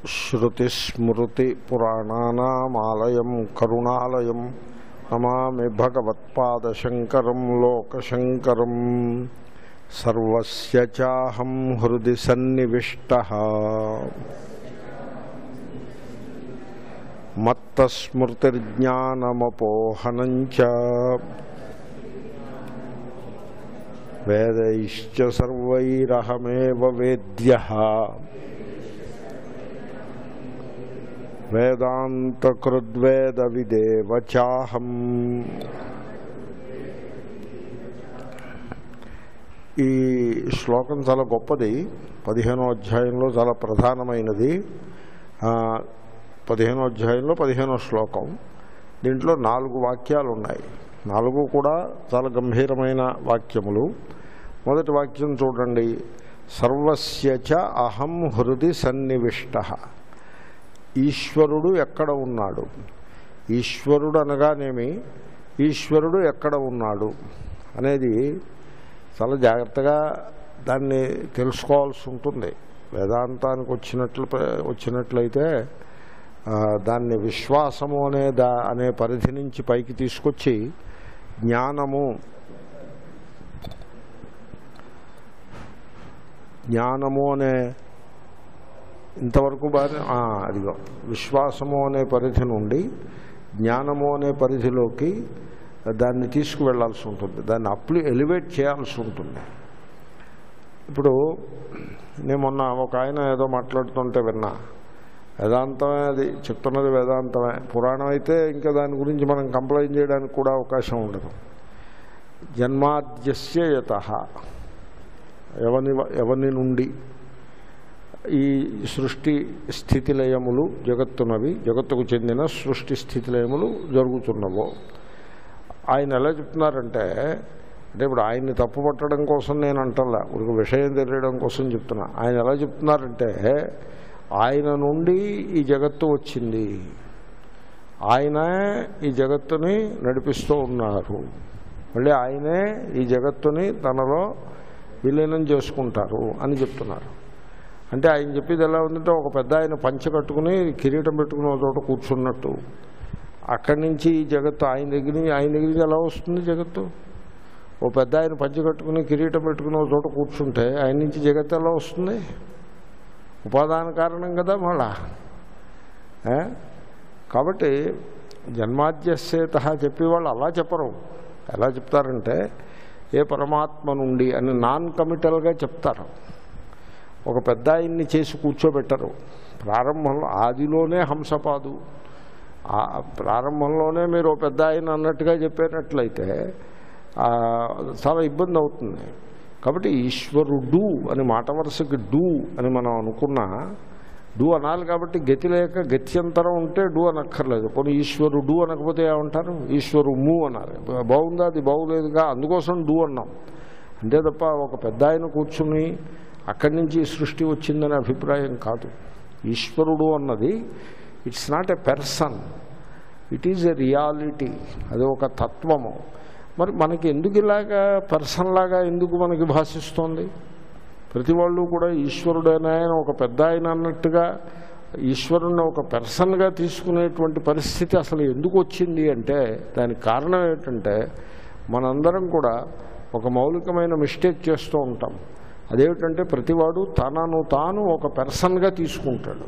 श्रुतिस्मृतिपुराणानामालयं करुणालयं नमामि भगवत्पादशङ्करं लोकशङ्करं सर्वस्य चाहं हृदि सन्निविष्टः मत्तस्मृतिर्ज्ञानमपोहनं च वेदैश्च सर्वैरहमेव वेद्यः వేదాంతకృద్వేదవిదేవ చాహం ఈ శ్లోకం చాలా గొప్పది పదిహేనో అధ్యాయంలో చాలా ప్రధానమైనది ఆ, పదిహేనో అధ్యాయంలో పదిహేనో శ్లోకం దీంట్లో నాలుగు వాక్యాలు ఉన్నాయి నాలుగు కూడా చాలా గంభీరమైన వాక్యములు మొదటి వాక్యం చూడండి సర్వస్య చ అహం హృది సన్నివిష్ట ఈశ్వరుడు ఎక్కడ ఉన్నాడు ఈశ్వరుడు అనగానేమి ఈశ్వరుడు ఎక్కడ ఉన్నాడు అనేది చాలా జాగ్రత్తగా దాన్ని తెలుసుకోవాల్సి ఉంటుంది వేదాంతానికి వచ్చినట్లు వచ్చినట్లయితే ఆ, దాన్ని విశ్వాసము అనే దా అనే పరిధి నుంచి పైకి తీసుకొచ్చి జ్ఞానము జ్ఞానము అనే ఇంతవరకు బాగా ఆ, అదిగో విశ్వాసము అనే పరిధి నుండి జ్ఞానము అనే పరిధిలోకి దాన్ని తీసుకువెళ్లాల్సి ఉంటుంది దాన్ని అప్లి ఎలివేట్ చేయాల్సి ఉంటుంది ఇప్పుడు నేను మొన్న ఒక ఆయన ఏదో మాట్లాడుతుంటే విన్నా వేదాంతమే అది చెప్తున్నది వేదాంతమే పురాణం అయితే ఇంకా దాని గురించి మనం కంప్లైంట్ చేయడానికి కూడా అవకాశం ఉండదు జన్మాద్యస్య యత ఎవని ఎవని నుండి ఈ సృష్టి స్థితిలయములు జగత్తునవి జగత్తుకు చెందిన సృష్టి స్థితిలయములు జరుగుతున్నవో ఆయన ఎలా చెప్తున్నారంటే అంటే ఇప్పుడు ఆయన్ని తప్పు పట్టడం కోసం నేను అంటల్లా ఒక విషయం తెలియడం కోసం చెప్తున్నా ఆయన ఎలా చెప్తున్నారంటే ఆయన నుండి ఈ జగత్తు వచ్చింది ఆయనే ఈ జగత్తుని నడిపిస్తూ ఉన్నారు మళ్ళీ ఆయనే ఈ జగత్తుని తనలో విలీనం చేసుకుంటారు అని చెప్తున్నారు అంటే ఆయన చెప్పేది ఎలా ఉందంటే ఒక పెద్ద ఆయన పంచ కట్టుకుని కిరీటం పెట్టుకుని ఒక చోట కూర్చున్నట్టు అక్కడి నుంచి ఈ జగత్తు ఆయన దగ్గర నుంచి ఆయన దగ్గర నుంచి ఎలా వస్తుంది జగత్తు ఓ పెద్ద ఆయన పంచ కట్టుకుని కిరీటం పెట్టుకుని ఒక చోట కూర్చుంటే ఆయన నుంచి జగత్తు ఎలా వస్తుంది ఉపాదాన కారణం కదా మళ్ళా ఏ? కాబట్టి జన్మాద్యస్యేత చెప్పేవాళ్ళు అలా చెప్పరు ఎలా చెప్తారంటే ఏ పరమాత్మ నుండి అని నాన్ కమిటల్గా చెప్తారు ఒక పెద్ద ఆయన్ని చేసి కూర్చోబెట్టరు ప్రారంభంలో ఆదిలోనే హంసపాదు ఆ ప్రారంభంలోనే మీరు ఓ పెద్ద ఆయన అన్నట్టుగా చెప్పేటట్లయితే ఆ, చాలా ఇబ్బంది అవుతుంది కాబట్టి ఈశ్వరుడు అని మాట వరుసకి డూ అని మనం అనుకున్నా డూ అనాలి కాబట్టి గతి లేక గత్యంతరం ఉంటే డూ అనక్కర్లేదు పోనీ ఈశ్వరుడు అనకపోతే ఏమంటారు ఈశ్వరు ము అన్నారు బాగుందా అది బాగులేదుగా అందుకోసం డూ అన్నాం అంతే తప్ప ఒక పెద్ద ఆయన కూర్చుని అక్కడి నుంచి ఈ సృష్టి వచ్చిందనే అభిప్రాయం కాదు ఈశ్వరుడు అన్నది it's not a person it is a reality అది ఒక తత్వము మరి మనకి ఎందుకు ఇలాగా పర్సన్ లాగా ఎందుకు మనకి భాషిస్తోంది ప్రతి వాళ్ళు కూడా ఈశ్వరుడైన ఆయన ఒక పెద్ద ఆయన అన్నట్టుగా ఈశ్వరుని ఒక పర్సన్గా తీసుకునేటువంటి పరిస్థితి అసలు ఎందుకు వచ్చింది అంటే దానికి కారణం ఏంటంటే మనందరం కూడా ఒక మౌలికమైన మిస్టేక్ చేస్తూ ఉంటాం అదేమిటంటే ప్రతివాడు తనను తాను ఒక పర్సన్గా తీసుకుంటాడు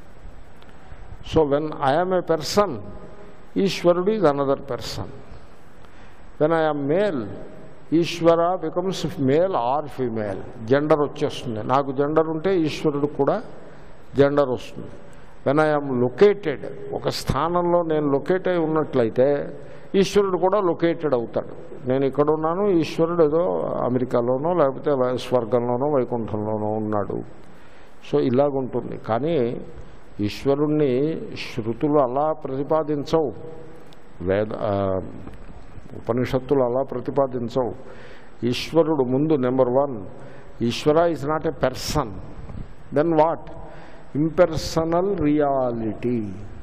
so when I'm a person ఈశ్వరుడు is another person when I'm male Ishwara becomes male or female gender వచ్చేస్తుంది నాకు జెండర్ ఉంటే ఈశ్వరుడు కూడా జెండర్ వస్తుంది వెన్ ఐఎమ్ లొకేటెడ్ ఒక స్థానంలో నేను లొకేట్ అయి ఉన్నట్లయితే ఈశ్వరుడు కూడా లొకేటెడ్ అవుతాడు నేను ఇక్కడ ఉన్నాను ఈశ్వరుడు ఏదో అమెరికాలోనో లేకపోతే వై- స్వర్గంలోనో వైకుంఠంలోనో ఉన్నాడు సో ఇలాగుంటుంది కానీ ఈశ్వరుణ్ణి శృతులు అలా ప్రతిపాదించవు వేద ఆ, ఉపనిషత్తులు అలా ప్రతిపాదించవు ఈశ్వరుడు ముందు number one Ishwara is not a person then what impersonal reality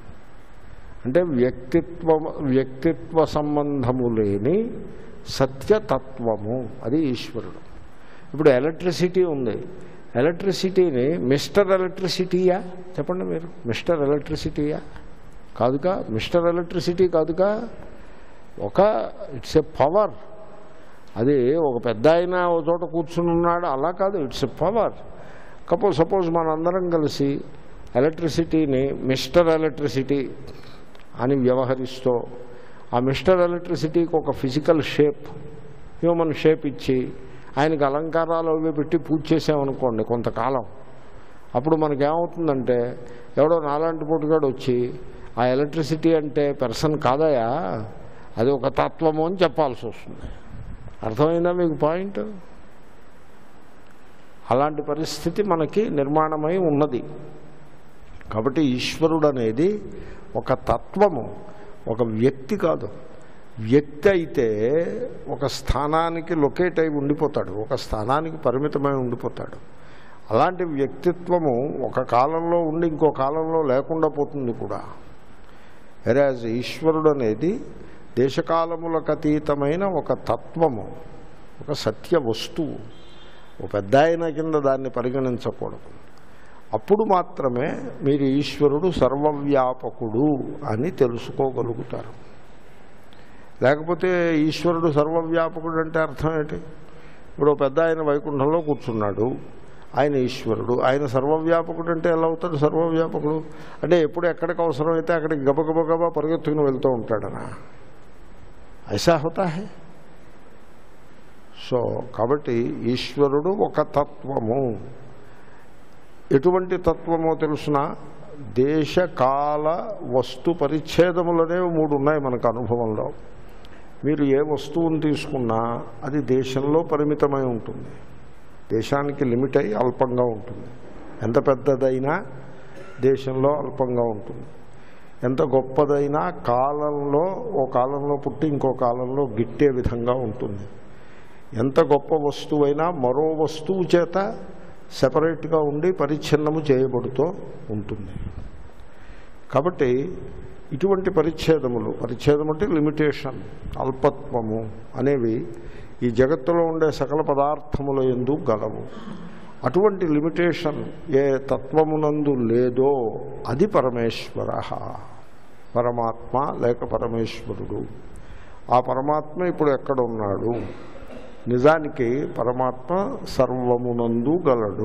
అంటే వ్యక్తిత్వ వ్యక్తిత్వ సంబంధము లేని సత్యతత్వము అది ఈశ్వరుడు ఇప్పుడు ఎలక్ట్రిసిటీ ఉంది ఎలక్ట్రిసిటీని మిస్టర్ ఎలక్ట్రిసిటీయా చెప్పండి మీరు మిస్టర్ ఎలక్ట్రిసిటీయా కాదుగా మిస్టర్ ఎలక్ట్రిసిటీ కాదుగా ఒక ఇట్స్ ఎ పవర్ అది ఒక పెద్ద ఆయన ఒక చోట కూర్చుని ఉన్నాడు అలా కాదు ఇట్స్ ఎ పవర్ కపోజ్ సపోజ్ మనందరం కలిసి ఎలక్ట్రిసిటీని మిస్టర్ ఎలక్ట్రిసిటీ అని వ్యవహరిస్తూ ఆ మిస్టర్ ఎలక్ట్రిసిటీకి ఒక ఫిజికల్ షేప్ హ్యూమన్ షేప్ ఇచ్చి ఆయనకి అలంకారాలు అవి పెట్టి పూజ చేసామనుకోండి కొంతకాలం అప్పుడు మనకేమవుతుందంటే ఎవడో నాలాంటి పుట్టుగాడు వచ్చి ఆ ఎలక్ట్రిసిటీ అంటే పర్సన్ కాదయా అది ఒక తత్వము అని చెప్పాల్సి వస్తుంది అర్థమైందా మీకు పాయింట్ అలాంటి పరిస్థితి మనకి నిర్మాణమై ఉన్నది కాబట్టి ఈశ్వరుడు అనేది ఒక తత్వము ఒక వ్యక్తి కాదు వ్యక్తి అయితే ఒక స్థానానికి లొకేట్ అయి ఉండిపోతాడు ఒక స్థానానికి పరిమితమై ఉండిపోతాడు అలాంటి వ్యక్తిత్వము ఒక కాలంలో ఉండి ఇంకో కాలంలో లేకుండా పోతుంది కూడా వెరాజ్ ఈశ్వరుడు అనేది దేశకాలములకు అతీతమైన ఒక తత్వము ఒక సత్య వస్తువు ఒక పెద్ద ఆయన కింద దాన్ని పరిగణించకూడదు అప్పుడు మాత్రమే మీరు ఈశ్వరుడు సర్వవ్యాపకుడు అని తెలుసుకోగలుగుతారు లేకపోతే ఈశ్వరుడు సర్వవ్యాపకుడు అంటే అర్థం ఏంటి ఇప్పుడు పెద్ద ఆయన వైకుంఠంలో కూర్చున్నాడు ఆయన ఈశ్వరుడు ఆయన సర్వవ్యాపకుడు అంటే ఎలా అవుతాడు సర్వవ్యాపకుడు అంటే ఎప్పుడు ఎక్కడికి అవసరమైతే అక్కడికి గబగబగబా పరిగెత్తుకుని వెళ్తూ ఉంటాడనా ఐసా హోతా హే సో కాబట్టి ఈశ్వరుడు ఒక తత్వము ఎటువంటి తత్వమో తెలుసిన దేశ కాల వస్తు పరిచ్ఛేదములనేవి మూడు ఉన్నాయి మనకు అనుభవంలో మీరు ఏ వస్తువును తీసుకున్నా అది దేశంలో పరిమితమై ఉంటుంది దేశానికి లిమిట్ అయి అల్పంగా ఉంటుంది ఎంత పెద్దదైనా దేశంలో అల్పంగా ఉంటుంది ఎంత గొప్పదైనా కాలంలో ఓ కాలంలో పుట్టి ఇంకో కాలంలో గిట్టే విధంగా ఉంటుంది ఎంత గొప్ప వస్తువైనా మరో వస్తువు చేత సెపరేట్గా ఉండి పరిచ్ఛిన్నము చేయబడుతూ ఉంటుంది కాబట్టి ఇటువంటి పరిచ్ఛేదములు పరిచ్ఛేదం అంటే లిమిటేషన్ అల్పత్వము అనేవి ఈ జగత్తులో ఉండే సకల పదార్థముల ఎందు గలవు అటువంటి లిమిటేషన్ ఏ తత్వమునందు లేదో అది పరమేశ్వర పరమాత్మ లేక పరమేశ్వరుడు ఆ పరమాత్మ ఇప్పుడు ఎక్కడ ఉన్నాడు నిజానికి పరమాత్మ సర్వమునందు గలడు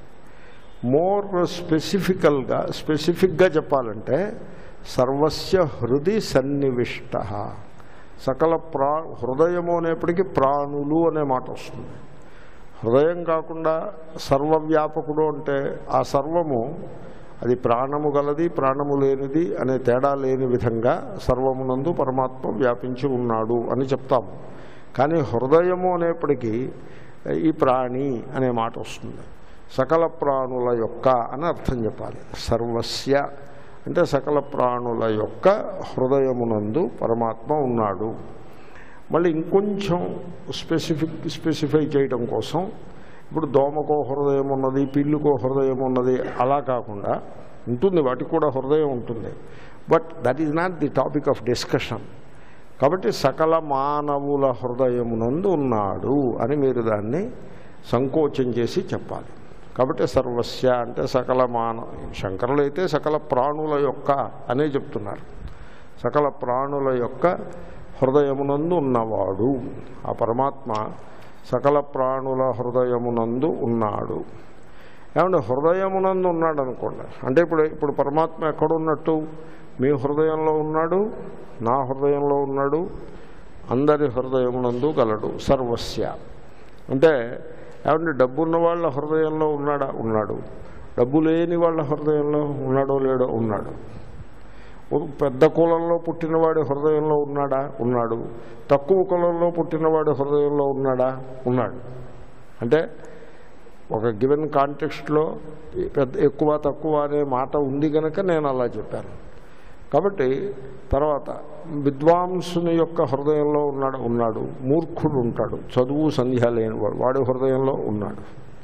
మోర్ స్పెసిఫికల్గా స్పెసిఫిక్గా చెప్పాలంటే సర్వస్య హృది సన్నివిష్ట సకల ప్రా హృదయము అనేప్పటికీ ప్రాణులు అనే మాట వస్తుంది హృదయం కాకుండా సర్వవ్యాపకుడు అంటే ఆ సర్వము అది ప్రాణము గలది ప్రాణము లేనిది అనే తేడా లేని విధంగా సర్వమునందు పరమాత్మ వ్యాపించి ఉన్నాడు అని చెప్తాము కానీ హృదయము అనేప్పటికీ ఈ ప్రాణి అనే మాట వస్తుంది సకల ప్రాణుల యొక్క అని అర్థం చెప్పాలి సర్వస్య అంటే సకల ప్రాణుల యొక్క హృదయమునందు పరమాత్మ ఉన్నాడు మళ్ళీ ఇంకొంచెం స్పెసిఫిక్ స్పెసిఫై చేయడం కోసం ఇప్పుడు దోమకో హృదయం ఉన్నది పిల్లుకో హృదయం ఉన్నది అలా కాకుండా ఉంటుంది వాటికి కూడా హృదయం ఉంటుంది but that is not the topic of discussion కాబట్టి సకల మానవుల హృదయమునందు ఉన్నాడు అని మీరు దాన్ని సంకోచం చేసి చెప్పాలి కాబట్టి సర్వస్య అంటే సకల మాన శంకరులు అయితే సకల ప్రాణుల యొక్క అనే చెప్తున్నారు సకల ప్రాణుల యొక్క హృదయమునందు ఉన్నవాడు ఆ పరమాత్మ సకల ప్రాణుల హృదయమునందు ఉన్నాడు ఏమంటే హృదయమునందు ఉన్నాడు అనుకోండి అంటే ఇప్పుడు ఇప్పుడు పరమాత్మ ఎక్కడున్నట్టు మీ హృదయంలో ఉన్నాడు నా హృదయంలో ఉన్నాడు అందరి హృదయమునందు గలడు సర్వస్య అంటే ఏమంటే డబ్బున్న వాళ్ళ హృదయంలో ఉన్నాడా ఉన్నాడు డబ్బు లేని వాళ్ళ హృదయంలో ఉన్నాడో లేడో ఉన్నాడు ఒక పెద్ద కులంలో పుట్టినవాడి హృదయంలో ఉన్నాడా ఉన్నాడు తక్కువ కులంలో పుట్టినవాడి హృదయంలో ఉన్నాడా ఉన్నాడు అంటే ఒక గివెన్ కాంటెక్స్ట్లో పెద్ద ఎక్కువ తక్కువ అనే మాట ఉంది కనుక నేను అలా చెప్పాను కాబట్టి తర్వాత విద్వాంసుని యొక్క హృదయంలో ఉన్నాడు ఉన్నాడు మూర్ఖుడు ఉంటాడు చదువు సంధ్య లేనివాడు వాడి హృదయంలో ఉన్నాడు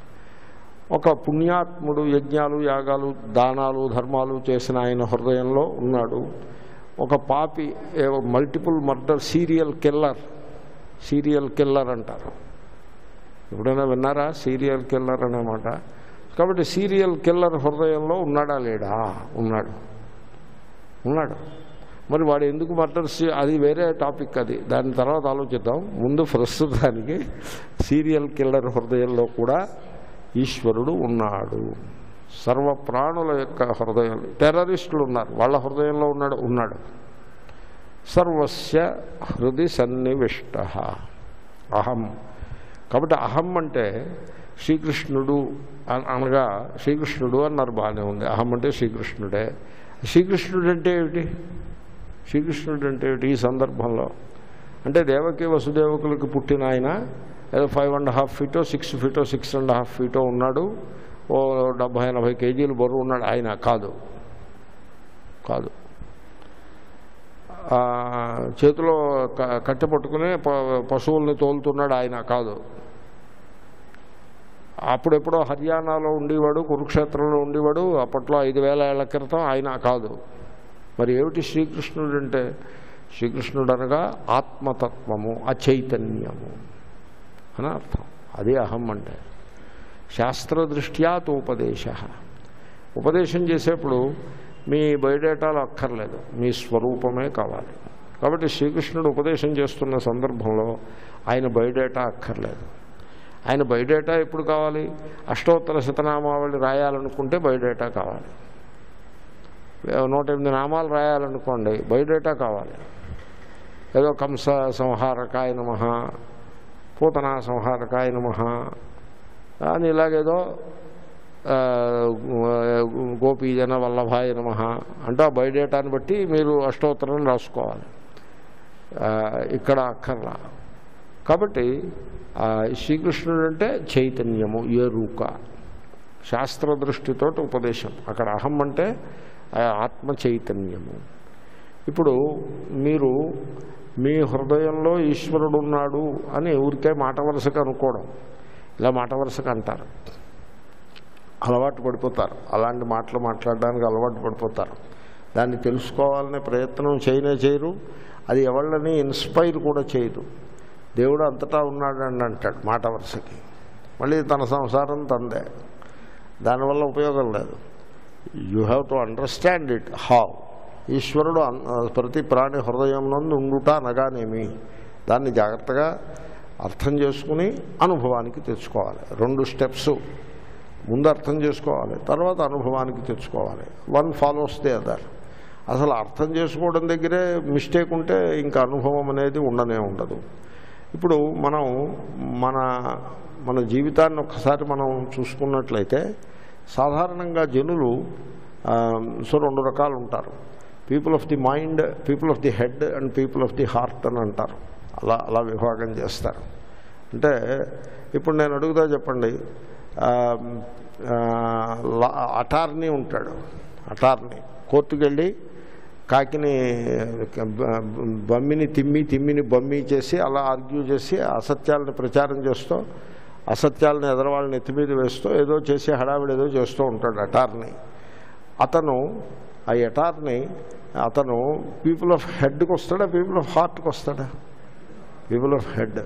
ఒక పుణ్యాత్ముడు యజ్ఞాలు యాగాలు దానాలు ధర్మాలు చేసిన ఆయన హృదయంలో ఉన్నాడు ఒక పాపి multiple murder serial killer serial killer అంటారు ఎప్పుడైనా విన్నారా సీరియల్ కిల్లర్ అనే మాట కాబట్టి సీరియల్ కిల్లర్ హృదయంలో ఉన్నాడా లేడా ఉన్నాడు ఉన్నాడు మరి వాడు ఎందుకు మర్డర్స్ అది వేరే టాపిక్ అది దాని తర్వాత ఆలోచిద్దాం ముందు ప్రస్తుతానికి సీరియల్ కిల్లర్ హృదయంలో కూడా ఈశ్వరుడు ఉన్నాడు సర్వ ప్రాణుల యొక్క హృదయం టెర్రరిస్టులు ఉన్నారు వాళ్ళ హృదయంలో ఉన్నాడు ఉన్నాడు సర్వస్య హృది సన్నివిష్ట అహం కాబట్టి అహం అంటే శ్రీకృష్ణుడు అన- అనగా శ్రీకృష్ణుడు అన్నారు బాగానే ఉంది అహం అంటే శ్రీకృష్ణుడే శ్రీకృష్ణుడు అంటే ఏమిటి శ్రీకృష్ణుడు అంటే ఏమిటి ఈ సందర్భంలో అంటే దేవకి వసుదేవకులకి పుట్టిన ఆయన ఏదో ఫైవ్ అండ్ హాఫ్ ఫీటో సిక్స్ ఫీటో సిక్స్ అండ్ హాఫ్ ఫీటో ఉన్నాడు ఓ డెబ్భై ఎనభై కేజీలు బరువు ఉన్నాడు ఆయన కాదు కాదు ఆ, చేతిలో క- కట్టె పట్టుకుని ప- పశువుల్ని తోలుతున్నాడు ఆయన కాదు అప్పుడెప్పుడో హర్యానాలో ఉండేవాడు కురుక్షేత్రంలో ఉండేవాడు అప్పట్లో ఐదు వేల ఏళ్ల క్రితం ఆయన కాదు మరి ఏమిటి శ్రీకృష్ణుడు అంటే శ్రీకృష్ణుడు అనగా ఆత్మతత్వము అచైతన్యము అని అర్థం అది అహం అంటే శాస్త్రదృష్ట్యా ఉపదేశ ఉపదేశం చేసేప్పుడు మీ బయోడేటాలు అక్కర్లేదు మీ స్వరూపమే కావాలి కాబట్టి శ్రీకృష్ణుడు ఉపదేశం చేస్తున్న సందర్భంలో ఆయన బయోడేటా అక్కర్లేదు ఆయన బయోడేటా ఎప్పుడు కావాలి అష్టోత్తర శతనామావళి రాయాలనుకుంటే బయోడేటా కావాలి నూట ఎనిమిది నామాలు రాయాలనుకోండి బయోడేటా కావాలి ఏదో కంస సంహారకాయ నమ పూతనా సంహారకాయ నమ అని ఇలాగేదో ఆ, గోపీజన వల్లభాయ నమ అంటే ఆ బయోడేటాని బట్టి మీరు అష్టోత్తరం రాసుకోవాలి ఆ, ఇక్కడ అక్కర్లా కాబట్టి ఆ, శ్రీకృష్ణుడు అంటే చైతన్యము ఎరుక శాస్త్ర దృష్టితో ఉపదేశం అక్కడ అహం అంటే ఆ ఆత్మ చైతన్యము ఇప్పుడు మీరు మీ హృదయంలో ఈశ్వరుడు ఉన్నాడు అని ఊరికే మాట వరుసగా అనుకోవడం ఇలా మాట వరుసగా అంటారు అలవాటు పడిపోతారు అలాంటి మాటలు మాట్లాడడానికి అలవాటు పడిపోతారు దాన్ని తెలుసుకోవాలనే ప్రయత్నం చేయనే చేయరు అది ఎవళ్ళని ఇన్స్పైర్ కూడా చేయదు దేవుడు అంతటా ఉన్నాడని అంటాడు మాట వరుసకి మళ్ళీ తన సంసారం తందే దానివల్ల ఉపయోగం లేదు you have to understand it how ఈశ్వరుడు అన్- ప్రతి ప్రాణి హృదయం నందు ఉండుట అనగానేమి దాన్ని జాగ్రత్తగా అర్థం చేసుకుని అనుభవానికి తెచ్చుకోవాలి రెండు స్టెప్స్ ముందు అర్థం చేసుకోవాలి తర్వాత అనుభవానికి తెచ్చుకోవాలి వన్ ఫాలోస్ ది అదర్ అసలు అర్థం చేసుకోవడం దగ్గరే మిస్టేక్ ఉంటే ఇంకా అనుభవం అనేది ఉండనే ఉండదు ఇప్పుడు మనం మన మన జీవితాన్ని ఒక్కసారి మనం చూసుకున్నట్లయితే సాధారణంగా జనులు ఆ, సో రెండు రకాలు ఉంటారు people of the mind people of the head and people of the heart అని అంటారు అలా అలా విభాగం చేస్తారు అంటే ఇప్పుడు నేను అడుగుతా చెప్పండి ఆ, ఆ, లా- అటార్నీ ఉంటాడు అటార్నీ కోర్టుకు వెళ్ళి కాకిని బ- బమ్మిని తిమ్మి తిమ్మిని బమ్మి చేసి అలా ఆర్గ్యూ చేసి అసత్యాలను ప్రచారం చేస్తూ అసత్యాలను ఎదరవాళ్ళని ఎత్తి మీద వేస్తూ ఏదో చేసి హడావిడి ఏదో చేస్తూ ఉంటాడు అటార్నీ అతను ఆ అటార్నీ అతను పీపుల్ ఆఫ్ హెడ్కి వస్తాడా పీపుల్ ఆఫ్ హార్ట్కి వస్తాడా పీపుల్ ఆఫ్ హెడ్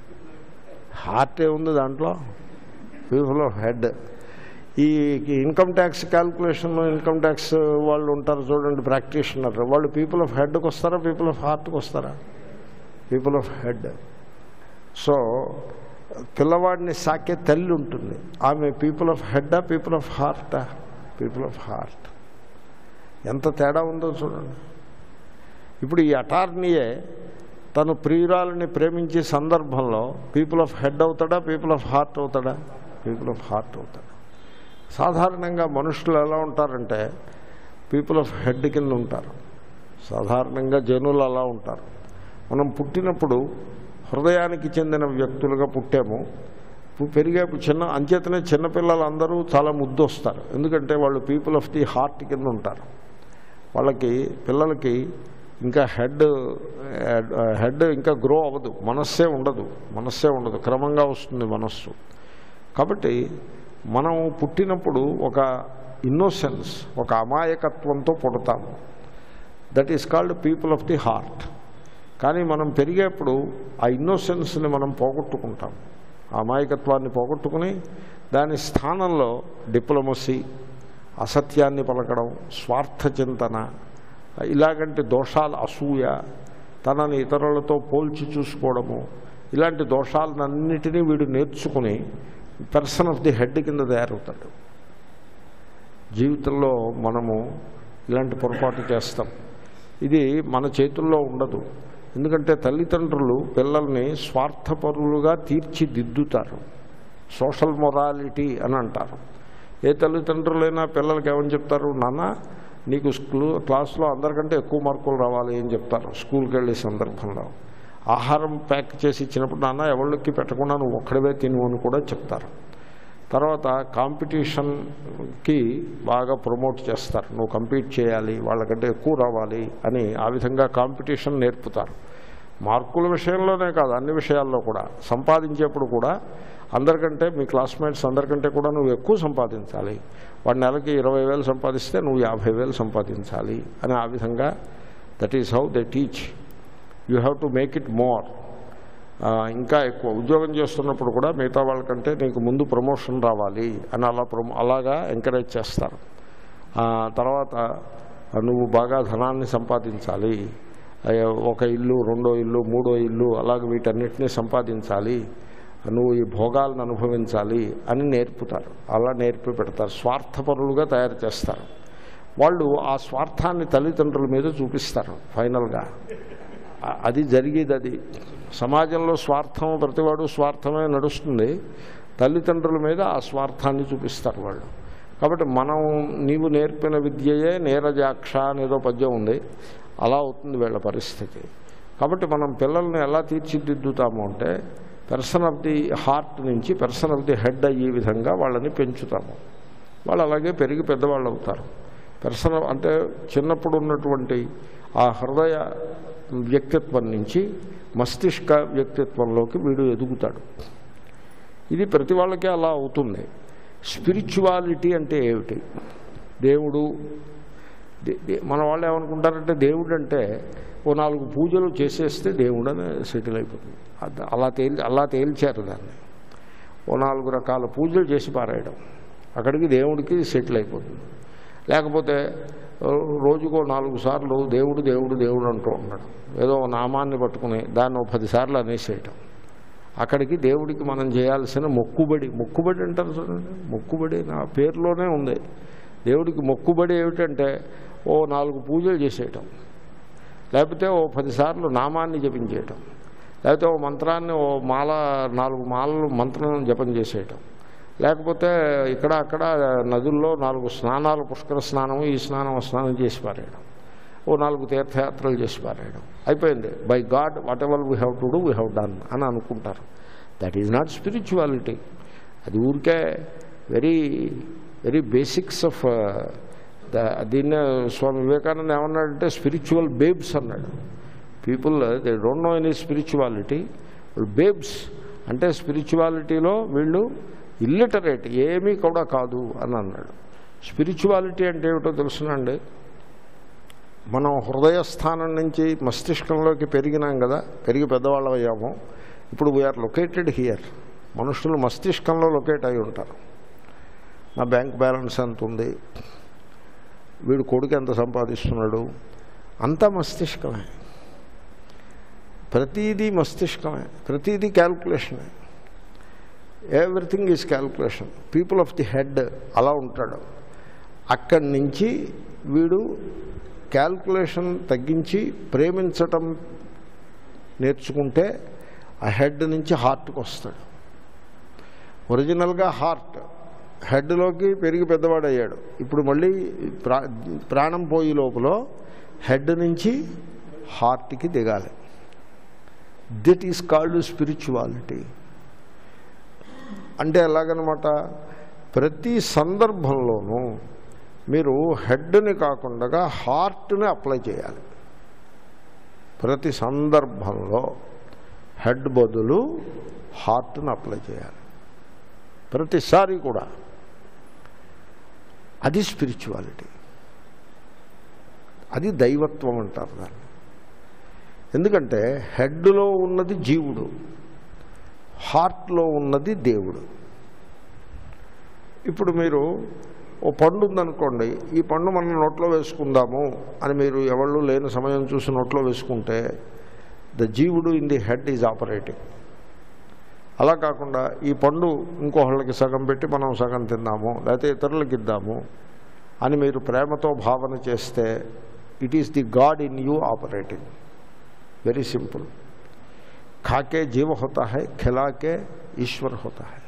హార్ట్ ఏముంది దాంట్లో పీపుల్ ఆఫ్ హెడ్ ఈ income tax calculation income tax వాళ్ళు ఉంటారు చూడండి ప్రాక్టీషనర్ వాళ్ళు పీపుల్ ఆఫ్ హెడ్కి వస్తారా పీపుల్ ఆఫ్ హార్ట్కి వస్తారా పీపుల్ ఆఫ్ హెడ్ సో పిల్లవాడిని సాకే తల్లి ఉంటుంది ఆమె పీపుల్ ఆఫ్ హెడ్డా పీపుల్ ఆఫ్ హార్టా పీపుల్ ఆఫ్ హార్ట్ ఎంత తేడా ఉందో చూడండి ఇప్పుడు ఈ అటార్నీయే తను ప్రియురాలని ప్రేమించే సందర్భంలో పీపుల్ ఆఫ్ హెడ్ అవుతాడా పీపుల్ ఆఫ్ హార్ట్ అవుతాడా పీపుల్ ఆఫ్ హార్ట్ అవుతాడా సాధారణంగా మనుషులు ఎలా ఉంటారంటే పీపుల్ ఆఫ్ హెడ్ కింద ఉంటారు సాధారణంగా జనులు అలా ఉంటారు మనం పుట్టినప్పుడు హృదయానికి చెందిన వ్యక్తులుగా పుట్టాము పు- పెరిగేప్పుడు చిన్న అంచేతనే చిన్నపిల్లలందరూ చాలా ముద్దు వస్తారు ఎందుకంటే వాళ్ళు పీపుల్ ఆఫ్ ది హార్ట్ కింద ఉంటారు వాళ్ళకి పిల్లలకి ఇంకా హెడ్ హెడ్ ఇంకా గ్రో అవ్వదు మనస్సే ఉండదు మనస్సే ఉండదు క్రమంగా వస్తుంది మనస్సు కాబట్టి మనం పుట్టినప్పుడు ఒక ఇన్నోసెన్స్ ఒక అమాయకత్వంతో పుడతాము that is called people of the heart కానీ మనం పెరిగేప్పుడు ఆ ఇన్నోసెన్స్ని మనం పోగొట్టుకుంటాం ఆ అమాయకత్వాన్ని పోగొట్టుకుని దాని స్థానంలో డిప్లొమసీ అసత్యాన్ని పలకడం స్వార్థ చింతన ఇలాగంటి దోషాలు అసూయ తనని ఇతరులతో పోల్చి చూసుకోవడము ఇలాంటి దోషాలన్నిటినీ వీడు నేర్చుకుని పర్సన్ ఆఫ్ ది హెడ్ కింద తయారవుతాడు జీవితంలో మనము ఇలాంటి పొరపాటు చేస్తాం ఇది మన చేతుల్లో ఉండదు ఎందుకంటే తల్లిదండ్రులు పిల్లల్ని స్వార్థపరులుగా తీర్చిదిద్దుతారు సోషల్ మొరాలిటీ అని అంటారు ఏ తల్లిదండ్రులైనా పిల్లలకి ఏమని చెప్తారు నాన్న నీకు స్కూల్ క్లాస్లో అందరికంటే ఎక్కువ మార్కులు రావాలి అని చెప్తారు స్కూల్కి వెళ్ళే సందర్భంలో ఆహారం ప్యాక్ చేసి ఇచ్చినప్పుడు నాన్న ఎవరికి పెట్టకుండా నువ్వు ఒక్కడవే తిను అని కూడా చెప్తారు తర్వాత కాంపిటీషన్కి బాగా ప్రమోట్ చేస్తారు నువ్వు కంపీట్ చేయాలి వాళ్ళకంటే ఎక్కువ రావాలి అని ఆ విధంగా కాంపిటీషన్ నేర్పుతారు మార్కుల విషయంలోనే కాదు అన్ని విషయాల్లో కూడా సంపాదించేప్పుడు కూడా అందరికంటే మీ క్లాస్మేట్స్ అందరికంటే కూడా నువ్వు ఎక్కువ సంపాదించాలి వాడి నెలకి ఇరవై వేలు సంపాదిస్తే నువ్వు యాభై వేలు సంపాదించాలి అని ఆ విధంగా that is how they teach you have to make it more ఇంకా ఎక్కువ ఉద్యోగం చేస్తున్నప్పుడు కూడా మిగతా వాళ్ళకంటే నీకు ముందు ప్రమోషన్ రావాలి అని అలా ప్రమో అలాగా ఎంకరేజ్ చేస్తారు ఆ, తర్వాత నువ్వు బాగా ధనాన్ని సంపాదించాలి అయ్య, ఒక ఇల్లు రెండో ఇల్లు మూడో ఇల్లు అలాగే వీటన్నిటినీ సంపాదించాలి నువ్వు ఈ భోగాలను అనుభవించాలి అని నేర్పుతారు అలా నేర్పి పెడతారు స్వార్థపరులుగా తయారు చేస్తారు వాళ్ళు ఆ స్వార్థాన్ని తల్లిదండ్రుల మీద చూపిస్తారు ఫైనల్గా అ- అది జరిగేది అది సమాజంలో స్వార్థం ప్రతివాడు స్వార్థమే నడుస్తుంది తల్లిదండ్రుల మీద ఆ స్వార్థాన్ని చూపిస్తారు వాళ్ళు కాబట్టి మనం నీవు నేర్పిన విద్యయే నీరజాక్ష అనేదో పద్యం ఉంది అలా అవుతుంది వీళ్ళ పరిస్థితి కాబట్టి మనం పిల్లల్ని ఎలా తీర్చిదిద్దుతాము అంటే పర్సన్ ఆఫ్ ది హార్ట్ నుంచి పర్సన్ ఆఫ్ ది హెడ్ అయ్యే విధంగా వాళ్ళని పెంచుతాము వాళ్ళు అలాగే పెరిగి పెద్దవాళ్ళు అవుతారు పర్సనల్ అంటే చిన్నప్పుడు ఉన్నటువంటి ఆ హృదయ వ్యక్తిత్వం నుంచి మస్తిష్క వ్యక్తిత్వంలోకి వీడు ఎదుగుతాడు ఇది ప్రతి వాళ్ళకి అలా అవుతుంది స్పిరిచువాలిటీ అంటే ఏమిటి దేవుడు దే- దే- మన వాళ్ళు ఏమనుకుంటారంటే దేవుడు అంటే ఓ నాలుగు పూజలు చేసేస్తే దేవుడు అని సెటిల్ అయిపోతుంది అద- అలా తేల్ అలా తేల్చారు దాన్ని ఓ నాలుగు రకాల పూజలు చేసి పారాయడం అక్కడికి దేవుడికి సెటిల్ అయిపోతుంది లేకపోతే ఓ రోజుకో నాలుగు సార్లు దేవుడు దేవుడు దేవుడు అంటూ ఉండడం ఏదో ఓ నామాన్ని పట్టుకుని దాన్ని ఓ పదిసార్లు అనేసేయటం అక్కడికి దేవుడికి మనం చేయాల్సిన మొక్కుబడి మొక్కుబడి అంటారు చూడండి మొక్కుబడి నా పేరులోనే ఉంది దేవుడికి మొక్కుబడి ఏమిటంటే ఓ నాలుగు పూజలు చేసేయటం లేకపోతే ఓ పదిసార్లు నామాన్ని జపించేయటం లేకపోతే ఓ మంత్రాన్ని ఓ మాల నాలుగు మాలలు మంత్రం జపం చేసేయటం లేకపోతే ఇక్కడ అక్కడ నదుల్లో నాలుగు స్నానాలు పుష్కర స్నానం ఈ స్నానం ఆ స్నానం చేసి పారేయడం ఓ నాలుగు తీర్థయాత్రలు చేసి పారేయడం అయిపోయింది by God whatever we have to do we have done అని అనుకుంటారు దట్ ఈజ్ నాట్ స్పిరిచువాలిటీ అది ఊరికే very very basics of the దీన్నే స్వామి వివేకానంద ఏమన్నాడంటే స్పిరిచువల్ బేబ్స్ అన్నాడు people they don't know any spirituality babes అంటే స్పిరిచువాలిటీలో వీళ్ళు ఇల్లిటరేట్ ఏమీ కూడా కాదు అని అన్నాడు స్పిరిచువాలిటీ అంటే ఏమిటో తెలుసునండి మనం హృదయస్థానం నుంచి మస్తిష్కంలోకి పెరిగినాం కదా పెరిగి పెద్దవాళ్ళం అయ్యాము ఇప్పుడు వీఆర్ లొకేటెడ్ హియర్ మనుషులు మస్తిష్కంలో లొకేట్ అయి ఉంటారు నా బ్యాంక్ బ్యాలెన్స్ ఎంత ఉంది వీడు కొడుకు ఎంత సంపాదిస్తున్నాడు అంతా మస్తిష్కమే ప్రతీదీ మస్తిష్కమే ప్రతీదీ క్యాల్కులేషనే everything is calculation people of the head అలా ఉంటాడు అక్కడి నుంచి వీడు క్యాల్కులేషన్ తగ్గించి ప్రేమించటం నేర్చుకుంటే ఆ హెడ్ నుంచి హార్ట్కి వస్తాడు ఒరిజినల్గా హార్ట్ హెడ్లోకి పెరిగి పెద్దవాడయ్యాడు ఇప్పుడు మళ్ళీ ప్రా ప్రాణం పోయే లోపల హెడ్ నుంచి హార్ట్కి దిగాలి దిట్ ఈస్ కాల్డ్ స్పిరిచువాలిటీ అంటే ఎలాగనమాట ప్రతి సందర్భంలోనూ మీరు హెడ్ని కాకుండా హార్ట్ని అప్లై చేయాలి ప్రతి సందర్భంలో హెడ్ బదులు హార్ట్ని అప్లై చేయాలి ప్రతిసారి కూడా అది స్పిరిచువాలిటీ అది దైవత్వం అంటారు దాన్ని ఎందుకంటే హెడ్లో ఉన్నది జీవుడు హార్ట్లో ఉన్నది దేవుడు ఇప్పుడు మీరు ఓ పండు ఉందనుకోండి ఈ పండు మనం నోట్లో వేసుకుందాము అని మీరు ఎవళ్ళు లేని సమయం చూసి నోట్లో వేసుకుంటే ద జీవుడు in the head is operating అలా కాకుండా ఈ పండు ఇంకోళ్ళకి సగం పెట్టి మనం సగం తిందాము లేకపోతే ఇతరులకి ఇద్దాము అని మీరు ప్రేమతో భావన చేస్తే it is the God in you operating very simple ఖాకే జీవ హోతా హై ఖిలాకే ఈశ్వర్ హోతా హై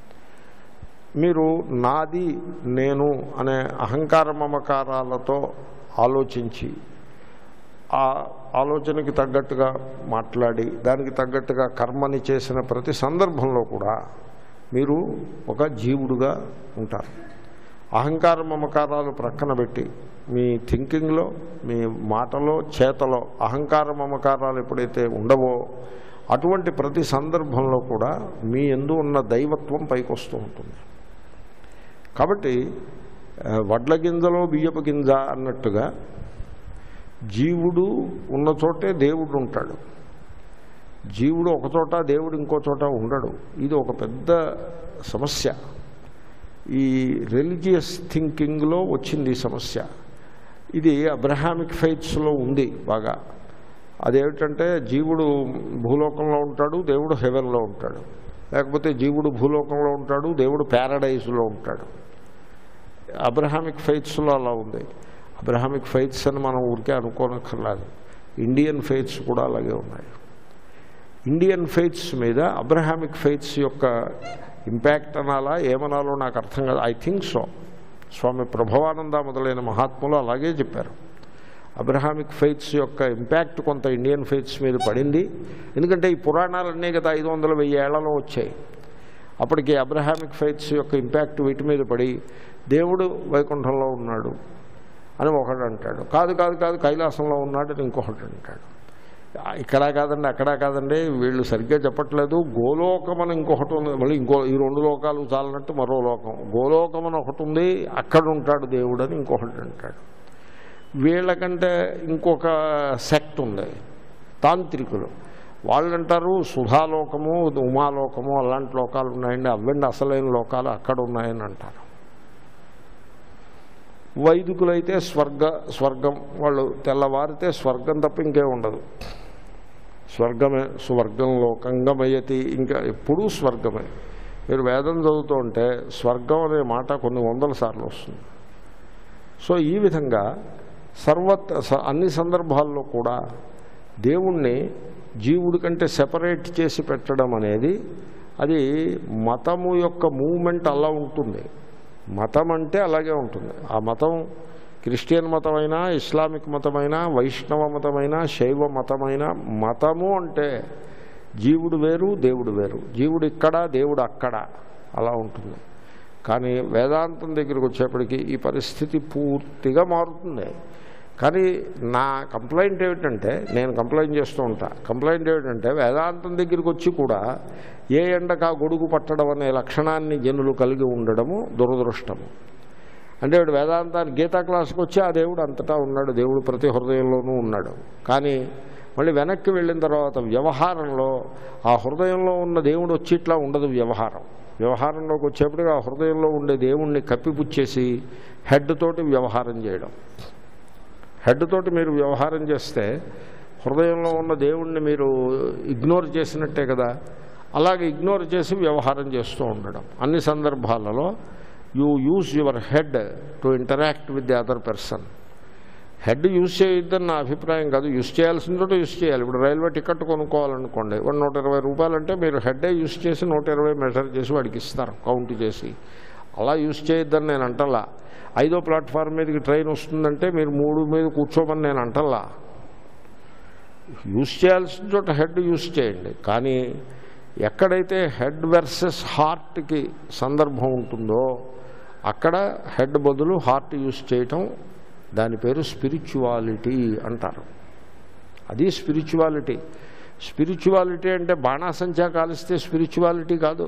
మీరు నాది నేను అనే అహంకార మమకారాలతో ఆలోచించి ఆ ఆలోచనకి తగ్గట్టుగా మాట్లాడి దానికి తగ్గట్టుగా కర్మని చేసిన ప్రతి సందర్భంలో కూడా మీరు ఒక జీవుడుగా ఉంటారు అహంకార మమకారాలు ప్రక్కన పెట్టి మీ థింకింగ్లో మీ మాటలో చేతలో అహంకార మమకారాలు ఎప్పుడైతే ఉండవో అటువంటి ప్రతి సందర్భంలో కూడా మీ ఎందు ఉన్న దైవత్వం పైకి వస్తూ ఉంటుంది కాబట్టి ఆ, వడ్ల గింజలో బియ్యపు గింజ అన్నట్టుగా జీవుడు ఉన్న చోటే దేవుడు ఉంటాడు జీవుడు ఒక చోట దేవుడు ఇంకో చోట ఉండడు ఇది ఒక పెద్ద సమస్య ఈ రిలీజియస్ థింకింగ్లో వచ్చింది ఈ సమస్య ఇది అబ్రహామిక్ ఫైట్స్లో ఉంది బాగా అదేమిటంటే జీవుడు భూలోకంలో ఉంటాడు దేవుడు హెవెన్లో ఉంటాడు లేకపోతే జీవుడు భూలోకంలో ఉంటాడు దేవుడు ప్యారడైజ్లో ఉంటాడు అబ్రహామిక్ ఫెయిత్స్లో అలా ఉంది అబ్రహామిక్ ఫెయిత్స్ అని మనం ఊరికే అనుకోనక్కర్లేదు ఇండియన్ ఫెయిత్స్ కూడా అలాగే ఉన్నాయి ఇండియన్ ఫెయిత్స్ మీద అబ్రహామిక్ ఫెయిత్స్ యొక్క ఇంపాక్ట్ అనాలా ఏమనాలో నాకు అర్థం కాదు I think so Swami Prabhavananda మొదలైన మహాత్ములు అలాగే చెప్పారు అబ్రహామిక్ ఫెయిత్స్ యొక్క ఇంపాక్ట్ కొంత ఇండియన్ ఫెయిత్స్ మీద పడింది ఎందుకంటే ఈ పురాణాలన్నీ కదా ఐదు వందల వెయ్యి ఏళ్లలో వచ్చాయి అప్పటికి అబ్రహామిక్ ఫెయిత్స్ యొక్క ఇంపాక్ట్ వీటి మీద పడి దేవుడు వైకుంఠంలో ఉన్నాడు అని ఒకడు అంటాడు కాదు కాదు కాదు కైలాసంలో ఉన్నాడు అని ఇంకొకటి అంటాడు ఇక్కడ కాదండి అక్కడ కాదండి వీళ్ళు సరిగ్గా చెప్పట్లేదు గోలోకం అని ఇంకొకటి ఉంది మళ్ళీ ఇంకో ఈ రెండు లోకాలు చాలన్నట్టు మరో లోకం గోలోకం అని ఒకటి ఉంది అక్కడ ఉంటాడు దేవుడు అని ఇంకొకటి అంటాడు వీళ్ళకంటే ఇంకొక సెక్ట్ ఉంది తాంత్రికులు వాళ్ళు అంటారు సుధాలోకము ఉమాలోకము అలాంటి లోకాలు ఉన్నాయండి అవ్వండి అసలైన లోకాలు అక్కడ ఉన్నాయని అంటారు వైదికులైతే స్వర్గ స్వర్గం వాళ్ళు తెల్లవారితే స్వర్గం తప్ప ఇంకే ఉండదు స్వర్గమే స్వర్గం లోకంగమయతి ఇంకా ఎప్పుడూ స్వర్గమే మీరు వేదం చదువుతూ ఉంటే స్వర్గం అనే మాట కొన్ని వందల సార్లు వస్తుంది సో ఈ విధంగా సర్వత్ స- అన్ని సందర్భాల్లో కూడా దేవుణ్ణి జీవుడి కంటే సెపరేట్ చేసి పెట్టడం అనేది అది మతము యొక్క మూమెంట్ అలా ఉంటుంది మతం అంటే అలాగే ఉంటుంది ఆ మతం క్రిస్టియన్ మతమైనా ఇస్లామిక్ మతమైనా వైష్ణవ మతమైనా శైవ మతమైనా మతము అంటే జీవుడు వేరు దేవుడు వేరు జీవుడు ఇక్కడ దేవుడు అక్కడ అలా ఉంటుంది కానీ వేదాంతం దగ్గరికి వచ్చేప్పటికి ఈ పరిస్థితి పూర్తిగా మారుతుంది కానీ నా కంప్లైంట్ ఏమిటంటే నేను కంప్లైంట్ చేస్తూ ఉంటా కంప్లైంట్ ఏమిటంటే వేదాంతం దగ్గరికి వచ్చి కూడా ఏ ఎండక గొడుగు పట్టడం అనే లక్షణాన్ని జనులు కలిగి ఉండడము దురదృష్టము అంటే వీడు వేదాంతాన్ని గీతా క్లాస్కి వచ్చి ఆ దేవుడు అంతటా ఉన్నాడు దేవుడు ప్రతి హృదయంలోనూ ఉన్నాడు కానీ మళ్ళీ వెనక్కి వెళ్ళిన తర్వాత వ్యవహారంలో ఆ హృదయంలో ఉన్న దేవుడు వచ్చి ఇట్లా ఉండదు వ్యవహారం వ్యవహారంలోకి వచ్చేప్పటికి ఆ హృదయంలో ఉండే దేవుణ్ణి కప్పిపుచ్చేసి హెడ్ తోటి వ్యవహారం చేయడం హెడ్ తోటి మీరు వ్యవహారం చేస్తే హృదయంలో ఉన్న దేవుణ్ణి మీరు ఇగ్నోర్ చేసినట్టే కదా అలాగే ఇగ్నోర్ చేసి వ్యవహారం చేస్తూ ఉండడం అన్ని సందర్భాలలో you use your head to interact with the other person head use చేయొద్దని నా అభిప్రాయం కాదు యూజ్ చేయాల్సిన చోట యూజ్ చేయాలి ఇప్పుడు రైల్వే టికెట్ కొనుక్కోవాలనుకోండి వాడు నూట ఇరవై రూపాయలు అంటే మీరు హెడ్డే యూజ్ చేసి నూట ఇరవై మెజర్ చేసి వాడికి ఇస్తారు కౌంట్ చేసి అలా యూజ్ చేయొద్దని నేను అంటలా ఐదో ప్లాట్ఫామ్ మీదకి ట్రైన్ వస్తుందంటే మీరు మూడు మీద కూర్చోమని నేను అంటలా యూజ్ చేయాల్సిన చోట హెడ్ యూజ్ చేయండి కానీ ఎక్కడైతే హెడ్ వర్సెస్ హార్ట్కి సందర్భం ఉంటుందో అక్కడ హెడ్ బదులు హార్ట్ యూజ్ చేయటం దాని పేరు స్పిరిచువాలిటీ అంటారు అది స్పిరిచువాలిటీ స్పిరిచువాలిటీ అంటే బాణాసంచా కాలిస్తే స్పిరిచువాలిటీ కాదు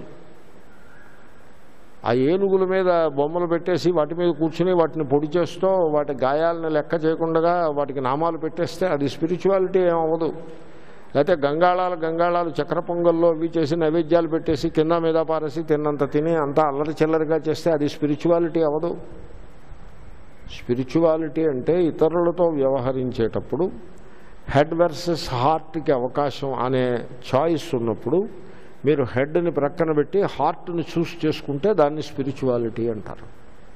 ఆ ఏనుగుల మీద బొమ్మలు పెట్టేసి వాటి మీద కూర్చుని వాటిని పొడి చేస్తూ వాటి గాయాలను లెక్క చేయకుండా వాటికి నామాలు పెట్టేస్తే అది స్పిరిచువాలిటీ ఏమవ్వదు లేకపోతే గంగాళాలు గంగాళాలు చక్ర పొంగల్లో అవి చేసి నైవేద్యాలు పెట్టేసి కింద మీద పారేసి తిన్నంత తిని అంతా అల్లరి చిల్లరిగా చేస్తే అది స్పిరిచువాలిటీ అవ్వదు స్పిరిచువాలిటీ అంటే ఇతరులతో వ్యవహరించేటప్పుడు హెడ్ వర్సెస్ హార్ట్కి అవకాశం అనే చాయిస్ ఉన్నప్పుడు మీరు హెడ్ని ప్రక్కన పెట్టి హార్ట్ని చూస్ చేసుకుంటే దాన్ని స్పిరిచువాలిటీ అంటారు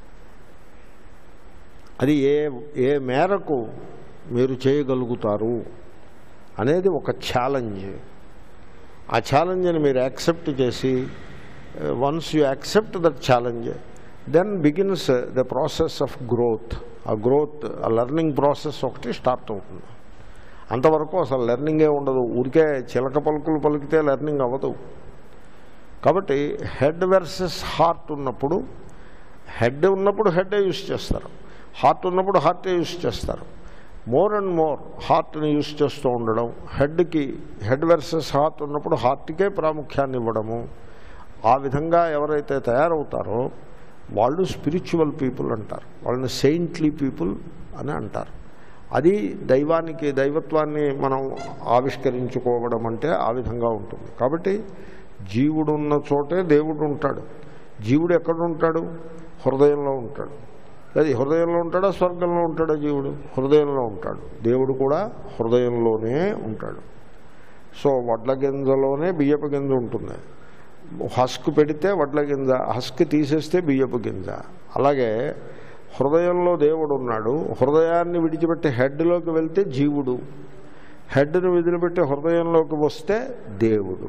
అది ఏ ఏ మేరకు మీరు చేయగలుగుతారు అనేది ఒక ఛాలెంజ్ ఆ ఛాలెంజ్ని మీరు యాక్సెప్ట్ చేసి once you accept that challenge then begins the process of growth ఆ గ్రోత్ ఆ లెర్నింగ్ ప్రాసెస్ ఒకటి స్టార్ట్ అవుతుంది అంతవరకు అసలు లెర్నింగే ఉండదు ఊరికే చిలక పలుకులు పలికితే లెర్నింగ్ అవ్వదు కాబట్టి హెడ్ వెర్సెస్ హార్ట్ ఉన్నప్పుడు హెడ్ ఉన్నప్పుడు హెడ్డే యూస్ చేస్తారు హార్ట్ ఉన్నప్పుడు హార్టే యూస్ చేస్తారు మోర్ అండ్ మోర్ హార్ట్ని యూస్ చేస్తూ ఉండడం హెడ్కి హెడ్ వెర్సెస్ హార్ట్ ఉన్నప్పుడు హార్ట్కే ప్రాముఖ్యాన్ని ఇవ్వడము ఆ విధంగా ఎవరైతే తయారవుతారో వాళ్ళు స్పిరిచువల్ పీపుల్ అంటారు వాళ్ళని సెయింట్లీ పీపుల్ అని అంటారు అది దైవానికి దైవత్వాన్ని మనం ఆవిష్కరించుకోవడం అంటే ఆ విధంగా ఉంటుంది కాబట్టి జీవుడు ఉన్న చోటే దేవుడు ఉంటాడు జీవుడు ఎక్కడ ఉంటాడు హృదయంలో ఉంటాడు అది హృదయంలో ఉంటాడా స్వర్గంలో ఉంటాడా జీవుడు హృదయంలో ఉంటాడు దేవుడు కూడా హృదయంలోనే ఉంటాడు సో వడ్ల గింజలోనే బియ్యపు గింజ ఉంటుంది హస్క్ పెడితే వడ్ల గింజ హస్క్ తీసేస్తే బియ్యపు గింజ అలాగే హృదయంలో దేవుడు ఉన్నాడు హృదయాన్ని విడిచిపెట్టి హెడ్లోకి వెళ్తే జీవుడు హెడ్ను విదిలిపెట్టి హృదయంలోకి వస్తే దేవుడు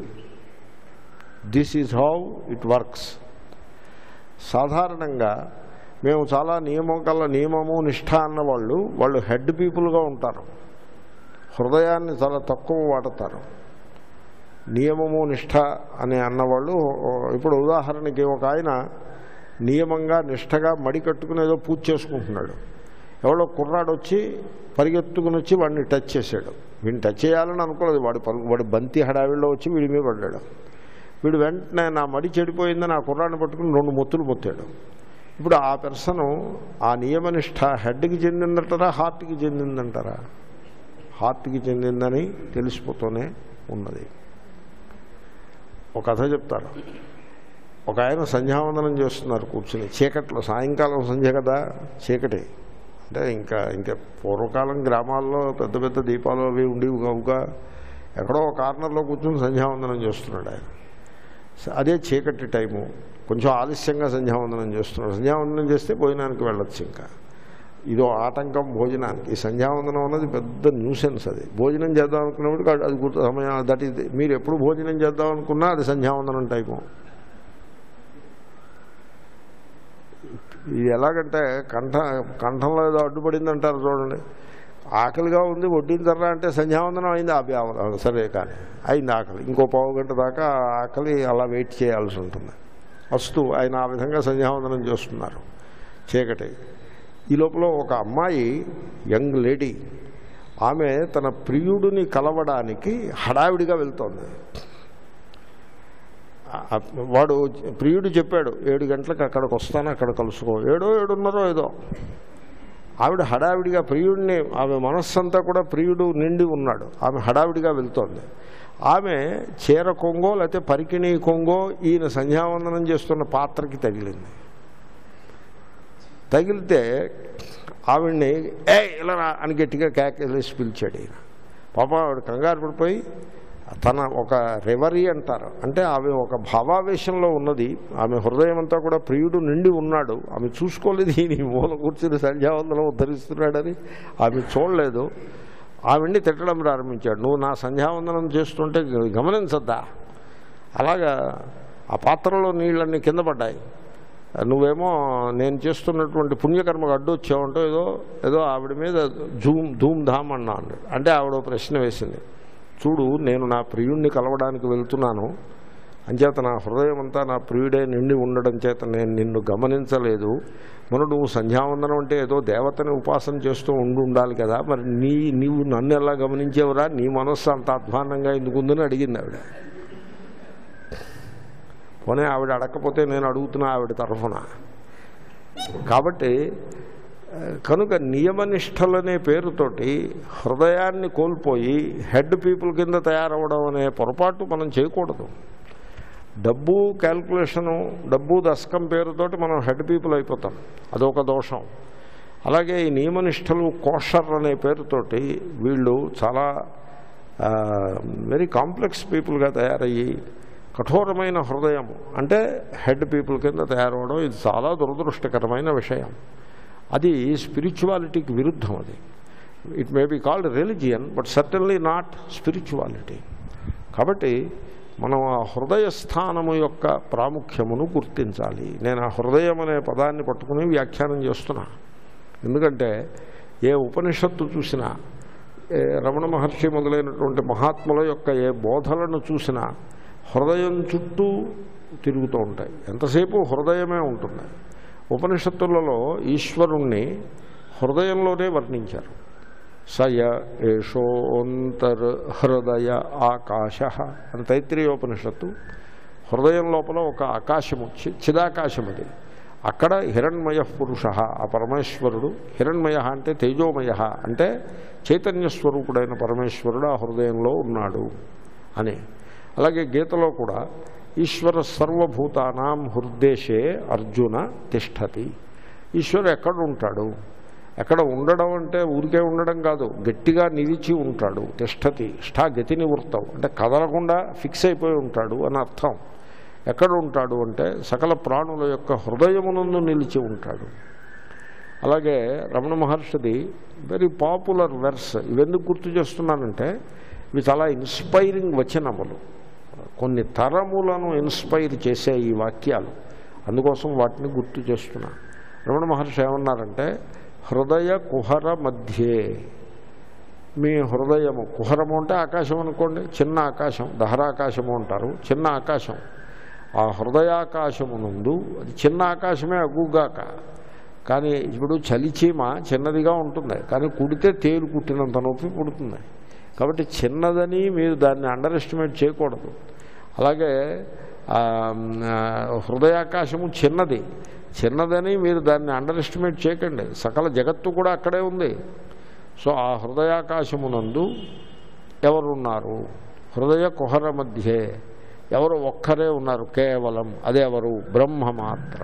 this is how it works సాధారణంగా మేము చాలా నియమం కల నియమము నిష్ఠ అన్న వాళ్ళు వాళ్ళు హెడ్ పీపుల్గా ఉంటారు హృదయాన్ని చాలా తక్కువ వాడతారు నియమము నిష్ఠ అని అన్నవాళ్ళు ఇప్పుడు ఉదాహరణకి ఒక ఆయన నియమంగా నిష్టగా మడి కట్టుకుని ఏదో పూజ చేసుకుంటున్నాడు ఎవడో కుర్రాడు వచ్చి పరిగెత్తుకుని వచ్చి వాడిని టచ్ చేశాడు వీడిని టచ్ చేయాలని అనుకోలేదు వాడు పరు వాడు బంతి హడావిడిలో వచ్చి వీడి మీద పడ్డాడు వీడు వెంటనే నా మడి చెడిపోయిందని ఆ కుర్రాడిని పట్టుకుని రెండు మొత్తులు మొత్తాడు ఇప్పుడు ఆ పెర్సను ఆ నియమనిష్ట హెడ్కి చెందిందంటారా హార్ట్కి చెందిందంటారా హార్ట్కి చెందిందని తెలిసిపోతూనే ఉన్నది ఒక కథ చెప్తారు ఒక ఆయన సంధ్యావందనం చేస్తున్నారు కూర్చుని చీకట్లో సాయంకాలం సంధ్య కదా చీకటి అంటే ఇంకా ఇంకా పూర్వకాలం గ్రామాల్లో పెద్ద పెద్ద దీపాలు అవి ఉండేవి కావుగా ఎక్కడో ఒక కార్నర్లో కూర్చుని సంధ్యావందనం చేస్తున్నాడు ఆయన అదే చీకటి టైము కొంచెం ఆలస్యంగా సంధ్యావందనం చేస్తున్నాడు సంధ్యావందనం చేస్తే భోజనానికి వెళ్ళొచ్చు ఇంకా ఇదో ఆటంకం భోజనానికి ఈ సంధ్యావందనం అన్నది పెద్ద న్యూసెన్స్ అది భోజనం చేద్దాం అనుకున్నప్పుడు అది గుర్తు సమయం దట్ ఈస్ మీరు ఎప్పుడు భోజనం చేద్దాం అనుకున్నా అది సంధ్యావందనం టైము ఇది ఎలాగంటే కంఠ కంఠంలో ఏదో అడ్డుపడింది అంటారు చూడండి ఆకలిగా ఉంది వడ్డించరా అంటే సంధ్యావందనం అయింది అభి అవ్వదు సరే కానీ అయింది ఆకలి ఇంకో పావు గంట దాకా ఆకలి అలా వెయిట్ చేయాల్సి ఉంటుంది వస్తూ ఆయన ఆ విధంగా సంధ్యావందనం చేస్తున్నారు చీకటి ఈ లోపల ఒక అమ్మాయి యంగ్ లేడీ ఆమె తన ప్రియుడిని కలవడానికి హడావిడిగా వెళ్తోంది వాడు ప్రియుడు చెప్పాడు ఏడు గంటలకు అక్కడికి వస్తాను అక్కడ కలుసుకో ఏడో ఏడున్నరో ఏదో ఆవిడ హడావిడిగా ప్రియుడిని ఆమె మనస్సంతా కూడా ప్రియుడు నిండి ఉన్నాడు ఆమె హడావిడిగా వెళ్తోంది ఆమె చీర కొంగో లేకపోతే పరికిణి కొంగో ఈయన సంధ్యావందనం చేస్తున్న పాత్రకి తగిలింది తగిలితే ఆవిడ్ని ఏ ఇలా రా అని గట్టిగా కేకేసి పిలిచాడు ఈయన పాప ఆవిడ కంగారు పడిపోయి తన ఒక రెవరీ అంటారు అంటే ఆమె ఒక భావావేశంలో ఉన్నది ఆమె హృదయం అంతా కూడా ప్రియుడు నిండి ఉన్నాడు ఆమె చూసుకోలేదు ఈయన మూల కూర్చుని సంధ్యావందనం ఉద్ధరిస్తున్నాడని ఆమె చూడలేదు ఆవిడ్ని తిట్టడం ప్రారంభించాడు నువ్వు నా సంధ్యావందనం చేస్తుంటే గమనించద్దా అలాగా ఆ పాత్రలో నీళ్ళన్నీ కింద పడ్డాయి నువ్వేమో నేను చేస్తున్నటువంటి పుణ్యకర్మకు అడ్డు వచ్చావంటో ఏదో ఏదో ఆవిడ మీద జూమ్ ధూమ్ ధామ్ అన్నా అన్నాడు అంటే ఆవిడ ప్రశ్న వేసింది చూడు నేను నా ప్రియుణ్ణి కలవడానికి వెళ్తున్నాను అంచేత నా హృదయం అంతా నా ప్రియుడే నిండి ఉండడం చేత నేను నిన్ను గమనించలేదు మన నువ్వు సంధ్యావందనం అంటే ఏదో దేవతని ఉపాసన చేస్తూ ఉండి ఉండాలి కదా మరి నీ నీవు నన్ను ఎలా గమనించేవరా నీ మనస్సు అంత అధ్వానంగా ఎందుకుందని అడిగింది ఆవిడ పోనీ ఆవిడ అడగకపోతే నేను అడుగుతున్నా ఆవిడ తరఫున కాబట్టి కనుక నియమనిష్టలనే పేరుతోటి హృదయాన్ని కోల్పోయి హెడ్ పీపుల్ కింద తయారవడం అనే పొరపాటు మనం చేయకూడదు డబ్బు క్యాల్కులేషను డబ్బు దశకం పేరుతోటి మనం హెడ్ పీపుల్ అయిపోతాం అదొక దోషం అలాగే ఈ నియమనిష్టలు కోషర్ అనే పేరుతోటి వీళ్ళు చాలా వెరీ కాంప్లెక్స్ పీపుల్గా తయారయ్యి కఠోరమైన హృదయం అంటే హెడ్ పీపుల్ కింద తయారవడం ఇది చాలా దురదృష్టకరమైన విషయం అది స్పిరిచువాలిటీకి విరుద్ధం అది it may be called religion but certainly not spirituality కాబట్టి మనం ఆ హృదయ స్థానము యొక్క ప్రాముఖ్యమును గుర్తించాలి నేను ఆ హృదయం అనే పదాన్ని పట్టుకుని వ్యాఖ్యానం చేస్తున్నా ఎందుకంటే ఏ ఉపనిషత్తు చూసినా ఏ రమణ మహర్షి మొదలైనటువంటి మహాత్ముల యొక్క ఏ బోధలను చూసినా హృదయం చుట్టూ తిరుగుతూ ఉంటాయి ఎంతసేపు హృదయమే ఉంటుంది ఉపనిషత్తులలో ఈశ్వరుణ్ణి హృదయంలోనే వర్ణించారు సయ ఏషోంతర్ హృదయ ఆకాశ అని తైత్రీయోపనిషత్తు హృదయం లోపల ఒక ఆకాశము చి- చిదాకాశం అది అక్కడ హిరణ్మయ పురుష ఆ పరమేశ్వరుడు హిరణ్మయ అంటే తేజోమయ అంటే చైతన్య స్వరూపుడైన పరమేశ్వరుడు ఆ హృదయంలో ఉన్నాడు అని అలాగే గీతలో కూడా ఈశ్వర సర్వభూతానాం హృద్దేశే అర్జున తిష్టతి ఈశ్వరుడు ఎక్కడ ఉంటాడు ఎక్కడ ఉండడం అంటే ఊరికే ఉండడం కాదు గట్టిగా నిలిచి ఉంటాడు తిష్టతి ష్టా గతి నివృత్తం అంటే కదలకుండా ఫిక్స్ అయిపోయి ఉంటాడు అని అర్థం ఎక్కడ ఉంటాడు అంటే సకల ప్రాణుల యొక్క హృదయమునందు నిలిచి ఉంటాడు అలాగే రమణ మహర్షిది వెరీ పాపులర్ వెర్స్ ఇవెందుకు గుర్తు చేస్తున్నానంటే ఇవి చాలా ఇన్స్పైరింగ్ వచనములు కొన్ని తరములను ఇన్స్పైర్ చేసే ఈ వాక్యాలు అందుకోసం వాటిని గుర్తు చేస్తున్నా రమణ మహర్షి ఏమన్నారంటే హృదయ కుహర మధ్యే మీ హృదయము కుహరము అంటే ఆకాశం అనుకోండి చిన్న ఆకాశం దహరాకాశము అంటారు చిన్న ఆకాశం ఆ హృదయాకాశము నందు అది చిన్న ఆకాశమే అగుగాక కానీ ఇప్పుడు చలిచీమ చిన్నదిగా ఉంటుంది కానీ కుడితే తేలు కుట్టినంత నొప్పి పుడుతుంది కాబట్టి చిన్నదని మీరు దాన్ని అండర్ ఎస్టిమేట్ చేయకూడదు అలాగే ఆ, ఆ, హృదయాకాశము చిన్నది చిన్నదని మీరు దాన్ని అండర్ ఎస్టిమేట్ చేయకండి సకల జగత్తు కూడా అక్కడే ఉంది సో ఆ హృదయాకాశమునందు ఎవరున్నారు హృదయ కుహర మధ్యే ఎవరు ఒక్కరే ఉన్నారు కేవలం అదే ఎవరు బ్రహ్మ మాత్రం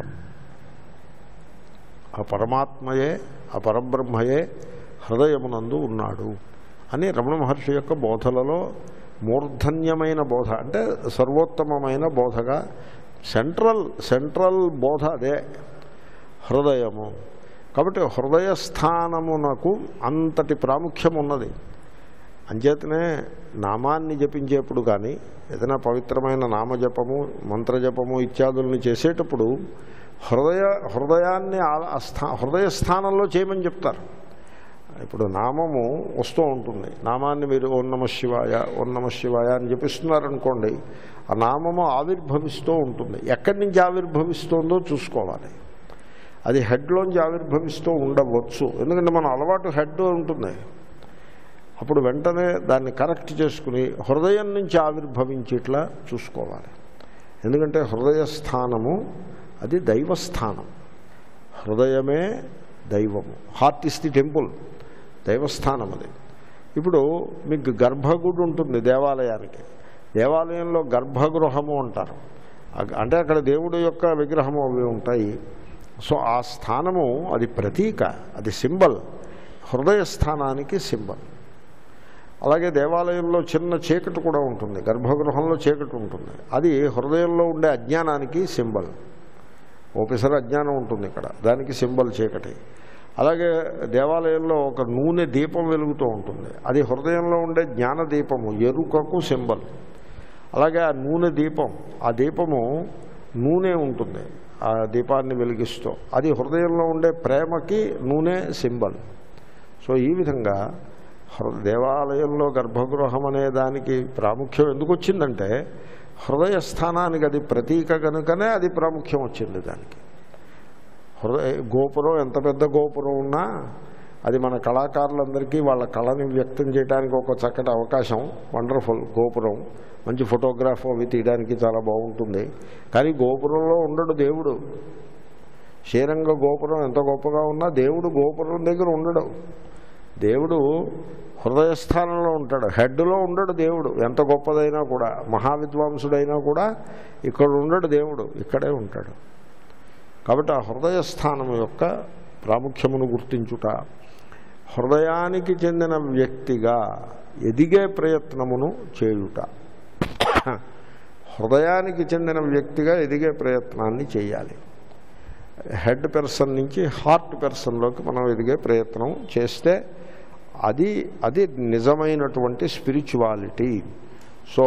ఆ పరమాత్మయే ఆ పరబ్రహ్మయే హృదయమునందు ఉన్నాడు అని రమణ మహర్షి యొక్క బోధలలో మూర్ధన్యమైన బోధ అంటే సర్వోత్తమమైన బోధగా సెంట్రల్ సెంట్రల్ బోధ అదే హృదయము కాబట్టి హృదయ స్థానమునకు అంతటి ప్రాముఖ్యం ఉన్నది అంచేతనే నామాన్ని జపించేప్పుడు కానీ ఏదైనా పవిత్రమైన నామజపము మంత్రజపము ఇత్యాదుల్ని చేసేటప్పుడు హృదయ హృదయాన్ని ఆ- ఆ స్థా హృదయ స్థానంలో చేయమని చెప్తారు ఇప్పుడు నామము వస్తూ ఉంటుంది నామాన్ని మీరు ఓం నమ శివాయ ఓం నమ శివాయ అని జపిస్తున్నారనుకోండి ఆ నామము ఆవిర్భవిస్తూ ఉంటుంది ఎక్కడి నుంచి ఆవిర్భవిస్తుందో చూసుకోవాలి అది హెడ్లోంచి ఆవిర్భవిస్తూ ఉండవచ్చు ఎందుకంటే మన అలవాటు హెడ్ ఉంటుంది అప్పుడు వెంటనే దాన్ని కరెక్ట్ చేసుకుని హృదయం నుంచి ఆవిర్భవించేట్లా చూసుకోవాలి ఎందుకంటే హృదయ స్థానము అది దైవస్థానం హృదయమే దైవము హార్ట్ ఇస్ ది టెంపుల్ దైవస్థానం అది ఇప్పుడు మీకు గర్భగుడి ఉంటుంది దేవాలయానికి దేవాలయంలో గర్భగృహము అంటారు అ- అంటే అక్కడ దేవుడు యొక్క విగ్రహము అవి ఉంటాయి సో ఆ స్థానము అది ప్రతీక అది సింబల్ హృదయ స్థానానికి సింబల్ అలాగే దేవాలయంలో చిన్న చీకటి కూడా ఉంటుంది గర్భగృహంలో చీకటి ఉంటుంది అది హృదయంలో ఉండే అజ్ఞానానికి సింబల్ ఓపెసర్ అజ్ఞానం ఉంటుంది ఇక్కడ దానికి సింబల్ చీకటి అలాగే దేవాలయంలో ఒక నూనె దీపం వెలుగుతూ ఉంటుంది అది హృదయంలో ఉండే జ్ఞాన దీపము ఎరుకకు సింబల్ అలాగే ఆ నూనె దీపం ఆ దీపము నూనె ఉంటుంది ఆ దీపాన్ని వెలిగిస్తూ అది హృదయంలో ఉండే ప్రేమకి నూనె సింబల్ సో ఈ విధంగా హృ- దేవాలయంలో గర్భగృహం అనే దానికి ప్రాముఖ్యం ఎందుకు వచ్చిందంటే హృదయ స్థానానికి అది ప్రతీక కనుకనే అది ప్రాముఖ్యం వచ్చింది దానికి హృదయ గోపురం ఎంత పెద్ద గోపురం ఉన్నా అది మన కళాకారులందరికీ వాళ్ళ కళని వ్యక్తం చేయడానికి ఒక చక్కటి అవకాశం వండర్ఫుల్ గోపురం మంచి ఫోటోగ్రాఫ్ అవి తీయడానికి చాలా బాగుంటుంది కానీ గోపురంలో ఉండడు దేవుడు శ్రీరంగ గోపురం ఎంత గొప్పగా ఉన్నా దేవుడు గోపురం దగ్గర ఉండడు దేవుడు హృదయస్థానంలో ఉంటాడు హెడ్లో ఉండడు దేవుడు ఎంత గొప్పదైనా కూడా మహావిద్వాంసుడైనా కూడా ఇక్కడ ఉండడు దేవుడు ఇక్కడే ఉంటాడు కాబట్టి ఆ హృదయస్థానం యొక్క ప్రాముఖ్యమును గుర్తించుట హృదయానికి చెందిన వ్యక్తిగా ఎదిగే ప్రయత్నమును చేయుట హృదయానికి చెందిన వ్యక్తిగా ఎదిగే ప్రయత్నాన్ని చేయాలి హెడ్ పర్సన్ నుంచి హార్ట్ పర్సన్లోకి మనం ఎదిగే ప్రయత్నం చేస్తే అది అది నిజమైనటువంటి స్పిరిచువాలిటీ సో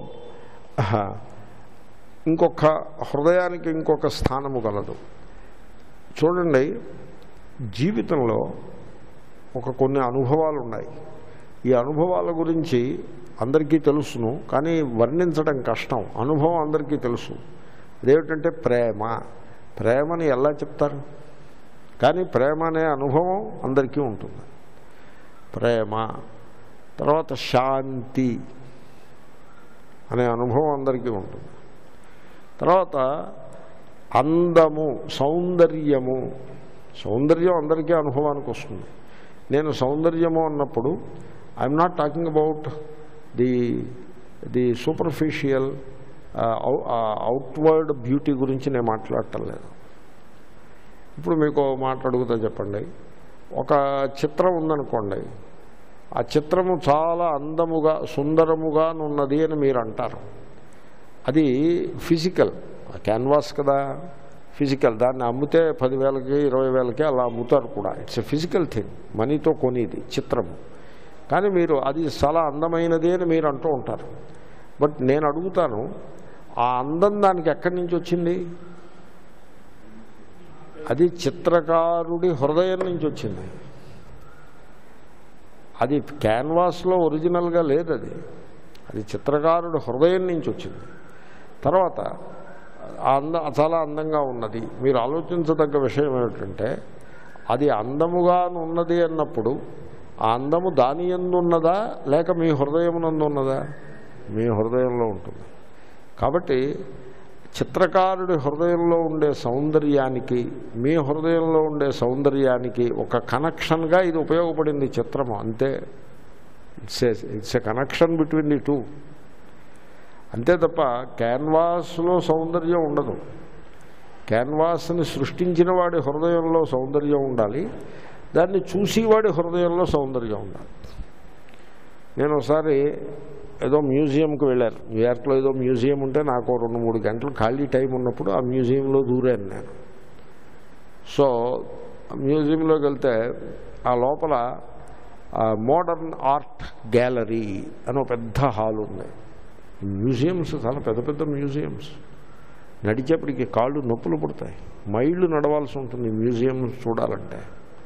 ఇంకొక హృదయానికి ఇంకొక స్థానము గలదు చూడండి జీవితంలో ఒక కొన్ని అనుభవాలు ఉన్నాయి ఈ అనుభవాల గురించి అందరికీ తెలుసును కానీ వర్ణించడం కష్టం అనుభవం అందరికీ తెలుసు అదేమిటంటే ప్రేమ ప్రేమని ఎలా చెప్తారు కానీ ప్రేమ అనే అనుభవం అందరికీ ఉంటుంది ప్రేమ తర్వాత శాంతి అనే అనుభవం అందరికీ ఉంటుంది తర్వాత అందము సౌందర్యము సౌందర్యం అందరికీ అనుభవానికి వస్తుంది నేను సౌందర్యము అన్నప్పుడు I'm not talking about the the superficial outward beauty గురించి నేను మాట్లాడటం లేదు ఇప్పుడు మీకు మాట అడుగుతా చెప్పండి ఒక చిత్రం ఉందనుకోండి ఆ చిత్రము చాలా అందముగా సుందరముగా ఉన్నది అని మీరు అంటారు అది ఫిజికల్ క్యాన్వాస్ కదా ఫిజికల్ దాన్ని అమ్మితే పదివేలకి ఇరవై వేలకి అలా అమ్ముతారు కూడా ఇట్స్ ఎ ఫిజికల్ థింగ్ మనీతో కొనేది చిత్రము కానీ మీరు అది చాలా అందమైనది అని మీరు అంటూ ఉంటారు బట్ నేను అడుగుతాను ఆ అందం దానికి ఎక్కడి నుంచి వచ్చింది అది చిత్రకారుడి హృదయం నుంచి వచ్చింది అది క్యాన్వాస్లో ఒరిజినల్గా లేదు అది అది చిత్రకారుడి హృదయం నుంచి వచ్చింది తర్వాత ఆ అంద చాలా అందంగా ఉన్నది మీరు ఆలోచించదగ్గ విషయం ఏమిటంటే అది అందముగా ఉన్నది అన్నప్పుడు ఆ అందము దాని ఎందు ఉన్నదా లేక మీ హృదయమునందు ఉన్నదా మీ హృదయంలో ఉంటుంది కాబట్టి చిత్రకారుడి హృదయంలో ఉండే సౌందర్యానికి మీ హృదయంలో ఉండే సౌందర్యానికి ఒక కనెక్షన్గా ఇది ఉపయోగపడింది చిత్రము అంతే it's a it's a connection between the two అంతే తప్ప క్యాన్వాస్లో సౌందర్యం ఉండదు క్యాన్వాస్ని సృష్టించిన వాడి హృదయంలో సౌందర్యం ఉండాలి దాన్ని చూసేవాడి హృదయంలో సౌందర్యం ఉండాలి నేను ఒకసారి ఏదో మ్యూజియంకి వెళ్ళాను న్యూయార్క్లో ఏదో మ్యూజియం ఉంటే నాకు రెండు మూడు గంటలు ఖాళీ టైం ఉన్నప్పుడు ఆ మ్యూజియంలో దూరాను నేను సో మ్యూజియంలోకి వెళ్తే ఆ లోపల మోడర్న్ ఆర్ట్ గ్యాలరీ అని ఒక పెద్ద హాల్ ఉంది మ్యూజియంస్ చాలా పెద్ద పెద్ద మ్యూజియంస్ నడిచేప్పటికి కాళ్ళు నొప్పులు పుడతాయి మైళ్ళు నడవాల్సి ఉంటుంది మ్యూజియం చూడాలంటే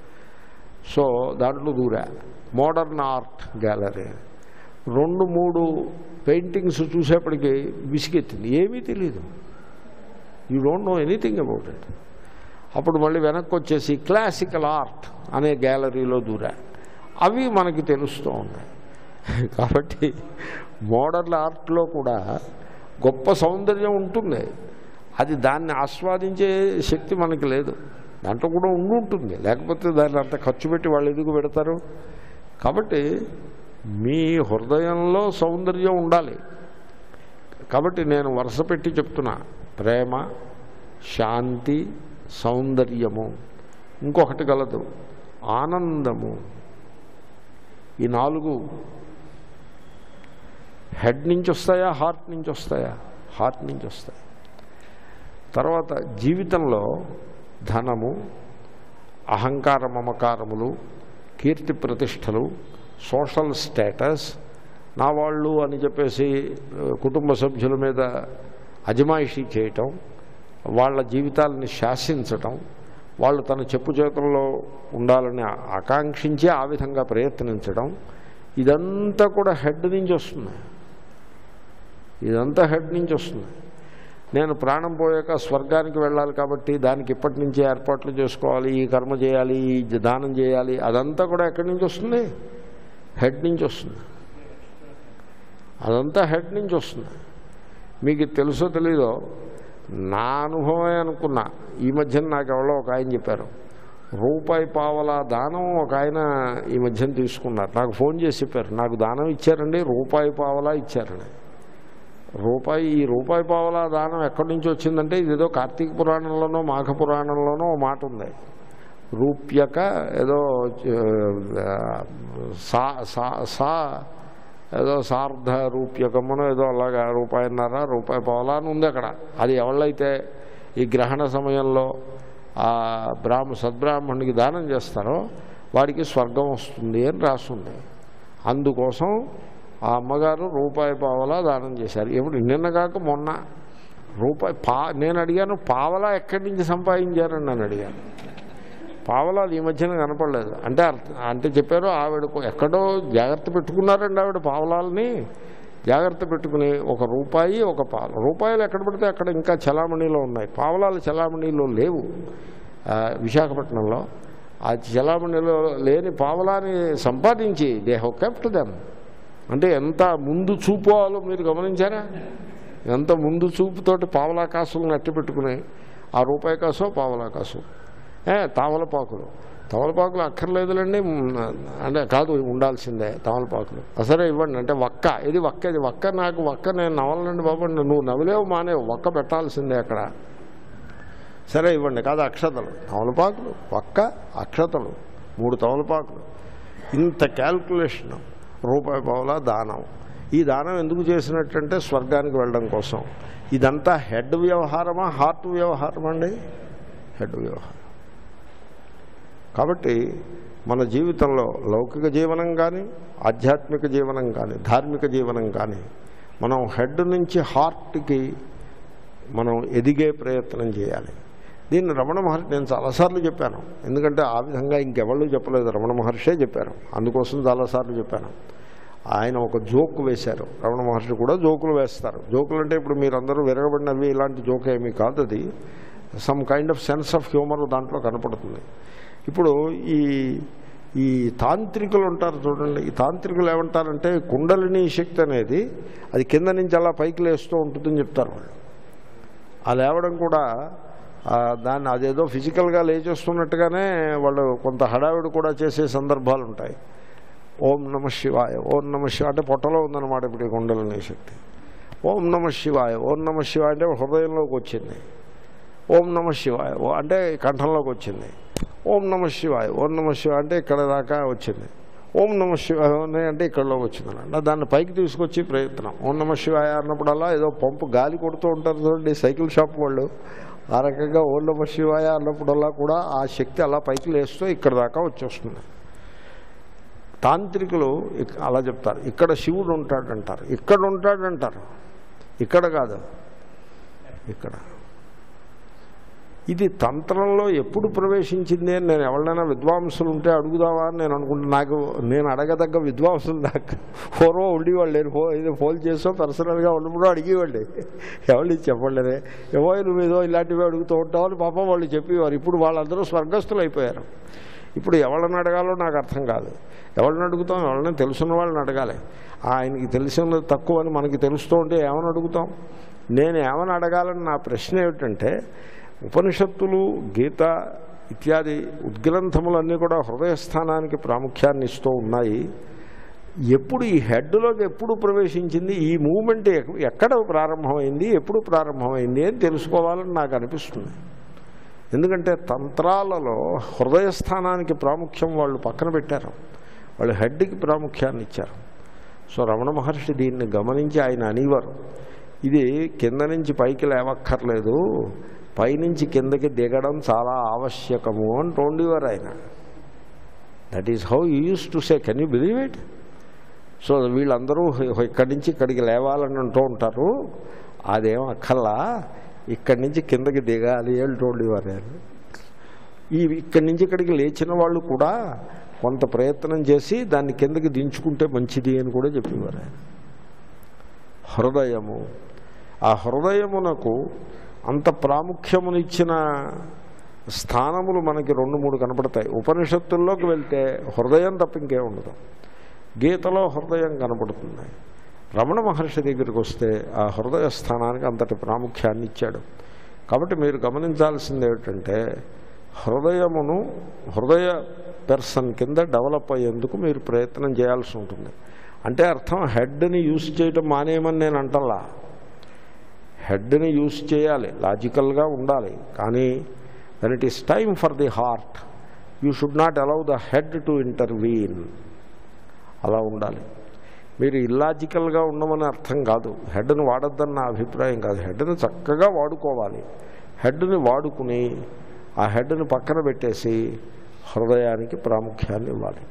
సో దాంట్లో దూరా మోడర్న్ ఆర్ట్ గ్యాలరీ రెండు మూడు పెయింటింగ్స్ చూసేప్పటికి విసిగెత్తింది ఏమీ తెలియదు you don't know anything about it అప్పుడు మళ్ళీ వెనక్కి వచ్చేసి క్లాసికల్ ఆర్ట్ అనే గ్యాలరీలో దూరా అవి మనకి తెలుస్తూ ఉన్నాయి కాబట్టి మోడర్న్ ఆర్ట్లో కూడా గొప్ప సౌందర్యం ఉంటుంది అది దాన్ని ఆస్వాదించే శక్తి మనకి లేదు దాంట్లో కూడా ఉండి ఉంటుంది లేకపోతే దాన్ని అంత ఖర్చు పెట్టి వాళ్ళు ఎందుకు పెడతారు కాబట్టి మీ హృదయంలో సౌందర్యం ఉండాలి కాబట్టి నేను వరుస పెట్టి చెప్తున్నా ప్రేమ శాంతి సౌందర్యము ఇంకొకటి గలదు ఆనందము ఈ నాలుగు హెడ్ నుంచి వస్తాయా హార్ట్ నుంచి వస్తాయా హార్ట్ నుంచి వస్తాయి తర్వాత జీవితంలో ధనము అహంకార మమకారములు కీర్తి ప్రతిష్టలు సోషల్ స్టేటస్ నా వాళ్ళు అని చెప్పేసి కుటుంబ సభ్యుల మీద అజమాయిషీ చేయటం వాళ్ళ జీవితాలని శాసించటం వాళ్ళు తన చెప్పు చేతుల్లో ఉండాలని ఆకాంక్షించి ఆ విధంగా ప్రయత్నించడం ఇదంతా కూడా హెడ్ నుంచి వస్తుంది ఇదంతా హెడ్ నుంచి వస్తుంది నేను ప్రాణం పోయాక స్వర్గానికి వెళ్ళాలి కాబట్టి దానికి ఇప్పటి నుంచి ఏర్పాట్లు చేసుకోవాలి ఈ కర్మ చేయాలి ఈ దానం చేయాలి అదంతా కూడా ఎక్కడి నుంచి వస్తుంది హెడ్ నుంచి వస్తుంది అదంతా హెడ్ నుంచి వస్తుంది మీకు తెలుసో తెలీదో నా అనుభవమే అనుకున్నా ఈ మధ్యన నాకు ఎవరో ఒక ఆయన చెప్పారు రూపాయి పావలా దానం ఒక ఆయన ఈ మధ్యన తీసుకున్నారు నాకు ఫోన్ చేసి చెప్పారు నాకు దానం ఇచ్చారండి రూపాయి పావలా ఇచ్చారండి రూపాయి ఈ రూపాయి పావలా దానం ఎక్కడి నుంచి వచ్చిందంటే ఇదేదో కార్తీక పురాణంలోనో మాఘ పురాణంలోనో ఓ మాట ఉంది రూప్యక ఏదో ఆ, సా సా సా ఏదో సార్ధ రూప్యకమును ఏదో అలాగా రూపాయిన్నర రూపాయి పావలా అని ఉంది అక్కడ అది ఎవళ్ళైతే ఈ గ్రహణ సమయంలో ఆ బ్రాహ్మ సద్బ్రాహ్మణుడికి దానం చేస్తారో వాడికి స్వర్గం వస్తుంది అని రాస్తుంది అందుకోసం ఆ అమ్మగారు రూపాయి పావలా దానం చేశారు ఎప్పుడు నిన్న కాక మొన్న రూపాయి పా నేను అడిగాను పావలా ఎక్కడి నుంచి సంపాదించారని నన్ను అడిగాను పావలాలు ఈ మధ్యన కనపడలేదు అంటే అర్థ- అంటే చెప్పారు ఆవిడ కొ- ఎక్కడో జాగ్రత్త పెట్టుకున్నారండి ఆవిడ పావలాలని జాగ్రత్త పెట్టుకుని ఒక రూపాయి ఒక పాల రూపాయలు ఎక్కడ పడితే అక్కడ ఇంకా చలామణిలో ఉన్నాయి పావలాలు చలామణిలో లేవు ఆ, విశాఖపట్నంలో ఆ చలామణిలో లేని పావలాని సంపాదించి దే హెవ్ కెప్ట్ దెమ్ అంటే ఎంత ముందు చూపోవాలో మీరు గమనించారా ఎంత ముందు చూపుతోటి పావలా కాసులను అట్టి పెట్టుకుని ఆ రూపాయి కాసు పావలా కాసు ఏ తామలపాకులు తమలపాకులు అక్కర్లేదులండి మ్, అంటే కాదు ఉండాల్సిందే తమలపాకులు అసలే ఇవ్వండి అంటే వక్క ఇది వక్క ఇది వక్క నాకు వక్క నేను నవలండి బాబు నువ్వు నవ్వలేవు మానేవు వక్క పెట్టాల్సిందే అక్కడ సరే ఇవ్వండి కాదు అక్షతలు తమలపాకులు వక్క అక్షతలు మూడు తమలపాకులు ఇంత క్యాల్కులేషన్ రూపాయి పావులా దానం ఈ దానం ఎందుకు చేసినట్టంటే స్వర్గానికి వెళ్ళడం కోసం ఇదంతా హెడ్ వ్యవహారమా హార్ట్ వ్యవహారం అండి హెడ్ వ్యవహారం కాబట్టి మన జీవితంలో లౌకిక జీవనం కానీ ఆధ్యాత్మిక జీవనం కానీ ధార్మిక జీవనం కానీ మనం హెడ్ నుంచి హార్ట్కి మనం ఎదిగే ప్రయత్నం చేయాలి దీన్ని రమణ మహర్షి నేను చాలాసార్లు చెప్పాను ఎందుకంటే ఆ విధంగా ఇంకెవళ్ళు చెప్పలేదు రమణ మహర్షే చెప్పారు అందుకోసం చాలాసార్లు చెప్పాను ఆయన ఒక జోక్ వేశారు రమణ మహర్షి కూడా జోకులు వేస్తారు జోకులు అంటే ఇప్పుడు మీరందరూ విరగబడినవి ఇలాంటి జోక్ ఏమీ కాదు అది some kind of sense of humour దాంట్లో కనపడుతుంది ఇప్పుడు ఈ ఈ తాంత్రికులు ఉంటారు చూడండి ఈ తాంత్రికులు ఏమంటారంటే కుండలిని శక్తి అనేది అది కింద నుంచి అలా పైకి లేస్తూ ఉంటుందని చెప్తారు వాళ్ళు ఆ లేవడం కూడా ఆ, దాన్ని అదేదో ఫిజికల్గా లేచేస్తున్నట్టుగానే వాళ్ళు కొంత హడావిడి కూడా చేసే సందర్భాలు ఉంటాయి ఓం నమ శివాయ ఓం నమ శివాయ అంటే పొట్టలో ఉందన్నమాట ఇప్పుడు ఈ కుండలిని శక్తి ఓం నమ శివాయ ఓం నమ శివాయ అంటే హృదయంలోకి వచ్చింది ఓం నమ శివాయ ఓ అంటే కంఠంలోకి వచ్చింది ఓం నమ శివాయ ఓం నమ శివాయ అంటే ఇక్కడ దాకా వచ్చింది ఓం నమ శివాయ ఉన్నాయి అంటే ఇక్కడలోకి వచ్చింది అంటే దాన్ని పైకి తీసుకొచ్చి ప్రయత్నం ఓం నమ శివాయ అన్నప్పుడల్లా ఏదో పంపు గాలి కొడుతూ ఉంటారు చూడండి సైకిల్ షాప్ వాళ్ళు ఆ రకంగా ఓం నమ శివాయ అన్నప్పుడల్లా కూడా ఆ శక్తి అలా పైకి లేస్తూ ఇక్కడ దాకా వచ్చేస్తుంది తాంత్రికులు ఇక్- అలా చెప్తారు ఇక్కడ శివుడు ఉంటాడంటారు ఇక్కడ ఉంటాడంటారు ఇక్కడ కాదు ఇక్కడ ఇది తంత్రంలో ఎప్పుడు ప్రవేశించింది అని నేను ఎవరినైనా విద్వాంసులు ఉంటే అడుగుదావా అని నేను అనుకుంటున్నా నాకు నేను అడగదగ్గ విద్వాంసులు నాకు పూర్వం ఉండేవాళ్ళు లేరు ఫో ఇది ఫోన్ చేసో పర్సనల్గా ఉన్నప్పుడు అడిగేవాళ్ళు ఎవరు చెప్పలేదే ఏవో నువ్వు ఏదో ఇలాంటివి అడుగుతూ ఉంటావు అని పాపం వాళ్ళు చెప్పేవారు ఇప్పుడు వాళ్ళందరూ స్వర్గస్థులు అయిపోయారు ఇప్పుడు ఎవరిని అడగాలో నాకు అర్థం కాదు ఎవరిని అడుగుతాం ఎవరిని తెలుసున్న వాళ్ళని అడగాలి ఆయనకి తెలిసినది తక్కువ అని మనకి తెలుస్తూ ఉంటే ఏమని అడుగుతాం నేను ఏమని అడగాలని నా ప్రశ్న ఏమిటంటే ఉపనిషత్తులు గీత ఇత్యాది ఉద్గ్రంథములన్నీ కూడా హృదయస్థానానికి ప్రాముఖ్యాన్ని ఇస్తూ ఉన్నాయి ఎప్పుడు ఈ హెడ్లోకి ఎప్పుడు ప్రవేశించింది ఈ మూమెంట్ ఎక్- ఎక్కడ ప్రారంభమైంది ఎప్పుడు ప్రారంభమైంది అని తెలుసుకోవాలని నాకు అనిపిస్తుంది ఎందుకంటే తంత్రాలలో హృదయస్థానానికి ప్రాముఖ్యం వాళ్ళు పక్కన పెట్టారు వాళ్ళు హెడ్కి ప్రాముఖ్యాన్ని ఇచ్చారు సో రమణ మహర్షి దీన్ని గమనించి ఆయన అనేవారు ఇది కింద నుంచి పైకి లేవక్కర్లేదు పైనుంచి కిందకి దిగడం చాలా ఆవశ్యకము అని ఉండేవారు ఆయన that is how used to say can you believe it so వీళ్ళందరూ ఇక్కడి నుంచి ఇక్కడికి లేవాలని అంటూ ఉంటారు అదేం అక్కల్లా ఇక్కడి నుంచి కిందకి దిగాలి అంటూ ఉండేవారు ఆయన ఈ ఇక్కడి నుంచి ఇక్కడికి లేచిన వాళ్ళు కూడా కొంత ప్రయత్నం చేసి దాన్ని కిందకి దించుకుంటే మంచిది అని కూడా చెప్పేవారు ఆయన హృదయము ఆ హృదయమునకు అంత ప్రాముఖ్యమునిచ్చిన స్థానములు మనకి రెండు మూడు కనపడతాయి ఉపనిషత్తుల్లోకి వెళ్తే హృదయం తప్ప ఇంకే ఉండదు గీతలో హృదయం కనపడుతుంది రమణ మహర్షి దగ్గరికి వస్తే ఆ హృదయ స్థానానికి అంతటి ప్రాముఖ్యాన్ని ఇచ్చాడు కాబట్టి మీరు గమనించాల్సింది ఏమిటంటే హృదయమును హృదయ పెర్సన్ కింద డెవలప్ అయ్యేందుకు మీరు ప్రయత్నం చేయాల్సి ఉంటుంది అంటే అర్థం హెడ్ని యూస్ చేయటం మానేయమని నేను అంటల్లా హెడ్ని యూస్ చేయాలి లాజికల్గా ఉండాలి కానీ when it is time for the heart you should not allow the head to intervene అలా ఉండాలి మీరు ఇల్లాజికల్గా ఉండమని అర్థం కాదు హెడ్ని వాడొద్దన్న నా అభిప్రాయం కాదు హెడ్ని చక్కగా వాడుకోవాలి హెడ్ని వాడుకుని ఆ హెడ్ని పక్కన పెట్టేసి హృదయానికి ప్రాముఖ్యాన్ని ఇవ్వాలి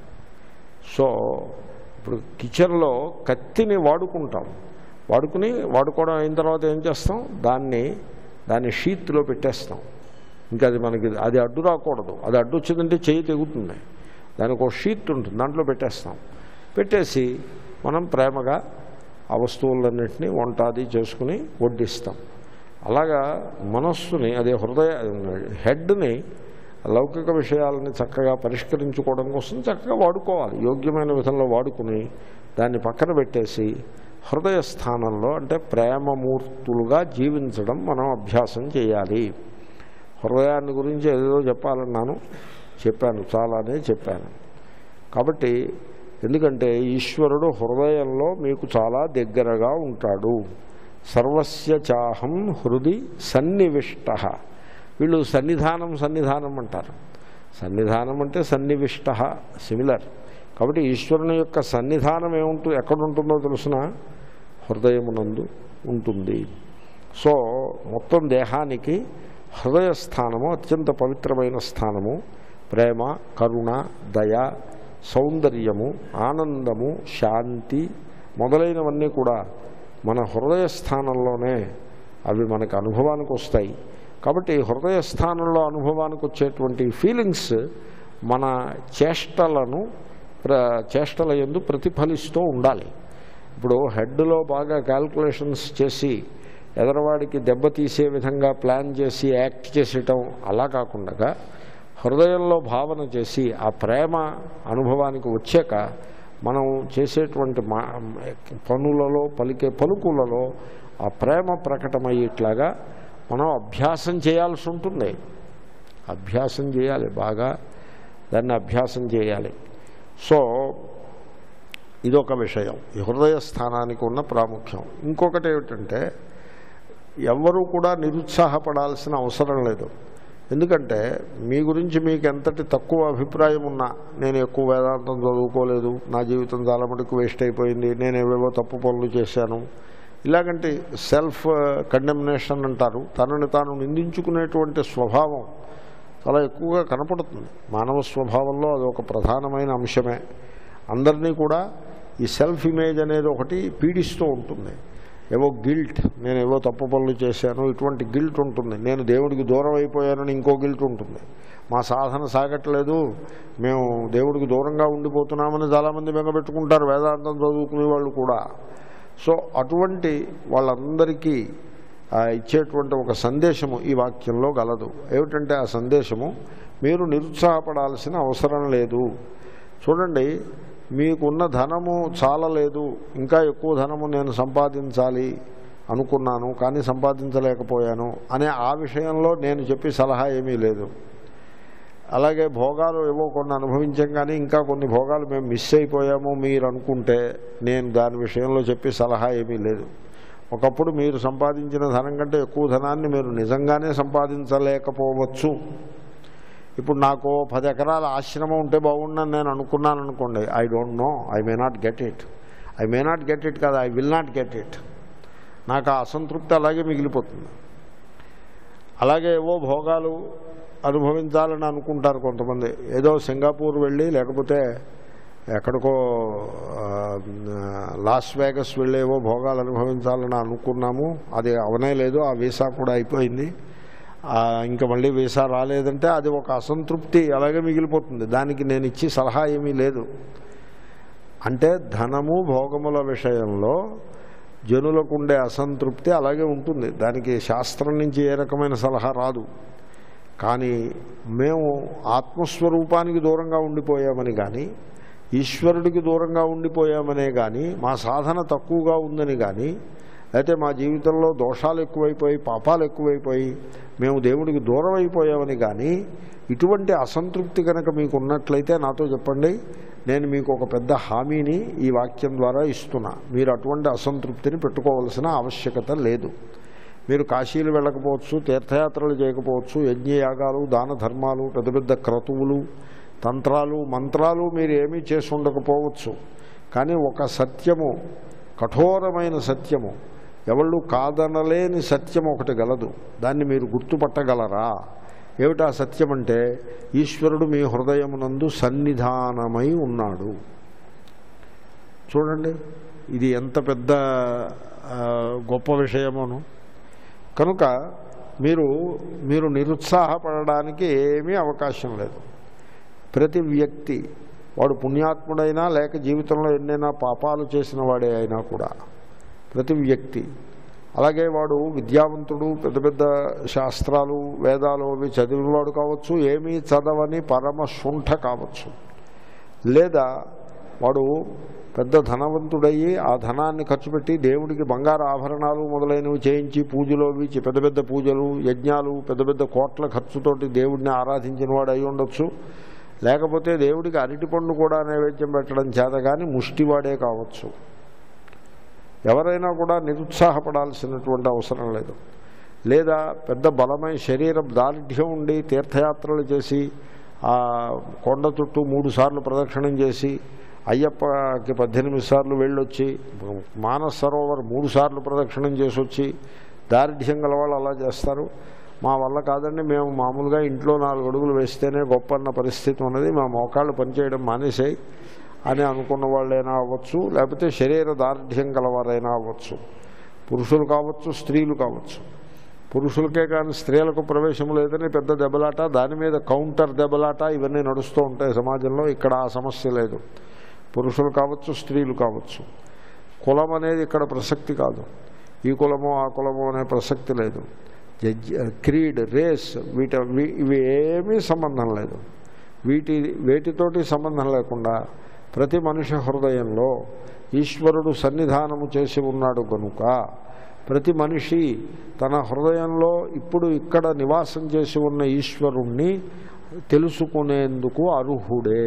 సో ఇప్పుడు కిచెన్లో కత్తిని వాడుకుంటాం వాడుకుని వాడుకోవడం అయిన తర్వాత ఏం చేస్తాం దాన్ని దాన్ని షీత్లో పెట్టేస్తాం ఇంకా అది మనకి అది అడ్డు రాకూడదు అది అడ్డు వచ్చిందంటే చేయి తెగుతుంది దానికి ఒక షీట్ ఉంటుంది దాంట్లో పెట్టేస్తాం పెట్టేసి మనం ప్రేమగా ఆ వస్తువులన్నింటినీ వంట అది చేసుకుని వడ్డిస్తాం అలాగా మనస్సుని అదే హృదయ హెడ్ని లౌకిక విషయాలని చక్కగా పరిష్కరించుకోవడం కోసం చక్కగా వాడుకోవాలి యోగ్యమైన విధంలో వాడుకుని దాన్ని పక్కన పెట్టేసి హృదయ స్థానంలో అంటే ప్రేమమూర్తులుగా జీవించడం మనం అభ్యాసం చేయాలి హృదయాన్ని గురించి ఏదో చెప్పాలన్నాను చెప్పాను చాలానే చెప్పాను కాబట్టి ఎందుకంటే ఈశ్వరుడు హృదయంలో మీకు చాలా దగ్గరగా ఉంటాడు సర్వస్య చాహం హృది సన్నివిష్ట వీళ్ళు సన్నిధానం సన్నిధానం అంటారు సన్నిధానం అంటే సన్నివిష్ట సిమిలర్ కాబట్టి ఈశ్వరుని యొక్క సన్నిధానం ఏముంటుంది ఎక్కడుంటుందో తెలుసిన హృదయమునందు ఉంటుంది సో మొత్తం దేహానికి హృదయ స్థానము అత్యంత పవిత్రమైన స్థానము ప్రేమ కరుణ దయ సౌందర్యము ఆనందము శాంతి మొదలైనవన్నీ కూడా మన హృదయ స్థానంలోనే అవి మనకు అనుభవానికి వస్తాయి కాబట్టి హృదయ స్థానంలో అనుభవానికి వచ్చేటువంటి ఫీలింగ్స్ మన చేష్టలను ప్ర చేష్టల ఎందు ప్రతిఫలిస్తూ ఉండాలి ఇప్పుడు హెడ్లో బాగా క్యాల్కులేషన్స్ చేసి ఎదరవాడికి దెబ్బతీసే విధంగా ప్లాన్ చేసి యాక్ట్ చేసేయటం అలా కాకుండా హృదయంలో భావన చేసి ఆ ప్రేమ అనుభవానికి వచ్చాక మనం చేసేటువంటి మా పనులలో పలికే పలుకులలో ఆ ప్రేమ ప్రకటమయ్యేట్లాగా మనం అభ్యాసం చేయాల్సి ఉంటుంది అభ్యాసం చేయాలి బాగా దాన్ని అభ్యాసం చేయాలి సో ఇదొక విషయం ఈ హృదయ స్థానానికి ఉన్న ప్రాముఖ్యం ఇంకొకటి ఏమిటంటే ఎవ్వరూ కూడా నిరుత్సాహపడాల్సిన అవసరం లేదు ఎందుకంటే మీ గురించి మీకు ఎంతటి తక్కువ అభిప్రాయం ఉన్నా నేను ఎక్కువ వేదాంతం చదువుకోలేదు నా జీవితం చాలా మటుకు వేస్ట్ అయిపోయింది నేను ఏవేవో తప్పు పనులు చేశాను ఇలాగంటే సెల్ఫ్ కండెమినేషన్ అంటారు తనని తాను నిందించుకునేటువంటి స్వభావం చాలా ఎక్కువగా కనపడుతుంది మానవ స్వభావంలో అది ఒక ప్రధానమైన అంశమే అందరినీ కూడా ఈ సెల్ఫ్ ఇమేజ్ అనేది ఒకటి పీడిస్తూ ఉంటుంది ఏవో గిల్ట్ నేను ఏవో తప్పు పనులు చేశాను ఇటువంటి గిల్ట్ ఉంటుంది నేను దేవుడికి దూరం అయిపోయానని ఇంకో గిల్ట్ ఉంటుంది మా సాధన సాగట్లేదు మేము దేవుడికి దూరంగా ఉండిపోతున్నామని చాలామంది బెంగపెట్టుకుంటారు వేదాంతం చదువుకునే వాళ్ళు కూడా సో అటువంటి వాళ్ళందరికీ ఆ, ఇచ్చేటువంటి ఒక సందేశము ఈ వాక్యంలో గలదు ఏమిటంటే ఆ సందేశము మీరు నిరుత్సాహపడాల్సిన అవసరం లేదు చూడండి మీకున్న ధనము చాలలేదు ఇంకా ఎక్కువ ధనము నేను సంపాదించాలి అనుకున్నాను కానీ సంపాదించలేకపోయాను అనే ఆ విషయంలో నేను చెప్పి సలహా ఏమీ లేదు అలాగే భోగాలు ఏవో కొన్ని అనుభవించాం కానీ ఇంకా కొన్ని భోగాలు మేము మిస్ అయిపోయాము మీరు అనుకుంటే నేను దాని విషయంలో చెప్పి సలహా ఏమీ లేదు ఒకప్పుడు మీరు సంపాదించిన ధనం కంటే ఎక్కువ ధనాన్ని మీరు నిజంగానే సంపాదించలేకపోవచ్చు ఇప్పుడు నాకు ఓ పది ఎకరాల ఆశ్రమం ఉంటే బాగుండని నేను అనుకున్నాను అనుకోండి I don't know I may not get it I may not get it కాదు I will not get it నాకు ఆ అసంతృప్తి అలాగే మిగిలిపోతుంది అలాగే ఏవో భోగాలు అనుభవించాలని అనుకుంటారు కొంతమంది ఏదో సింగపూర్ వెళ్ళి లేకపోతే ఎక్కడికో ఆ, లాస్ వేగస్ వెళ్ళేవో భోగాలు అనుభవించాలని అనుకున్నాము అది అవనే లేదు ఆ వీసా కూడా అయిపోయింది ఆ, ఇంకా మళ్ళీ వీసా రాలేదంటే అది ఒక అసంతృప్తి అలాగే మిగిలిపోతుంది దానికి నేను ఇచ్చి సలహా ఏమీ లేదు అంటే ధనము భోగముల విషయంలో జనులకు ఉండే అసంతృప్తి అలాగే ఉంటుంది దానికి శాస్త్రం నుంచి ఏ రకమైన సలహా రాదు కానీ మేము ఆత్మస్వరూపానికి దూరంగా ఉండిపోయామని కానీ ఈశ్వరుడికి దూరంగా ఉండిపోయామనే కానీ మా సాధన తక్కువగా ఉందని కానీ అయితే మా జీవితంలో దోషాలు ఎక్కువైపోయి పాపాలు ఎక్కువైపోయి మేము దేవుడికి దూరం అయిపోయామని కానీ ఇటువంటి అసంతృప్తి కనుక మీకు ఉన్నట్లయితే నాతో చెప్పండి నేను మీకు ఒక పెద్ద హామీని ఈ వాక్యం ద్వారా ఇస్తున్నా మీరు అటువంటి అసంతృప్తిని పెట్టుకోవాల్సిన ఆవశ్యకత లేదు మీరు కాశీలు వెళ్ళకపోవచ్చు తీర్థయాత్రలు చేయకపోవచ్చు యజ్ఞయాగాలు దాన ధర్మాలు పెద్ద పెద్ద క్రతువులు తంత్రాలు మంత్రాలు మీరు ఏమీ చేసి ఉండకపోవచ్చు కానీ ఒక సత్యము కఠోరమైన సత్యము ఎవళ్ళు కాదనలేని సత్యం ఒకటి గలదు దాన్ని మీరు గుర్తుపట్టగలరా ఏమిటా సత్యం అంటే ఈశ్వరుడు మీ హృదయమునందు సన్నిధానమై ఉన్నాడు చూడండి ఇది ఎంత పెద్ద ఆ, గొప్ప విషయమోను కనుక మీరు మీరు నిరుత్సాహపడడానికి ఏమీ అవకాశం లేదు ప్రతి వ్యక్తి వాడు పుణ్యాత్ముడైనా లేక జీవితంలో ఎన్నైనా పాపాలు చేసిన వాడే అయినా కూడా ప్రతి వ్యక్తి అలాగే వాడు విద్యావంతుడు పెద్ద పెద్ద శాస్త్రాలు వేదాలు అవి చదివినవాడు కావచ్చు ఏమీ చదవని పరమ శుంఠ కావచ్చు లేదా వాడు పెద్ద ధనవంతుడయ్యి ఆ ధనాన్ని ఖర్చు పెట్టి దేవుడికి బంగారు ఆభరణాలు మొదలైనవి చేయించి పూజలు అవి చే- పెద్ద పెద్ద పూజలు యజ్ఞాలు పెద్ద పెద్ద కోట్ల ఖర్చుతోటి దేవుడిని ఆరాధించిన వాడు అయి ఉండొచ్చు లేకపోతే దేవుడికి అరటిపండు కూడా నైవేద్యం పెట్టడం చేత కానీ ముష్టివాడే కావచ్చు ఎవరైనా కూడా నిరుత్సాహపడాల్సినటువంటి అవసరం లేదు లేదా పెద్ద బలమైన శరీరం దారిఢ్యం ఉండి తీర్థయాత్రలు చేసి ఆ కొండ చుట్టూ మూడు సార్లు ప్రదక్షిణం చేసి అయ్యప్పకి పద్దెనిమిది సార్లు వెళ్ళొచ్చి మానస సరోవర్ మూడు సార్లు ప్రదక్షిణం చేసి వచ్చి దారిఢ్యం గల వాళ్ళు అలా చేస్తారు మా వల్ల కాదండి మేము మామూలుగా ఇంట్లో నాలుగు అడుగులు వేస్తేనే గొప్ప అన్న పరిస్థితి ఉన్నది మా మోకాళ్ళు పనిచేయడం మానేసాయి అని అనుకున్న వాళ్ళైనా అవ్వచ్చు లేకపోతే శరీర దార్ఢ్యం గలవారైనా అవ్వచ్చు పురుషులు కావచ్చు స్త్రీలు కావచ్చు పురుషులకే కానీ స్త్రీలకు ప్రవేశం లేదని పెద్ద దెబ్బలాట దాని మీద కౌంటర్ దెబ్బలాట ఇవన్నీ నడుస్తూ ఉంటాయి సమాజంలో ఇక్కడ ఆ సమస్య లేదు పురుషులు కావచ్చు స్త్రీలు కావచ్చు కులం అనేది ఇక్కడ ప్రసక్తి కాదు ఈ కులము ఆ కులము అనే ప్రసక్తి లేదు జడ్జి క్రీడ్ రేస్ వీటి వీ- ఇవి ఏమీ సంబంధం లేదు వీటి వేటితోటి సంబంధం లేకుండా ప్రతి మనిషి హృదయంలో ఈశ్వరుడు సన్నిధానము చేసి ఉన్నాడు గనుక ప్రతి మనిషి తన హృదయంలో ఇప్పుడు ఇక్కడ నివాసం చేసి ఉన్న ఈశ్వరుణ్ణి తెలుసుకునేందుకు అర్హుడే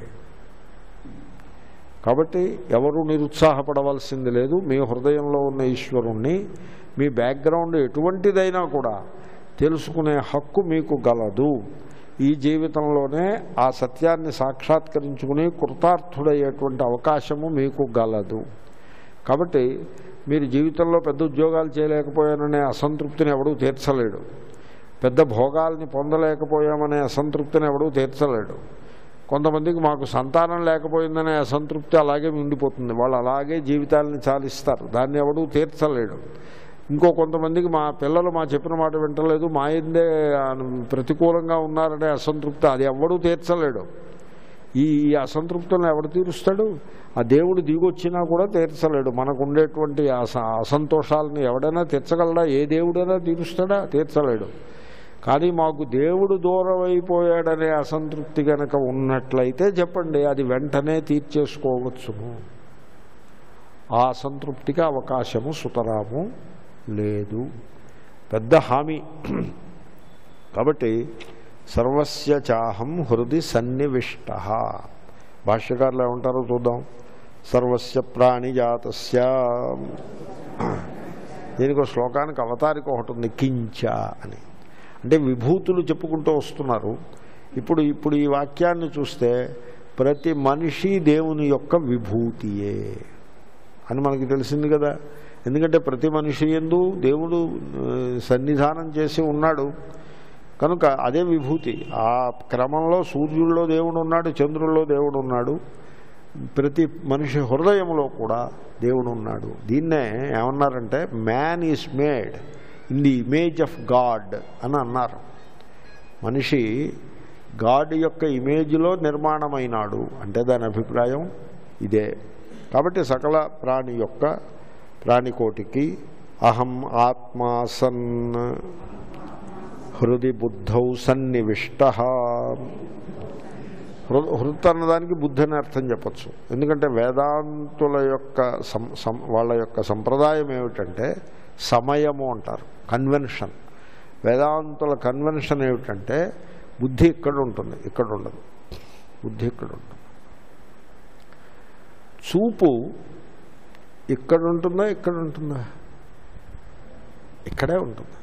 కాబట్టి ఎవరు నిరుత్సాహపడవలసింది లేదు మీ హృదయంలో ఉన్న ఈశ్వరుణ్ణి మీ బ్యాక్గ్రౌండ్ ఎటువంటిదైనా కూడా తెలుసుకునే హక్కు మీకు గలదు ఈ జీవితంలోనే ఆ సత్యాన్ని సాక్షాత్కరించుకుని కృతార్థుడయ్యేటువంటి అవకాశము మీకు గలదు కాబట్టి మీరు జీవితంలో పెద్ద ఉద్యోగాలు చేయలేకపోయాననే అసంతృప్తిని ఎవడూ తీర్చలేడు పెద్ద భోగాల్ని పొందలేకపోయామనే అసంతృప్తిని ఎవడూ తీర్చలేడు కొంతమందికి మాకు సంతానం లేకపోయిందనే అసంతృప్తి అలాగే ఉండిపోతుంది వాళ్ళు అలాగే జీవితాలని చాలిస్తారు దాన్ని ఎవడూ తీర్చలేడు ఇంకో కొంతమందికి మా పిల్లలు మా చెప్పిన మాట వింటలేదు మా ఇందే ప్రతికూలంగా ఉన్నారనే అసంతృప్తి అది ఎవడూ తీర్చలేడు ఈ ఈ అసంతృప్తులను ఎవడు తీరుస్తాడు ఆ దేవుడు దిగొచ్చినా కూడా తీర్చలేడు మనకు ఉండేటువంటి అస అసంతోషాలను ఎవడైనా తీర్చగలడా ఏ దేవుడైనా తీరుస్తాడా తీర్చలేడు కానీ మాకు దేవుడు దూరం అయిపోయాడనే అసంతృప్తి కనుక ఉన్నట్లయితే చెప్పండి అది వెంటనే తీర్చేసుకోవచ్చును ఆ అసంతృప్తికి అవకాశము సుతరాము లేదు పెద్ద హామీ కాబట్టి సర్వస్య చాహం హృది సన్నివిష్ట భాష్యకారులు ఏమంటారో చూద్దాం సర్వస్య ప్రాణిజాతస్య దీనికి ఒక శ్లోకానికి అవతారిక ఒకటి ఉంది కించ అని అంటే విభూతులు చెప్పుకుంటూ వస్తున్నారు ఇప్పుడు ఇప్పుడు ఈ వాక్యాన్ని చూస్తే ప్రతి మనిషి దేవుని యొక్క విభూతియే అని మనకి తెలిసింది కదా ఎందుకంటే ప్రతి మనిషి ఎందు దేవుడు ఆ, సన్నిధానం చేసి ఉన్నాడు కనుక అదే విభూతి ఆ క్రమంలో సూర్యుల్లో దేవుడు ఉన్నాడు చంద్రుల్లో దేవుడు ఉన్నాడు ప్రతి మనిషి హృదయంలో కూడా దేవుడు ఉన్నాడు దీన్నే ఏమన్నారంటే man is made in the image of God అని అన్నారు మనిషి గాడ్ యొక్క ఇమేజ్లో నిర్మాణమైనాడు అంటే దాని అభిప్రాయం ఇదే కాబట్టి సకల ప్రాణి యొక్క ప్రాణికోటికి అహం ఆత్మా సన్ హృది బుద్ధౌ సన్నివిష్ట హృ హృత్ అన్నదానికి బుద్ధి అని అర్థం చెప్పచ్చు ఎందుకంటే వేదాంతుల యొక్క సం సం వాళ్ళ యొక్క సంప్రదాయం ఏమిటంటే సమయము అంటారు కన్వెన్షన్ వేదాంతుల కన్వెన్షన్ ఏమిటంటే బుద్ధి ఇక్కడ ఉంటుంది ఇక్కడ ఉండదు బుద్ధి ఇక్కడ ఉంటుంది చూపు ఇక్కడ ఉంటుందా ఇక్కడ ఉంటుందా ఇక్కడే ఉంటుంది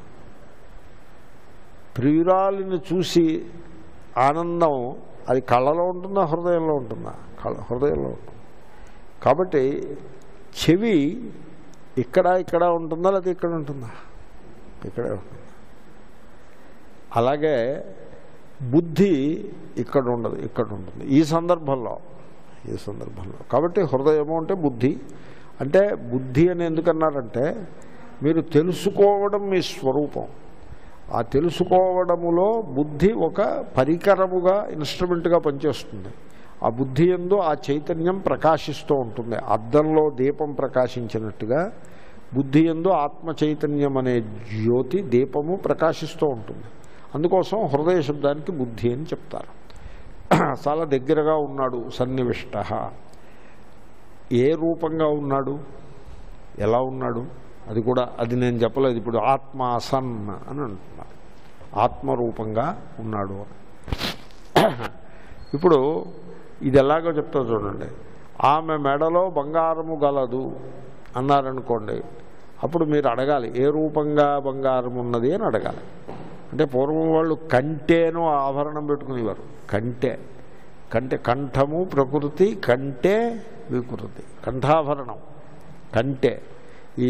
ప్రియురాలిని చూసి ఆనందం అది కళ్ళలో ఉంటుందా హృదయంలో ఉంటుందా కళ్ళ హృదయంలో ఉంటుంది కాబట్టి చెవి ఇక్కడ ఇక్కడ ఉంటుందా లేదా ఇక్కడ ఉంటుందా ఇక్కడే ఉంటుంది అలాగే బుద్ధి ఇక్కడ ఉండదు ఇక్కడ ఉంటుంది ఈ సందర్భంలో ఈ సందర్భంలో కాబట్టి హృదయము అంటే బుద్ధి అంటే బుద్ధి అని ఎందుకన్నారంటే మీరు తెలుసుకోవడం మీ స్వరూపం ఆ తెలుసుకోవడములో బుద్ధి ఒక పరికరముగా ఇన్స్ట్రుమెంట్గా పనిచేస్తుంది ఆ బుద్ధి ఎందు ఆ చైతన్యం ప్రకాశిస్తూ ఉంటుంది అద్దంలో దీపం ప్రకాశించినట్టుగా బుద్ధి ఎందు ఆత్మ చైతన్యం అనే జ్యోతి దీపము ప్రకాశిస్తూ ఉంటుంది అందుకోసం హృదయ శబ్దానికి బుద్ధి అని చెప్తారు చాలా దగ్గరగా ఉన్నాడు సన్నివిష్ట ఏ రూపంగా ఉన్నాడు ఎలా ఉన్నాడు అది కూడా అది నేను చెప్పలేదు ఇప్పుడు ఆత్మ సన్ అని అంటున్నారు ఆత్మరూపంగా ఉన్నాడు అని ఇప్పుడు ఇది ఎలాగో చెప్తా చూడండి ఆమె మెడలో బంగారము గలదు అన్నారనుకోండి అప్పుడు మీరు అడగాలి ఏ రూపంగా బంగారం ఉన్నది అని అడగాలి అంటే పూర్వం వాళ్ళు కంటేను ఆభరణం పెట్టుకునేవారు కంటే కంటే కంఠము ప్రకృతి కంటే వికృతి కంఠాభరణం కంటే ఈ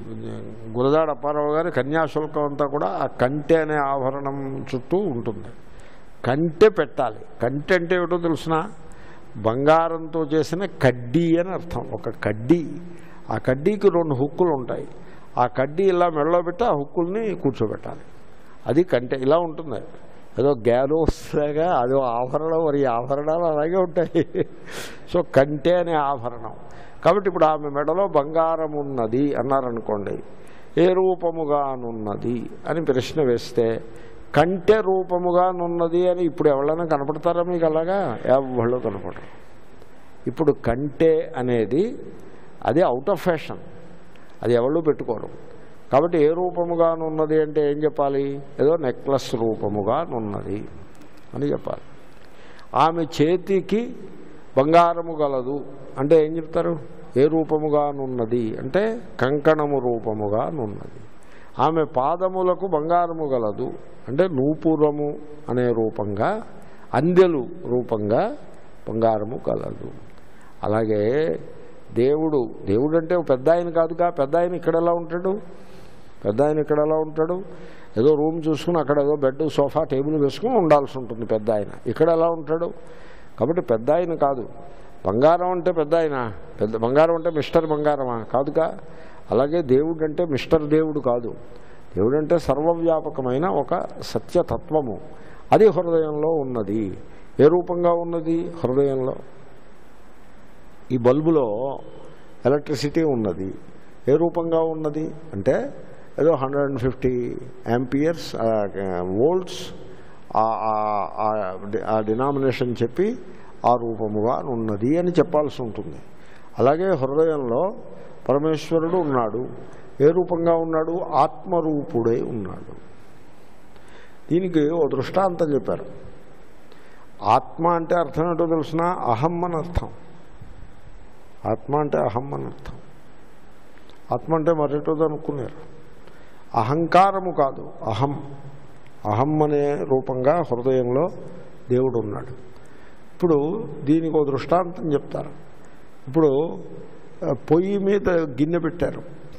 గురదాడ అప్పారావు గారి కన్యాశుల్కం అంతా కూడా ఆ కంటె అనే ఆభరణం చుట్టూ ఉంటుంది కంటె పెట్టాలి కంటె అంటే ఏమిటో తెలుసిన బంగారంతో చేసిన కడ్డీ అని అర్థం ఒక కడ్డీ ఆ కడ్డీకి రెండు హుక్కులు ఉంటాయి ఆ కడ్డీ ఇలా మెడలో పెట్టి ఆ హుక్కుల్ని కూర్చోబెట్టాలి అది కంటె ఇలా ఉంటుంది ఏదో గ్యాలోస్లాగా అదో ఆభరణం మరి ఈ ఆభరణాలు అలాగే ఉంటాయి సో కంటె అనే ఆభరణం కాబట్టి ఇప్పుడు ఆమె మెడలో బంగారం ఉన్నది అన్నారనుకోండి ఏ రూపముగానున్నది అని ప్రశ్న వేస్తే కంటె రూపముగానున్నది అని ఇప్పుడు ఎవరైనా కనపడతారా మీకు అలాగా ఎవళ్ళు కనపడరు ఇప్పుడు కంటె అనేది అది అవుట్ ఆఫ్ ఫ్యాషన్ అది ఎవళ్ళు పెట్టుకోరు కాబట్టి ఏ రూపముగానున్నది అంటే ఏం చెప్పాలి ఏదో నెక్లెస్ రూపముగానున్నది అని చెప్పాలి ఆమె చేతికి బంగారము గలదు అంటే ఏం చెప్తారు ఏ రూపముగానున్నది అంటే కంకణము రూపముగానున్నది ఆమె పాదములకు బంగారము గలదు అంటే నూపురము అనే రూపంగా అందెలు రూపంగా బంగారము గలదు అలాగే దేవుడు దేవుడు అంటే పెద్ద ఆయన కాదుగా పెద్ద ఆయన ఇక్కడ ఎలా ఉంటాడు పెద్ద ఆయన ఇక్కడ ఎలా ఉంటాడు ఏదో రూమ్ చూసుకుని అక్కడ ఏదో బెడ్ సోఫా టేబుల్ వేసుకుని ఉండాల్సి ఉంటుంది పెద్ద ఆయన ఇక్కడ ఎలా ఉంటాడు కాబట్టి పెద్ద ఆయన కాదు బంగారం అంటే పెద్ద ఆయన పెద్ద బంగారం అంటే మిస్టర్ బంగారమా కాదుగా అలాగే దేవుడు అంటే మిస్టర్ దేవుడు కాదు దేవుడు అంటే సర్వవ్యాపకమైన ఒక సత్యతత్వము అది హృదయంలో ఉన్నది ఏ రూపంగా ఉన్నది హృదయంలో ఈ బల్బులో ఎలక్ట్రిసిటీ ఉన్నది ఏ రూపంగా ఉన్నది అంటే ఏదో hundred and fifty amperes volts ఆ డినామినేషన్ చెప్పి ఆ రూపముగా ఉన్నది అని చెప్పాల్సి ఉంటుంది అలాగే హృదయంలో పరమేశ్వరుడు ఉన్నాడు ఏ రూపంగా ఉన్నాడు ఆత్మరూపుడే ఉన్నాడు దీనికి ఓ దృష్టాంతం చెప్పారు ఆత్మ అంటే అర్థం ఏంటో తెలిసిన అహం అని అర్థం ఆత్మ అంటే అహం అని అర్థం ఆత్మ అంటే మరేటోది అనుకున్నారు అహంకారము కాదు అహం అహం అనే రూపంగా హృదయంలో దేవుడు ఉన్నాడు ఇప్పుడు దీనికి ఒక దృష్టాంతం చెప్తారు ఇప్పుడు పొయ్యి మీద గిన్నె పెట్టారు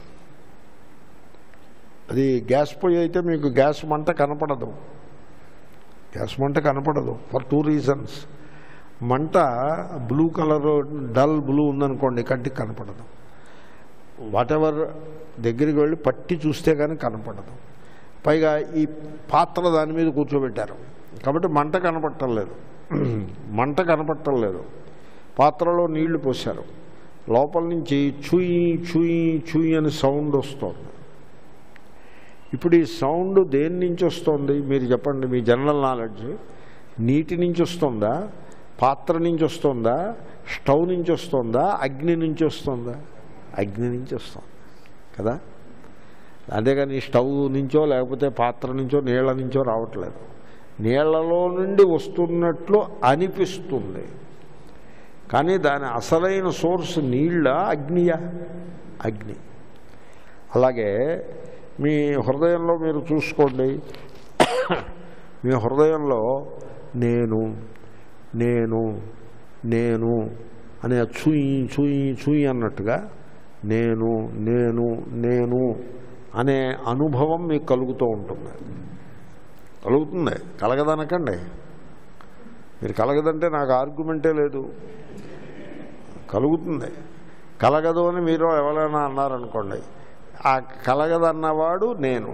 అది గ్యాస్ పొయ్యి అయితే మీకు గ్యాస్ మంట కనపడదు గ్యాస్ మంట కనపడదు ఫర్ టూ రీజన్స్ మంట బ్లూ కలర్ డల్ బ్లూ ఉందనుకోండి కంటికి కనపడదు వాట్ ఎవర్ దగ్గరికి వెళ్ళి పట్టి చూస్తే కానీ కనపడదు పైగా ఈ పాత్ర దాని మీద కూర్చోబెట్టారు కాబట్టి మంట కనపడటం లేదు మంట కనపడటం లేదు పాత్రలో నీళ్లు పోశారు లోపల నుంచి చూయి చూయి చూయి అని సౌండ్ వస్తుంది ఇప్పుడు ఈ సౌండ్ దేని నుంచి వస్తుంది మీరు చెప్పండి మీ జనరల్ నాలెడ్జ్ నీటి నుంచి వస్తుందా పాత్ర నుంచి వస్తుందా స్టవ్ నుంచి వస్తుందా అగ్ని నుంచి వస్తుందా అగ్ని నుంచి వస్తుంది కదా అంతేగాని స్టవ్ నుంచో లేకపోతే పాత్ర నుంచో నీళ్ళ నుంచో రావట్లేదు నీళ్లలో నుండి వస్తున్నట్లు అనిపిస్తుంది కానీ దాని అసలైన సోర్స్ నీళ్ళ అగ్నియా అగ్ని అలాగే మీ హృదయంలో మీరు చూసుకోండి మీ హృదయంలో నేను నేను నేను అనే చూయి చూయి చూయి అన్నట్టుగా నేను నేను నేను అనే అనుభవం మీకు కలుగుతూ ఉంటుంది కలుగుతుంది కలగదనకండి మీరు కలగదంటే నాకు ఆర్గ్యుమెంటే లేదు కలుగుతుంది కలగదు అని మీరు ఎవరైనా అన్నారనుకోండి ఆ కలగదన్నవాడు నేను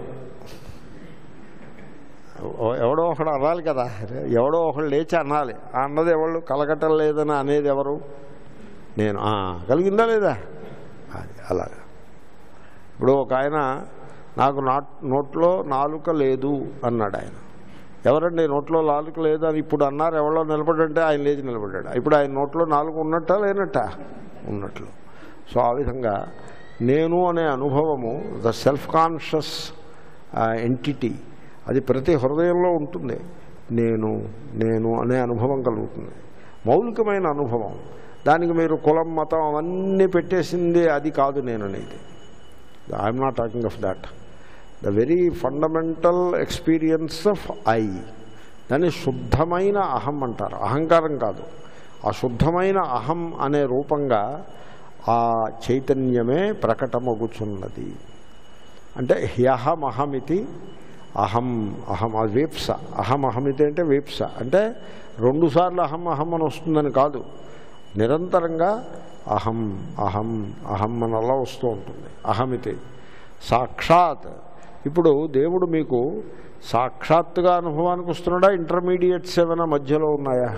ఎవడో ఒకడు అనాలి కదా ఎవడో ఒకడు లేచి అనాలి ఆ అన్నది ఎవళ్ళు కలగటం లేదని అనేది ఎవరు నేను "ఆ, కలిగిందా లేదా అది అలాగా ఇప్పుడు ఒక ఆయన నాకు నాట్ నోట్లో నాలుక లేదు అన్నాడు ఆయన ఎవరండి నోట్లో నాలుక లేదు అని ఇప్పుడు అన్నారు ఎవరో నిలబడంటే ఆయన లేచి నిలబడ్డాడు ఇప్పుడు ఆయన నోట్లో నాలుగు ఉన్నట్టా లేనట్ట ఉన్నట్లు సో ఆ విధంగా నేను అనే అనుభవము ద సెల్ఫ్ కాన్షియస్ ఎంటిటీ అది ప్రతి హృదయంలో ఉంటుంది నేను నేను అనే అనుభవం కలుగుతుంది మౌలికమైన అనుభవం దానికి మీరు కులం మతం అవన్నీ పెట్టేసింది అది కాదు నేను అనేది I'm not talking of that the very fundamental experience of I దాన్ని శుద్ధమైన అహం అంటారు అహంకారం కాదు ఆ శుద్ధమైన అహం అనే రూపంగా ఆ చైతన్యమే ప్రకటమగుచున్నది అంటే హ్యహమహమితి అహం అహం అది వీప్స అహం అహమితి అంటే వీప్స అంటే రెండుసార్లు అహం అహం అని వస్తుందని కాదు నిరంతరంగా అహం అహం అహం అని అలా వస్తూ ఉంటుంది అహమితి సాక్షాత్ ఇప్పుడు దేవుడు మీకు సాక్షాత్తుగా అనుభవానికి వస్తున్నాడా ఇంటర్మీడియట్స్ ఏమైనా మధ్యలో ఉన్నాయా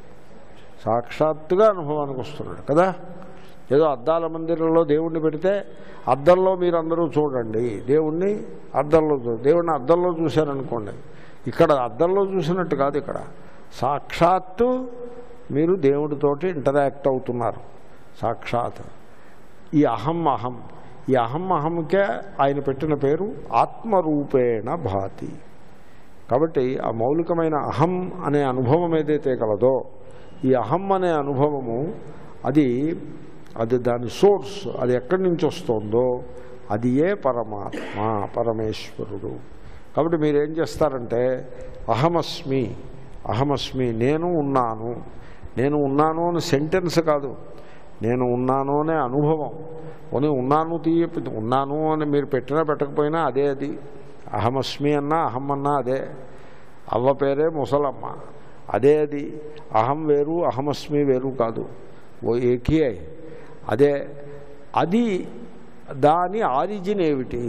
సాక్షాత్తుగా అనుభవానికి వస్తున్నాడు కదా ఏదో అద్దాల మందిరంలో దేవుణ్ణి పెడితే అద్దంలో మీరు అందరూ చూడండి దేవుణ్ణి అద్దంలో చూ దేవుణ్ణి అద్దంలో చూశారనుకోండి ఇక్కడ అద్దంలో చూసినట్టు కాదు ఇక్కడ సాక్షాత్తు మీరు దేవుడితోటి ఇంటరాక్ట్ అవుతున్నారు సాక్షాత్ ఈ అహం అహం ఈ అహం అహంకే ఆయన పెట్టిన పేరు ఆత్మరూపేణ భాతి కాబట్టి ఆ మౌలికమైన అహం అనే అనుభవం ఏదైతే కలదో ఈ అహం అనే అనుభవము అది అది దాని సోర్స్ అది ఎక్కడి నుంచి వస్తుందో అది ఏ పరమాత్మ పరమేశ్వరుడు కాబట్టి మీరేం చేస్తారంటే అహమస్మి అహమస్మి నేను ఉన్నాను నేను ఉన్నాను అని సెంటెన్స్ కాదు నేను ఉన్నాను అనే అనుభవం పోనీ ఉన్నాను తీయ ఉన్నాను అని మీరు పెట్టినా పెట్టకపోయినా అదే అది అహమస్మి అన్నా అహం అన్నా అదే అవ్వ పేరే ముసలమ్మ అదే అది అహం వేరు అహమస్మి వేరు కాదు ఓ ఏకీ అదే అది దాని ఆరిజిన్ ఏమిటి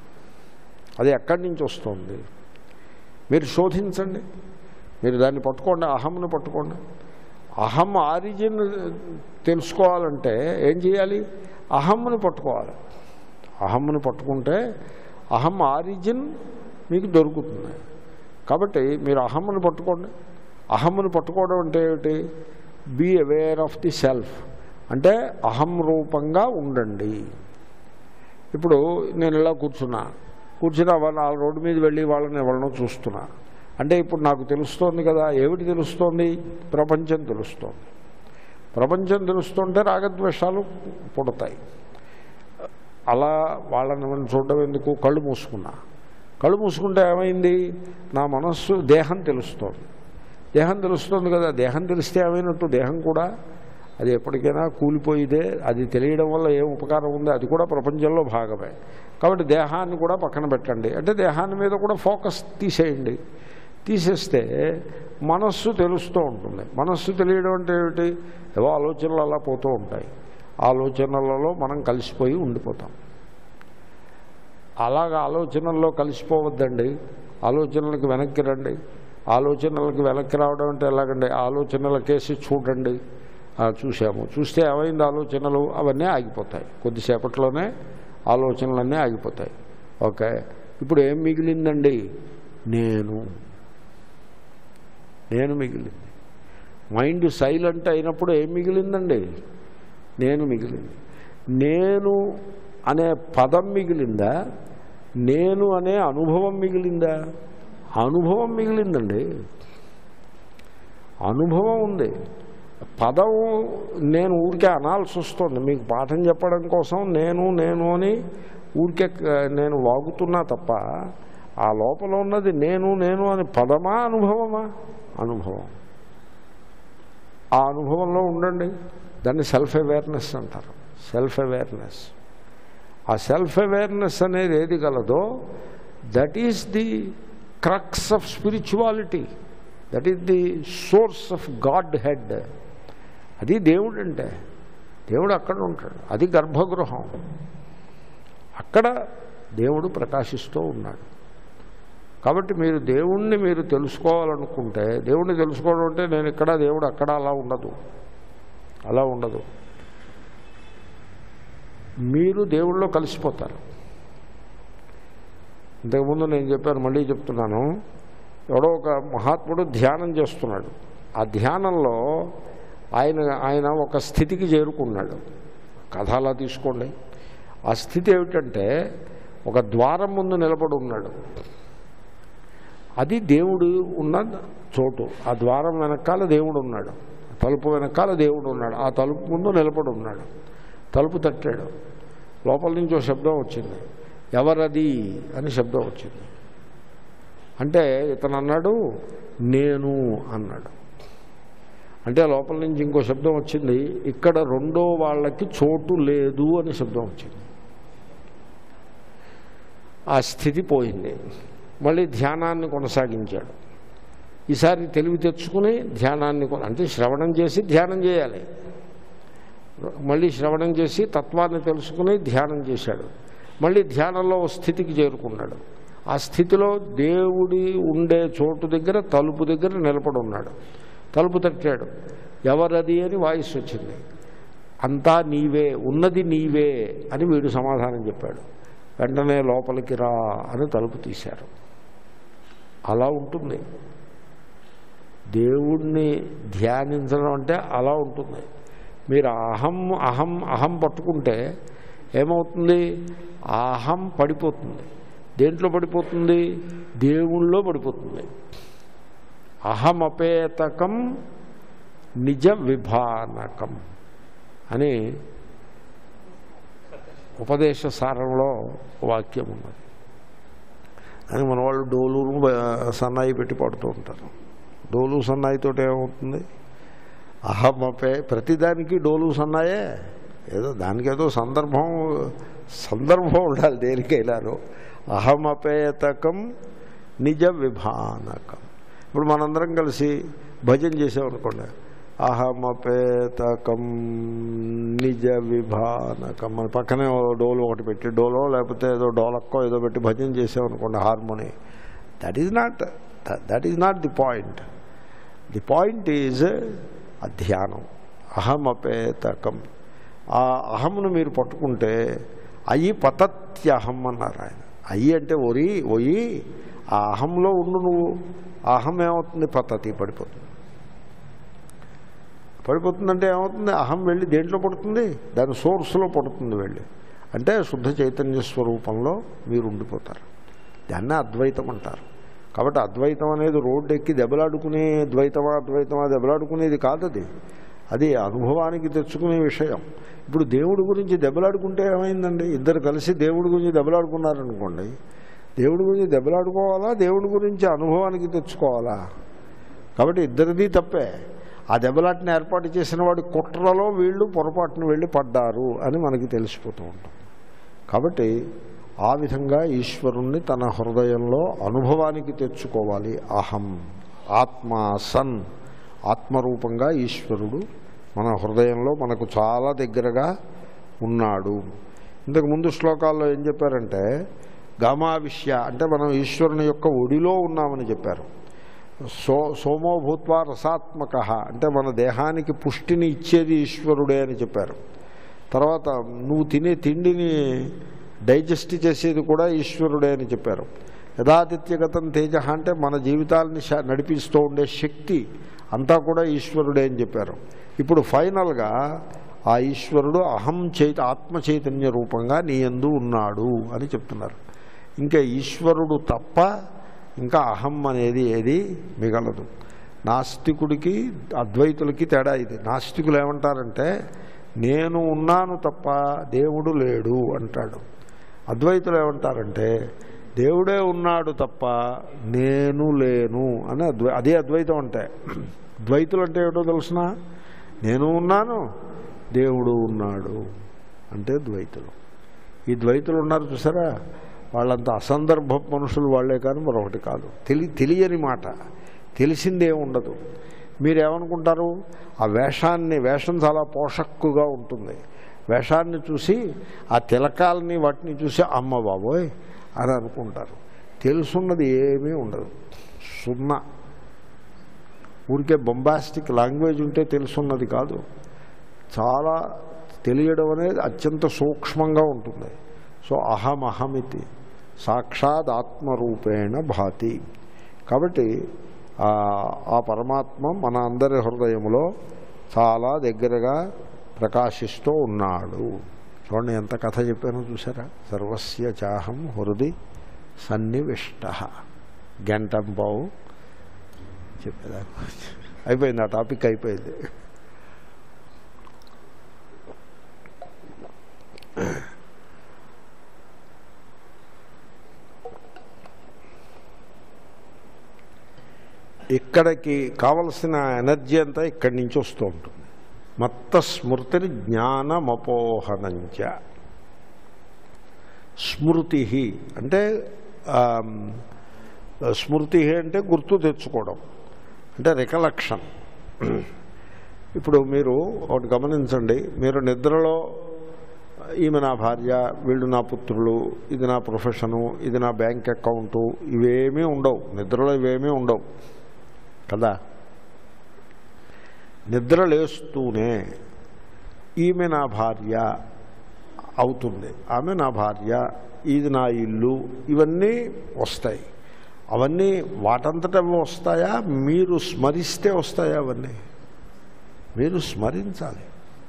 అది ఎక్కడి నుంచి వస్తుంది మీరు శోధించండి మీరు దాన్ని పట్టుకోండి అహంను పట్టుకోండి అహం ఆరిజిన్ తెలుసుకోవాలంటే ఏం చేయాలి అహమ్మును పట్టుకోవాలి అహమ్మును పట్టుకుంటే అహం ఆరిజిన్ మీకు దొరుకుతుంది కాబట్టి మీరు అహమ్మును పట్టుకోండి అహమ్మును పట్టుకోవడం అంటే ఏమిటి be aware of the self అంటే అహం రూపంగా ఉండండి ఇప్పుడు నేను ఇలా కూర్చున్నా కూర్చుని వాళ్ళ ఆ రోడ్డు మీద వెళ్ళి వాళ్ళని ఎవరినో చూస్తున్నా అంటే ఇప్పుడు నాకు తెలుస్తోంది కదా ఏమిటి తెలుస్తోంది ప్రపంచం తెలుస్తోంది ప్రపంచం తెలుస్తుంటే రాగద్వేషాలు పుడతాయి అలా వాళ్ళని మనం చూడడం ఎందుకు కళ్ళు మూసుకున్నా కళ్ళు మూసుకుంటే ఏమైంది నా మనస్సు దేహం తెలుస్తోంది దేహం తెలుస్తుంది కదా దేహం తెలిస్తే ఏమైనట్టు దేహం కూడా అది ఎప్పటికైనా కూలిపోయిదే అది తెలియడం వల్ల ఏం ఉపకారం ఉంది అది కూడా ప్రపంచంలో భాగమే కాబట్టి దేహాన్ని కూడా పక్కన పెట్టండి అంటే దేహాన్ని మీద కూడా ఫోకస్ తీసేయండి తీసేస్తే మనస్సు తెలుస్తూ ఉంటుంది మనస్సు తెలియడం అంటే ఏమిటి ఏవో ఆలోచనలు అలా పోతూ ఉంటాయి ఆలోచనలలో మనం కలిసిపోయి ఉండిపోతాం అలాగ ఆలోచనల్లో కలిసిపోవద్దండి ఆలోచనలకు వెనక్కి రండి ఆలోచనలకు వెనక్కి రావడం అంటే ఎలాగండి ఆలోచనల కేసి చూడండి ఆ, చూసాము చూస్తే ఏమైంది ఆలోచనలు అవన్నీ ఆగిపోతాయి కొద్దిసేపట్లోనే ఆలోచనలన్నీ ఆగిపోతాయి ఓకే ఇప్పుడు ఏం మిగిలిందండి నేను నేను మిగిలింది మైండ్ సైలెంట్ అయినప్పుడు ఏం మిగిలిందండి నేను మిగిలింది నేను అనే పదం మిగిలిందా నేను అనే అనుభవం మిగిలిందా అనుభవం మిగిలిందండి అనుభవం ఉంది పదం నేను ఊరికే అనాల్సి వస్తుంది మీకు పాఠం చెప్పడం కోసం నేను నేను అని ఊరికే క- నేను వాగుతున్నా తప్ప ఆ లోపల ఉన్నది నేను నేను అని పదమా అనుభవమా అనుభవం ఆ అనుభవంలో ఉండండి దాన్ని సెల్ఫ్ అవేర్నెస్ అంటారు సెల్ఫ్ అవేర్నెస్ ఆ సెల్ఫ్ అవేర్నెస్ అనేది ఏది గలదో that is the crux of spirituality that is the source of Godhead అది దేవుడు అంటే దేవుడు అక్కడ ఉంటాడు అది గర్భగృహం అక్కడ దేవుడు ప్రకాశిస్తూ ఉన్నాడు కాబట్టి మీరు దేవుణ్ణి మీరు తెలుసుకోవాలనుకుంటే దేవుణ్ణి తెలుసుకోవడం అంటే నేను ఇక్కడ దేవుడు అక్కడ అలా ఉండదు అలా ఉండదు మీరు దేవుళ్ళలో కలిసిపోతారు ఇంతకుముందు నేను చెప్పాను మళ్ళీ చెప్తున్నాను ఎవడో ఒక మహాత్ముడు ధ్యానం చేస్తున్నాడు ఆ ధ్యానంలో ఆయన ఆయన ఒక స్థితికి చేరుకున్నాడు కథ అలా తీసుకోండి ఆ స్థితి ఏమిటంటే ఒక ద్వారం ముందు నిలబడి ఉన్నాడు అది దేవుడు ఉన్న చోటు ఆ ద్వారం వెనకాల దేవుడు ఉన్నాడు తలుపు వెనకాల దేవుడు ఉన్నాడు ఆ తలుపు ముందు నిలబడి ఉన్నాడు తలుపు తట్టాడు లోపల నుంచి ఒక శబ్దం వచ్చింది ఎవరది అని శబ్దం వచ్చింది అంటే ఇతను అన్నాడు నేను అన్నాడు అంటే లోపల నుంచి ఇంకో శబ్దం వచ్చింది ఇక్కడ రెండో వాళ్ళకి చోటు లేదు అని శబ్దం వచ్చింది ఆ స్థితి పోయింది మళ్ళీ ధ్యానాన్ని కొనసాగించాడు ఈసారి తెలివి తెచ్చుకుని ధ్యానాన్ని కొన- అంటే శ్రవణం చేసి ధ్యానం చేయాలి మళ్ళీ శ్రవణం చేసి తత్వాన్ని తెలుసుకుని ధ్యానం చేశాడు మళ్ళీ ధ్యానంలో ఓ స్థితికి చేరుకున్నాడు ఆ స్థితిలో దేవుడి ఉండే చోటు దగ్గర తలుపు దగ్గర నిలబడి ఉన్నాడు తలుపు తట్టాడు ఎవరది అని వాయిస్ వచ్చింది అంతా నీవే ఉన్నది నీవే అని వీడు సమాధానం చెప్పాడు వెంటనే లోపలికి రా అని తలుపు తీశారు అలా ఉంటుంది దేవుణ్ణి ధ్యానించడం అంటే అలా ఉంటుంది మీరు అహం అహం అహం పట్టుకుంటే ఏమవుతుంది ఆ అహం పడిపోతుంది దేంట్లో పడిపోతుంది దేవుళ్ళో పడిపోతుంది అహమపేతకం నిజ విభానకం అని ఉపదేశ సారంలో వాక్యం ఉన్నది అని మన వాళ్ళు డోలును బ- సన్నాయి పెట్టి పడుతూ ఉంటారు డోలు సన్నాయితో ఏమవుతుంది అహమపే ప్రతిదానికి డోలు సన్నాయే ఏదో దానికి ఏదో సందర్భం సందర్భం ఉండాలి దేనికైనాను అహమపేతకం నిజ విభానకం ఇప్పుడు మనందరం కలిసి భజన చేసామనుకోండి అహమపేతకం నిజ విభానకం మన పక్కనే ఓ డోలు ఒకటి పెట్టి డోలో లేకపోతే ఏదో డోలక్కో ఏదో పెట్టి భజన చేసామనుకోండి harmony that is not that is not the point the point is ఆ ధ్యానం అహమపేతకం ఆ అహమును మీరు పట్టుకుంటే అయి పతత్యహం అన్నారు ఆయన అయి అంటే ఒరి ఒయి ఆ అహంలో ఉండు నువ్వు ఆ అహం ఏమవుతుంది పతతి పడిపోతుంది పడిపోతుందంటే ఏమవుతుంది అహం వెళ్ళి దేంట్లో పడుతుంది దాని సోర్స్లో పడుతుంది వెళ్ళి అంటే శుద్ధ చైతన్య స్వరూపంలో మీరు ఉండిపోతారు దాన్నే అద్వైతం అంటారు కాబట్టి అద్వైతం అనేది రోడ్డు ఎక్కి దెబ్బలాడుకునే ద్వైతమా అద్వైతమా దెబ్బలాడుకునేది కాదు అది అది అనుభవానికి తెచ్చుకునే విషయం ఇప్పుడు దేవుడి గురించి దెబ్బలాడుకుంటే ఏమైందండి ఇద్దరు కలిసి దేవుడి గురించి దెబ్బలాడుకున్నారనుకోండి దేవుడి గురించి దెబ్బలాడుకోవాలా దేవుడి గురించి అనుభవానికి తెచ్చుకోవాలా కాబట్టి ఇద్దరిది తప్పే ఆ దెబ్బలాటిని ఏర్పాటు చేసిన వాడి కుట్రలో వీళ్ళు పొరపాటును వెళ్ళి పడ్డారు అని మనకి తెలిసిపోతూ ఉంటాం కాబట్టి ఆ విధంగా ఈశ్వరుణ్ణి తన హృదయంలో అనుభవానికి తెచ్చుకోవాలి అహం ఆత్మ సన్ ఆత్మరూపంగా ఈశ్వరుడు మన హృదయంలో మనకు చాలా దగ్గరగా ఉన్నాడు ఇంతకు ముందు శ్లోకాల్లో ఏం చెప్పారంటే గామావిష్య అంటే మనం ఈశ్వరుని యొక్క ఒడిలో ఉన్నామని చెప్పారు సో సోమో భూత్వా రసాత్మక అంటే మన దేహానికి పుష్టిని ఇచ్చేది ఈశ్వరుడే అని చెప్పారు తర్వాత నువ్వు తినే తిండిని డైజెస్ట్ చేసేది కూడా ఈశ్వరుడే అని చెప్పారు యథాదిత్యగతం తేజ అంటే మన జీవితాలని శ- నడిపిస్తూ ఉండే శక్తి అంతా కూడా ఈశ్వరుడే అని చెప్పారు ఇప్పుడు ఫైనల్గా ఆ ఈశ్వరుడు అహం చైత ఆత్మ చైతన్య రూపంగా నీ యందు ఉన్నాడు అని చెప్తున్నారు ఇంకా ఈశ్వరుడు తప్ప ఇంకా అహం అనేది ఏది మిగలదు నాస్తికుడికి అద్వైతులకి తేడా ఇది నాస్తికులు ఏమంటారంటే నేను ఉన్నాను తప్ప దేవుడు లేడు అంటాడు అద్వైతులు ఏమంటారంటే దేవుడే ఉన్నాడు తప్ప నేను లేను అని అద్వై అదే అద్వైతం అంటే ద్వైతులు అంటే ఏమిటో తెలుసిన నేను ఉన్నాను దేవుడు ఉన్నాడు అంటే ద్వైతులు ఈ ద్వైతులు ఉన్నారు చూసారా వాళ్ళంత అసందర్భ మనుషులు వాళ్ళే కానీ మరొకటి కాదు తెలి తెలియని మాట తెలిసిందే ఉండదు మీరేమనుకుంటారు ఆ వేషాన్ని వేషం చాలా పోషక్కుగా ఉంటుంది వేషాన్ని చూసి ఆ తిలకాలని వాటిని చూసి అమ్మ బాబోయ్ అని అనుకుంటారు తెలుసున్నది ఏమీ ఉండదు సున్నా ఊరికే బొంబాస్టిక్ లాంగ్వేజ్ ఉంటే తెలుసున్నది కాదు చాలా తెలియడం అనేది అత్యంత సూక్ష్మంగా ఉంటుంది సో అహం అహమితి సాక్షాత్ ఆత్మరూపేణ భాతి కాబట్టి ఆ ఆ పరమాత్మ మన అందరి హృదయంలో చాలా దగ్గరగా ప్రకాశిస్తూ ఉన్నాడు చూడండి ఎంత కథ చెప్పానో చూసారా సర్వస్య చాహం హృది సన్నివిష్ట గంటంపావు చెప్పేదాకా అయిపోయింది ఆ టాపిక్ అయిపోయింది ఇక్కడికి కావలసిన ఎనర్జీ అంతా ఇక్కడి నుంచి వస్తూ ఉంటుంది మత్త స్మృతిని జ్ఞానమపోహనంచ స్మృతి అంటే ఆమ్, స్మృతి అంటే గుర్తు తెచ్చుకోవడం అంటే రికలక్షన్ ఇప్పుడు మీరు ఒకటి గమనించండి మీరు నిద్రలో ఈమె నా భార్య వీళ్ళు నా పుత్రులు ఇది నా ప్రొఫెషను ఇది నా బ్యాంక్ అకౌంటు ఇవేమీ ఉండవు నిద్రలో ఇవేమీ ఉండవు కదా నిద్ర లేస్తూనే ఈమె నా భార్య అవుతుంది ఆమె నా భార్య ఇది నా ఇల్లు ఇవన్నీ వస్తాయి అవన్నీ వాటంతట అవి వస్తాయా మీరు స్మరిస్తే వస్తాయా అవన్నీ మీరు స్మరించాలి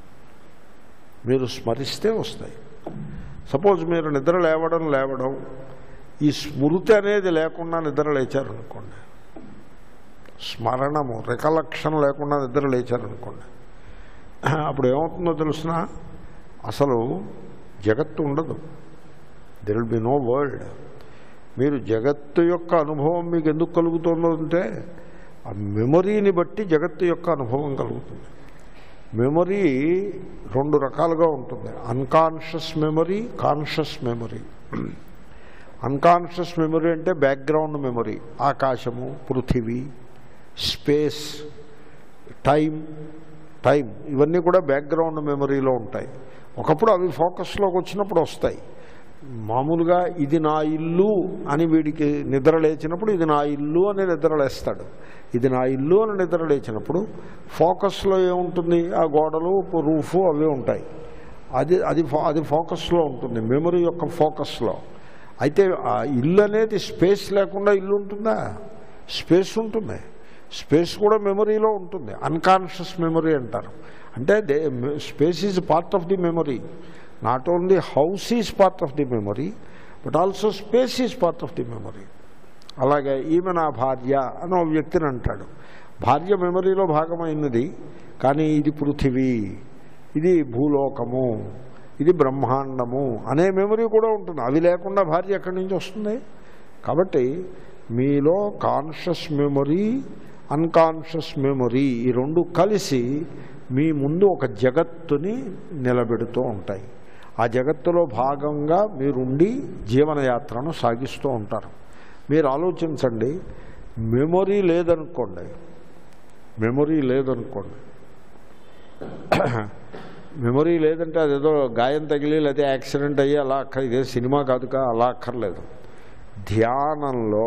మీరు స్మరిస్తే వస్తాయి సపోజ్ మీరు నిద్ర లేవడం లేవడం ఈ స్మృతి అనేది లేకుండా నిద్ర లేచారనుకోండి స్మరణము రికలక్షన్ లేకుండా నిద్ర లేచారనుకోండి అప్పుడు ఏమవుతుందో తెలుసిన అసలు జగత్తు ఉండదు there will be no world మీరు జగత్తు యొక్క అనుభవం మీకు ఎందుకు కలుగుతుందో అంటే ఆ మెమొరీని బట్టి జగత్తు యొక్క అనుభవం కలుగుతుంది మెమొరీ రెండు రకాలుగా ఉంటుంది unconscious memory conscious memory unconscious memory అంటే బ్యాక్గ్రౌండ్ మెమొరీ ఆకాశము పృథివీ స్పేస్ టైం టైం ఇవన్నీ కూడా బ్యాక్గ్రౌండ్ మెమరీలో ఉంటాయి ఒకప్పుడు అవి ఫోకస్లోకి వచ్చినప్పుడు వస్తాయి మామూలుగా ఇది నా ఇల్లు అని వీడికి నిద్ర లేచినప్పుడు ఇది నా ఇల్లు అని నిద్ర లేస్తాడు ఇది నా ఇల్లు అని నిద్ర లేచినప్పుడు ఫోకస్లో ఏముంటుంది ఆ గోడలు రూఫ్ అవి ఉంటాయి అది అది ఫో- అది ఫోకస్లో ఉంటుంది మెమరీ యొక్క ఫోకస్లో అయితే ఆ ఇల్లు అనేది స్పేస్ లేకుండా ఇల్లు ఉంటుందా స్పేస్ ఉంటుంది స్పేస్ కూడా మెమరీలో ఉంటుంది అన్కాన్షియస్ మెమరీ అంటారు అంటే the space is part of the memory not only house is part of the memory but also space is part of the memory అలాగే ఈమె నా భార్య అని ఒక వ్యక్తిని అంటాడు భార్య మెమరీలో భాగమైనది కానీ ఇది పృథివీ ఇది భూలోకము ఇది బ్రహ్మాండము అనే మెమరీ కూడా ఉంటుంది అవి లేకుండా భార్య ఎక్కడి నుంచి వస్తుంది కాబట్టి మీలో కాన్షియస్ మెమరీ అన్కాన్షియస్ మెమరీ ఈ రెండు కలిసి మీ ముందు ఒక జగత్తుని నిలబెడుతూ ఉంటాయి ఆ జగత్తులో భాగంగా మీరుండి జీవనయాత్రను సాగిస్తూ ఉంటారు మీరు ఆలోచించండి మెమొరీ లేదనుకోండి మెమొరీ లేదనుకోండి మెమొరీ లేదంటే అదేదో గాయం తగిలి లేదా యాక్సిడెంట్ అయ్యి అలా అక్క ఇదే సినిమా కాదుగా అలా అక్కర్లేదు ధ్యానంలో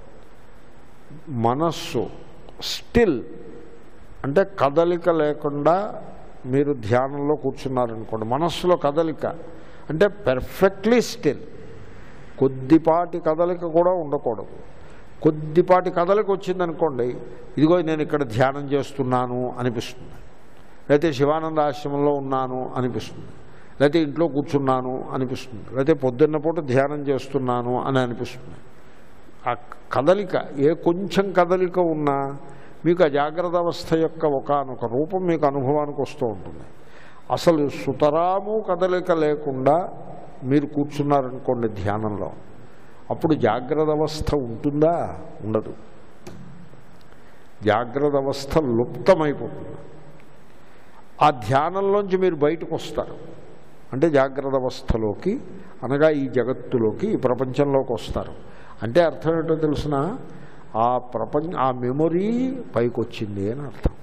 మనస్సు స్టిల్ అంటే కదలిక లేకుండా మీరు ధ్యానంలో కూర్చున్నారనుకోండి మనస్సులో కదలిక అంటే పెర్ఫెక్ట్లీ స్టిల్ కొద్దిపాటి కదలిక కూడా ఉండకూడదు కొద్దిపాటి కదలిక వచ్చిందనుకోండి ఇదిగో నేను ఇక్కడ ధ్యానం చేస్తున్నాను అనిపిస్తుంది లేకపోతే శివానంద ఆశ్రమంలో ఉన్నాను అనిపిస్తుంది లేకపోతే ఇంట్లో కూర్చున్నాను అనిపిస్తుంది లేకపోతే పొద్దున్న పూట ధ్యానం చేస్తున్నాను అని అనిపిస్తుంది ఆ కదలిక ఏ కొంచెం కదలిక ఉన్నా మీకు ఆ జాగ్రత్త అవస్థ యొక్క ఒకనొక రూపం మీకు అనుభవానికి వస్తూ ఉంటుంది అసలు సుతరాము కదలిక లేకుండా మీరు కూర్చున్నారనుకోండి ధ్యానంలో అప్పుడు జాగ్రత్త అవస్థ ఉంటుందా ఉండదు జాగ్రత్త అవస్థ లుప్తమైపోతుంది ఆ ధ్యానంలోంచి మీరు బయటకు వస్తారు అంటే జాగ్రత్త అవస్థలోకి అనగా ఈ జగత్తులోకి ఈ ప్రపంచంలోకి వస్తారు అంటే అర్థం ఏంటో తెలిసిన ఆ ప్రపంచ ఆ మెమొరీ పైకి వచ్చింది అని అర్థం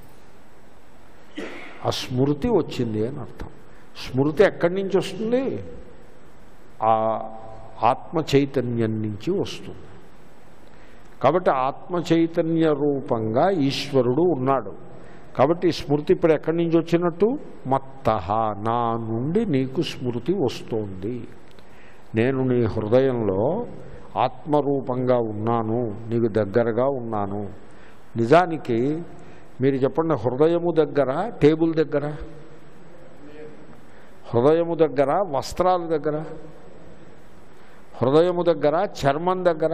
ఆ స్మృతి వచ్చింది అని అర్థం స్మృతి ఎక్కడి నుంచి వస్తుంది ఆ ఆత్మ చైతన్యం నుంచి వస్తుంది కాబట్టి ఆత్మ చైతన్య రూపంగా ఈశ్వరుడు ఉన్నాడు కాబట్టి ఈ స్మృతి ఇప్పుడు ఎక్కడి నుంచి వచ్చినట్టు మత్త నా నుండి నీకు స్మృతి వస్తోంది నేను నీ హృదయంలో ఆత్మరూపంగా ఉన్నాను నీకు దగ్గరగా ఉన్నాను నిజానికి మీరు చెప్పండి హృదయము దగ్గర టేబుల్ దగ్గర హృదయము దగ్గర వస్త్రాల దగ్గర హృదయము దగ్గర చర్మం దగ్గర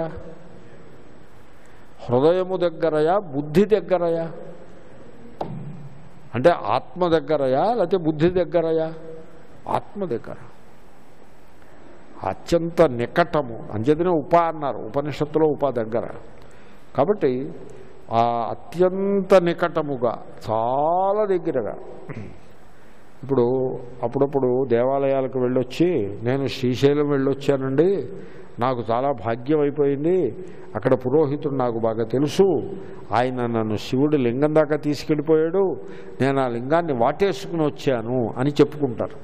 హృదయము దగ్గరయా బుద్ధి దగ్గరయా అంటే ఆత్మ దగ్గరయా లేకపోతే బుద్ధి దగ్గరయా ఆత్మ దగ్గర అత్యంత నికటము అంచేతనే ఉప అన్నారు ఉపనిషత్తులో ఉప దగ్గర కాబట్టి ఆ అత్యంత నికటముగా చాలా దగ్గరగా ఇప్పుడు అప్పుడప్పుడు దేవాలయాలకు వెళ్ళొచ్చి నేను శ్రీశైలం వెళ్ళొచ్చానండి నాకు చాలా భాగ్యం అయిపోయింది అక్కడ పురోహితుడు నాకు బాగా తెలుసు ఆయన నన్ను శివుడి లింగం దాకా తీసుకెళ్ళిపోయాడు నేను ఆ లింగాన్ని వాటేసుకుని వచ్చాను అని చెప్పుకుంటారు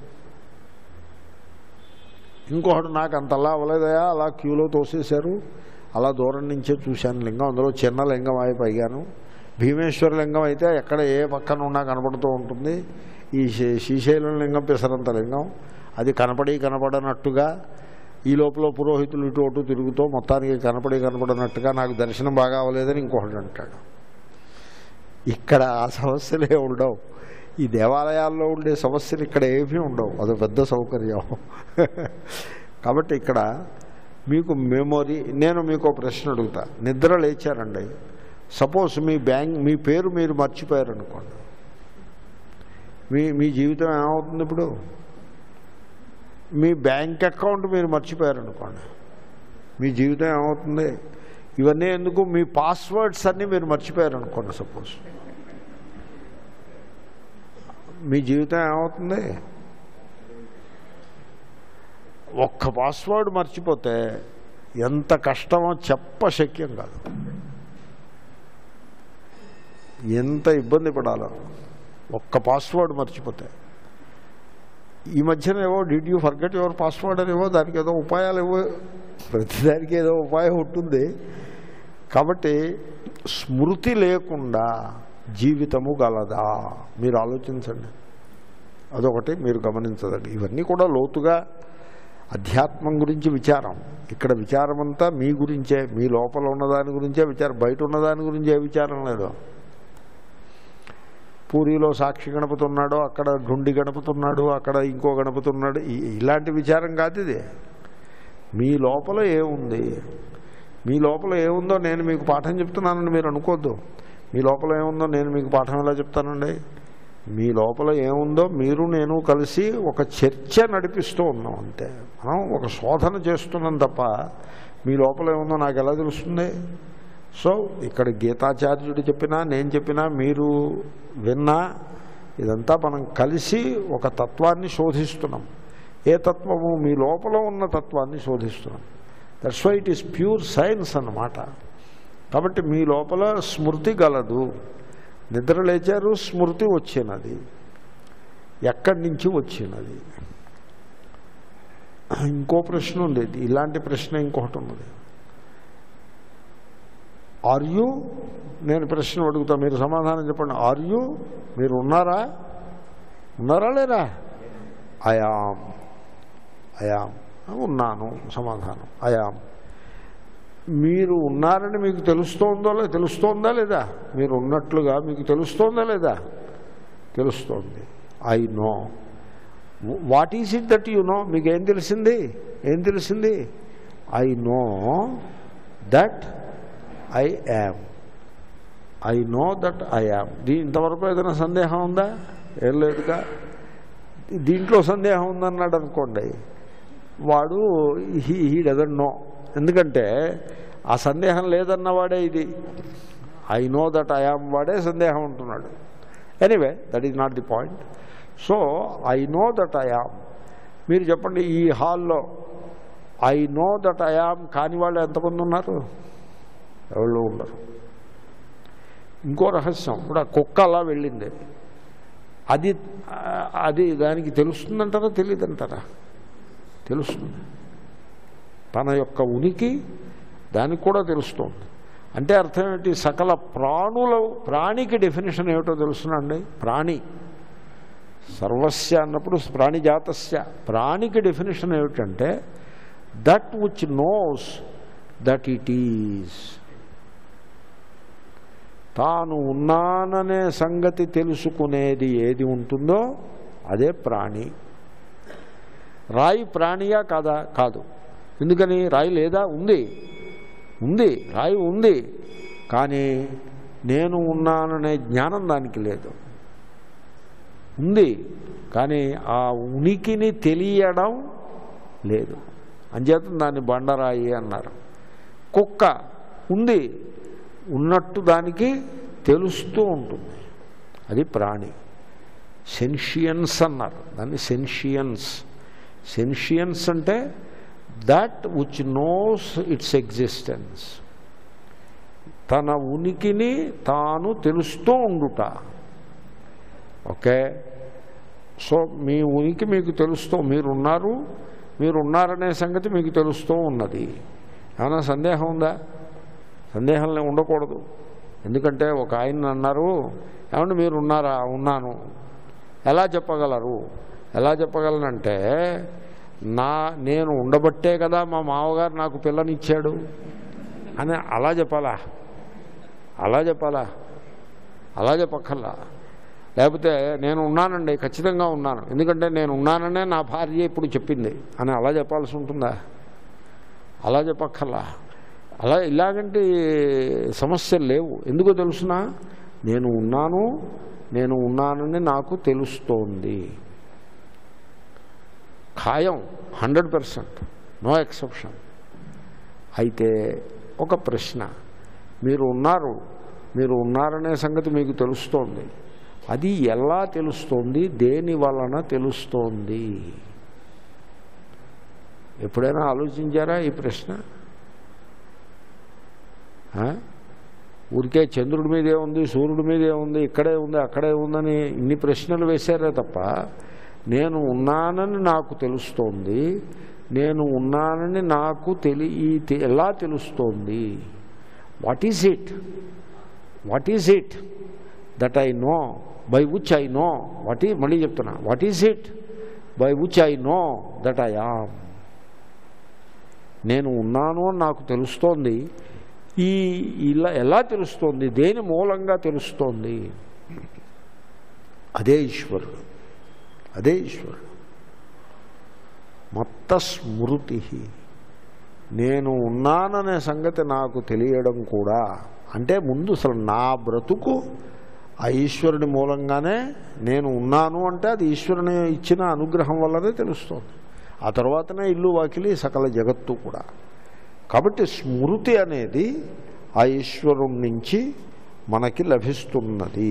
ఇంకొకడు నాకు అంతలా అవ్వలేదయా అలా క్యూలో తోసేశారు అలా దూరం నుంచే చూశాను లింగం అందులో చిన్న లింగం అయి పైగాను భీమేశ్వర లింగం అయితే ఎక్కడ ఏ పక్కన ఉన్నా కనపడుతూ ఉంటుంది ఈ శ్రీ- శ్రీశైలం లింగం పిసరంత లింగం అది కనపడి కనపడనట్టుగా ఈ లోపల పురోహితులు ఇటు అటు తిరుగుతూ మొత్తానికి కనపడి కనపడనట్టుగా నాకు దర్శనం బాగా అవ్వలేదని ఇంకొకటి అంటాడు ఇక్కడ ఆ సమస్యలే ఉండవు ఈ దేవాలయాల్లో ఉండే సమస్యలు ఇక్కడ ఏమీ ఉండవు అది పెద్ద సౌకర్యం కాబట్టి ఇక్కడ మీకు మెమొరీ నేను మీకు ఒక ప్రశ్న అడుగుతా నిద్ర లేచారండి సపోజ్ మీ బ్యాంక్ మీ పేరు మీరు మర్చిపోయారనుకోండి మీ మీ జీవితం ఏమవుతుంది ఇప్పుడు మీ బ్యాంక్ అకౌంట్ మీరు మర్చిపోయారనుకోండి మీ జీవితం ఏమవుతుంది ఇవన్నీ ఎందుకు మీ పాస్వర్డ్స్ అన్నీ మీరు మర్చిపోయారనుకోండి సపోజ్ మీ జీవితం ఏమవుతుంది ఒక్క పాస్వర్డ్ మర్చిపోతే ఎంత కష్టమో చెప్పశక్యం కాదు ఎంత ఇబ్బంది పడాలో ఒక్క పాస్వర్డ్ మర్చిపోతే ఈ మధ్యన ఏవో did you forget your password అని ఏవో దానికి ఏదో ఉపాయాలు ఏవో ప్రతిదానికి ఏదో ఉపాయం ఉంటుంది కాబట్టి స్మృతి లేకుండా జీవితము గలదా మీరు ఆలోచించండి అదొకటి మీరు గమనించదండి ఇవన్నీ కూడా లోతుగా అధ్యాత్మం గురించి విచారం ఇక్కడ విచారం అంతా మీ గురించే మీ లోపల ఉన్నదాని గురించే విచారం బయట ఉన్నదాని గురించే విచారం లేదు పూరిలో సాక్షి గణపతి ఉన్నాడు అక్కడ ఢుండి గణపతి ఉన్నాడు అక్కడ ఇంకో గణపతి ఉన్నాడు ఈ- ఇలాంటి విచారం కాదు ఇది మీ లోపల ఏముంది మీ లోపల ఏముందో నేను మీకు పాఠం చెప్తున్నానని మీరు అనుకోవద్దు మీ లోపల ఏముందో నేను మీకు పాఠం ఎలా చెప్తానండి మీ లోపల ఏముందో మీరు నేను కలిసి ఒక చర్చ నడిపిస్తూ ఉన్నాం అంతే మనం ఒక శోధన చేస్తున్నాం తప్ప మీ లోపల ఏముందో నాకు ఎలా తెలుస్తుంది సో ఇక్కడ గీతాచార్యుడు చెప్పినా నేను చెప్పినా మీరు విన్నా ఇదంతా మనం కలిసి ఒక తత్వాన్ని శోధిస్తున్నాం ఏ తత్వము మీ లోపల ఉన్న తత్వాన్ని శోధిస్తున్నాం that's why it is pure science అన్నమాట కాబట్టి మీ లోపల స్మృతి గలదు నిద్ర లేచారు స్మృతి వచ్చినది ఎక్కడి నుంచి వచ్చినది ఇంకో ప్రశ్న ఉంది ఇలాంటి ప్రశ్న ఇంకొకటి ఉన్నది ఆర్ యూ నేను ప్రశ్న అడుగుతా మీరు సమాధానం చెప్పండి ఆర్ యూ మీరు ఉన్నారా ఉన్నారా లేరా అయాం అయాం ఉన్నాను సమాధానం అయాం మీరు ఉన్నారని మీకు తెలుస్తోందో లేదా తెలుస్తోందా లేదా మీరు ఉన్నట్లుగా మీకు తెలుస్తోందా లేదా తెలుస్తోంది I know what is it that you know మీకు ఏం తెలిసింది ఏం తెలిసింది I know that I am I know that I am the ఇంతవరకు ఏదైనా సందేహం ఉందా ఏం లేదుగా దీంట్లో సందేహం ఉందన్నాడు అనుకోండి వాడు హీ హీ డజన్ నో ఎందుకంటే ఆ సందేహం లేదన్నవాడే ఇది I know that I am వాడే సందేహం ఉంటున్నాడు anyway that is not the point so I know that I am మీరు చెప్పండి ఈ హాల్లో I know that I am కాని వాళ్ళు ఎంతమంది ఉన్నారు ఎవరు ఉండరు ఇంకో రహస్యం ఇప్పుడు ఆ కుక్క అలా వెళ్ళింది అది ఆ, అది దానికి తెలుస్తుందంటారా తెలియదంటారా తెలుస్తుంది తన యొక్క ఉనికి దానికి కూడా తెలుస్తుంది అంటే అర్థం ఏంటి సకల ప్రాణుల ప్రాణికి డెఫినేషన్ ఏమిటో తెలుసునండి ప్రాణి సర్వస్య అన్నప్పుడు ప్రాణి జాతస్య ప్రాణికి డెఫినేషన్ ఏమిటంటే that which knows that it is తాను ఉన్నాననే సంగతి తెలుసుకునేది ఏది ఉంటుందో అదే ప్రాణి రాయి ప్రాణియా కాదా కాదు ఎందుకని రాయి లేదా ఉంది ఉంది రాయి ఉంది కానీ నేను ఉన్నాననే జ్ఞానం దానికి లేదు ఉంది కానీ ఆ ఉనికిని తెలియడం లేదు అంచేత దాన్ని బండరాయి అన్నారు కుక్క ఉంది ఉన్నట్టు దానికి తెలుస్తూ ఉంటుంది అది ప్రాణి సెన్షియన్స్ అన్నారు దాన్ని సెన్షియన్స్ సెన్షియన్స్ అంటే that which knows its existence తన ఉనికిని తాను తెలుస్తూ ఉండుట ఓకే సో మీ ఉనికి మీకు తెలుస్తూ మీరున్నారు మీరు ఉన్నారనే సంగతి మీకు తెలుస్తూ ఉన్నది ఏమైనా సందేహం ఉందా సందేహంలో ఉండకూడదు ఎందుకంటే ఒక ఆయన అన్నారు ఏమంటే మీరు ఉన్నారా ఉన్నాను ఎలా చెప్పగలరు ఎలా చెప్పగలనంటే నా నేను ఉండబట్టే కదా మా మామగారు నాకు పిల్లనిచ్చాడు అని అలా చెప్పాలా అలా చెప్పాలా అలా చెప్పక్కర్లా లేకపోతే నేను ఉన్నానండి ఖచ్చితంగా ఉన్నాను ఎందుకంటే నేను ఉన్నాననే నా భార్య ఇప్పుడు చెప్పింది అని అలా చెప్పాల్సి ఉంటుందా అలా చెప్పక్కర్లా అలా ఇలాగంటి సమస్యలు లేవు ఎందుకో తెలుసునా నేను ఉన్నాను నేను ఉన్నానని నాకు తెలుస్తోంది ఖాయం హండ్రెడ్ పర్సెంట్ నో ఎక్సెప్షన్ అయితే ఒక ప్రశ్న మీరు ఉన్నారు మీరు ఉన్నారనే సంగతి మీకు తెలుస్తోంది అది ఎలా తెలుస్తోంది దేని వలన తెలుస్తోంది ఎప్పుడైనా ఆలోచించారా ఈ ప్రశ్న ఆ? ఊరికే చంద్రుడి మీదే ఉంది సూర్యుడి మీదే ఉంది ఇక్కడే ఉంది అక్కడే ఉందని ఇన్ని ప్రశ్నలు వేశారే తప్ప నేను ఉన్నానని నాకు తెలుస్తోంది నేను ఉన్నానని నాకు తెలి ఈ తె- ఎలా తెలుస్తోంది what is it what is it that I know by which I know what ఈ మళ్ళీ చెప్తున్నా what is it by which I know that I am నేను ఉన్నాను అని నాకు తెలుస్తోంది ఈ ఇలా ఎలా తెలుస్తోంది దేని మూలంగా తెలుస్తోంది అదే ఈశ్వరుడు అదే ఈశ్వరుడు మొత్త స్మృతి నేను ఉన్నాననే సంగతి నాకు తెలియడం కూడా అంటే ముందు అసలు నా బ్రతుకు ఆ ఈశ్వరుని మూలంగానే నేను ఉన్నాను అంటే అది ఈశ్వరుని ఇచ్చిన అనుగ్రహం వల్లనే తెలుస్తోంది ఆ తర్వాతనే ఇల్లు వాకిలి సకల జగత్తు కూడా కాబట్టి స్మృతి అనేది ఆ ఈశ్వరుడి నుంచి మనకి లభిస్తున్నది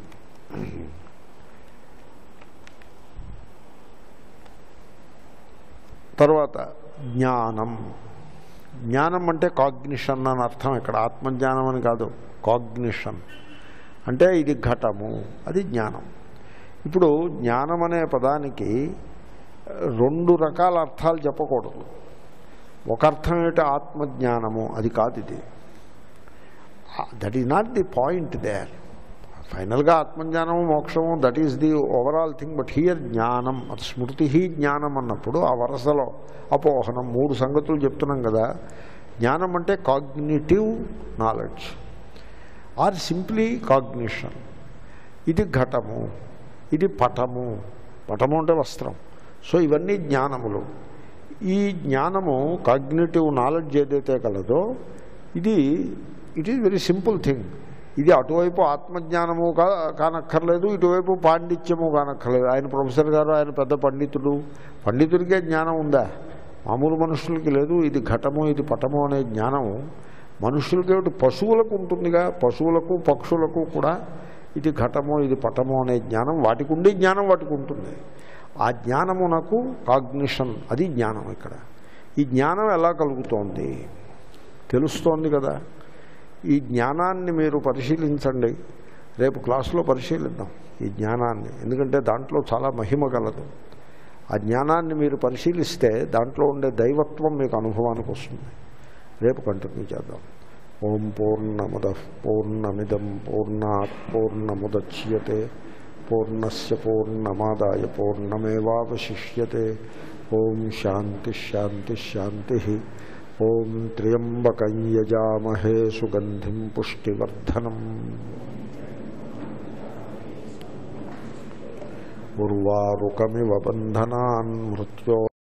తర్వాత జ్ఞానం జ్ఞానం అంటే కాగ్నిషన్ అని అర్థం ఇక్కడ ఆత్మజ్ఞానం అని కాదు కాగ్నిషన్ అంటే ఇది ఘటము అది జ్ఞానం ఇప్పుడు జ్ఞానం అనే పదానికి రెండు రకాల అర్థాలు చెప్పకూడదు ఒక అర్థం ఏమిటి ఆత్మజ్ఞానము అది కాదు ఇది that is not the point there ఫైనల్గా ఆత్మజ్ఞానము మోక్షము that is the overall thing but here జ్ఞానం అది స్మృతి జ్ఞానం అన్నప్పుడు ఆ వరసలో అపోహనం మూడు సంగతులు చెప్తున్నాం కదా జ్ఞానం అంటే cognitive knowledge or simply cognition ఇది ఘటము ఇది పటము పటము అంటే వస్త్రం సో ఇవన్నీ జ్ఞానములు ఈ జ్ఞానము కాగ్నిటివ్ నాలెడ్జ్ ఏదైతే కలదో ఇది it is very simple thing ఇది అటువైపు ఆత్మజ్ఞానము కా కానక్కర్లేదు ఇటువైపు పాండిత్యము కానక్కర్లేదు ఆయన ప్రొఫెసర్ గారు ఆయన పెద్ద పండితుడు పండితుడికే జ్ఞానం ఉందా మామూలు మనుషులకి లేదు ఇది ఘటము ఇది పటము అనే జ్ఞానం మనుషులకి ఏమిటి పశువులకు ఉంటుందిగా పశువులకు పక్షులకు కూడా ఇది ఘటము ఇది పటము అనే జ్ఞానం వాటికి ఉండే జ్ఞానం వాటికి ఉంటుంది ఆ జ్ఞానమునకు కాగ్నిషన్ అది జ్ఞానం ఇక్కడ ఈ జ్ఞానం ఎలా కలుగుతోంది తెలుస్తోంది కదా ఈ జ్ఞానాన్ని మీరు పరిశీలించండి రేపు క్లాసులో పరిశీలిద్దాం ఈ జ్ఞానాన్ని ఎందుకంటే దాంట్లో చాలా మహిమ గలదు ఆ జ్ఞానాన్ని మీరు పరిశీలిస్తే దాంట్లో ఉండే దైవత్వం మీకు అనుభవానికి వస్తుంది రేపు కంటిన్యూ చేద్దాం ఓం పూర్ణముద పూర్ణమిదం పూర్ణాత్ పూర్ణముద్యతే పూర్ణస్ పూర్ణమాదాయ పూర్ణమేవాశిష్యతే ఓం శాంతి శాంతి శాంతి ఓం త్ర్యంబకం యజామహే సుగంధిం పుష్టివర్ధనం ఉర్వారుకమివ బంధనాన్ మృత్యో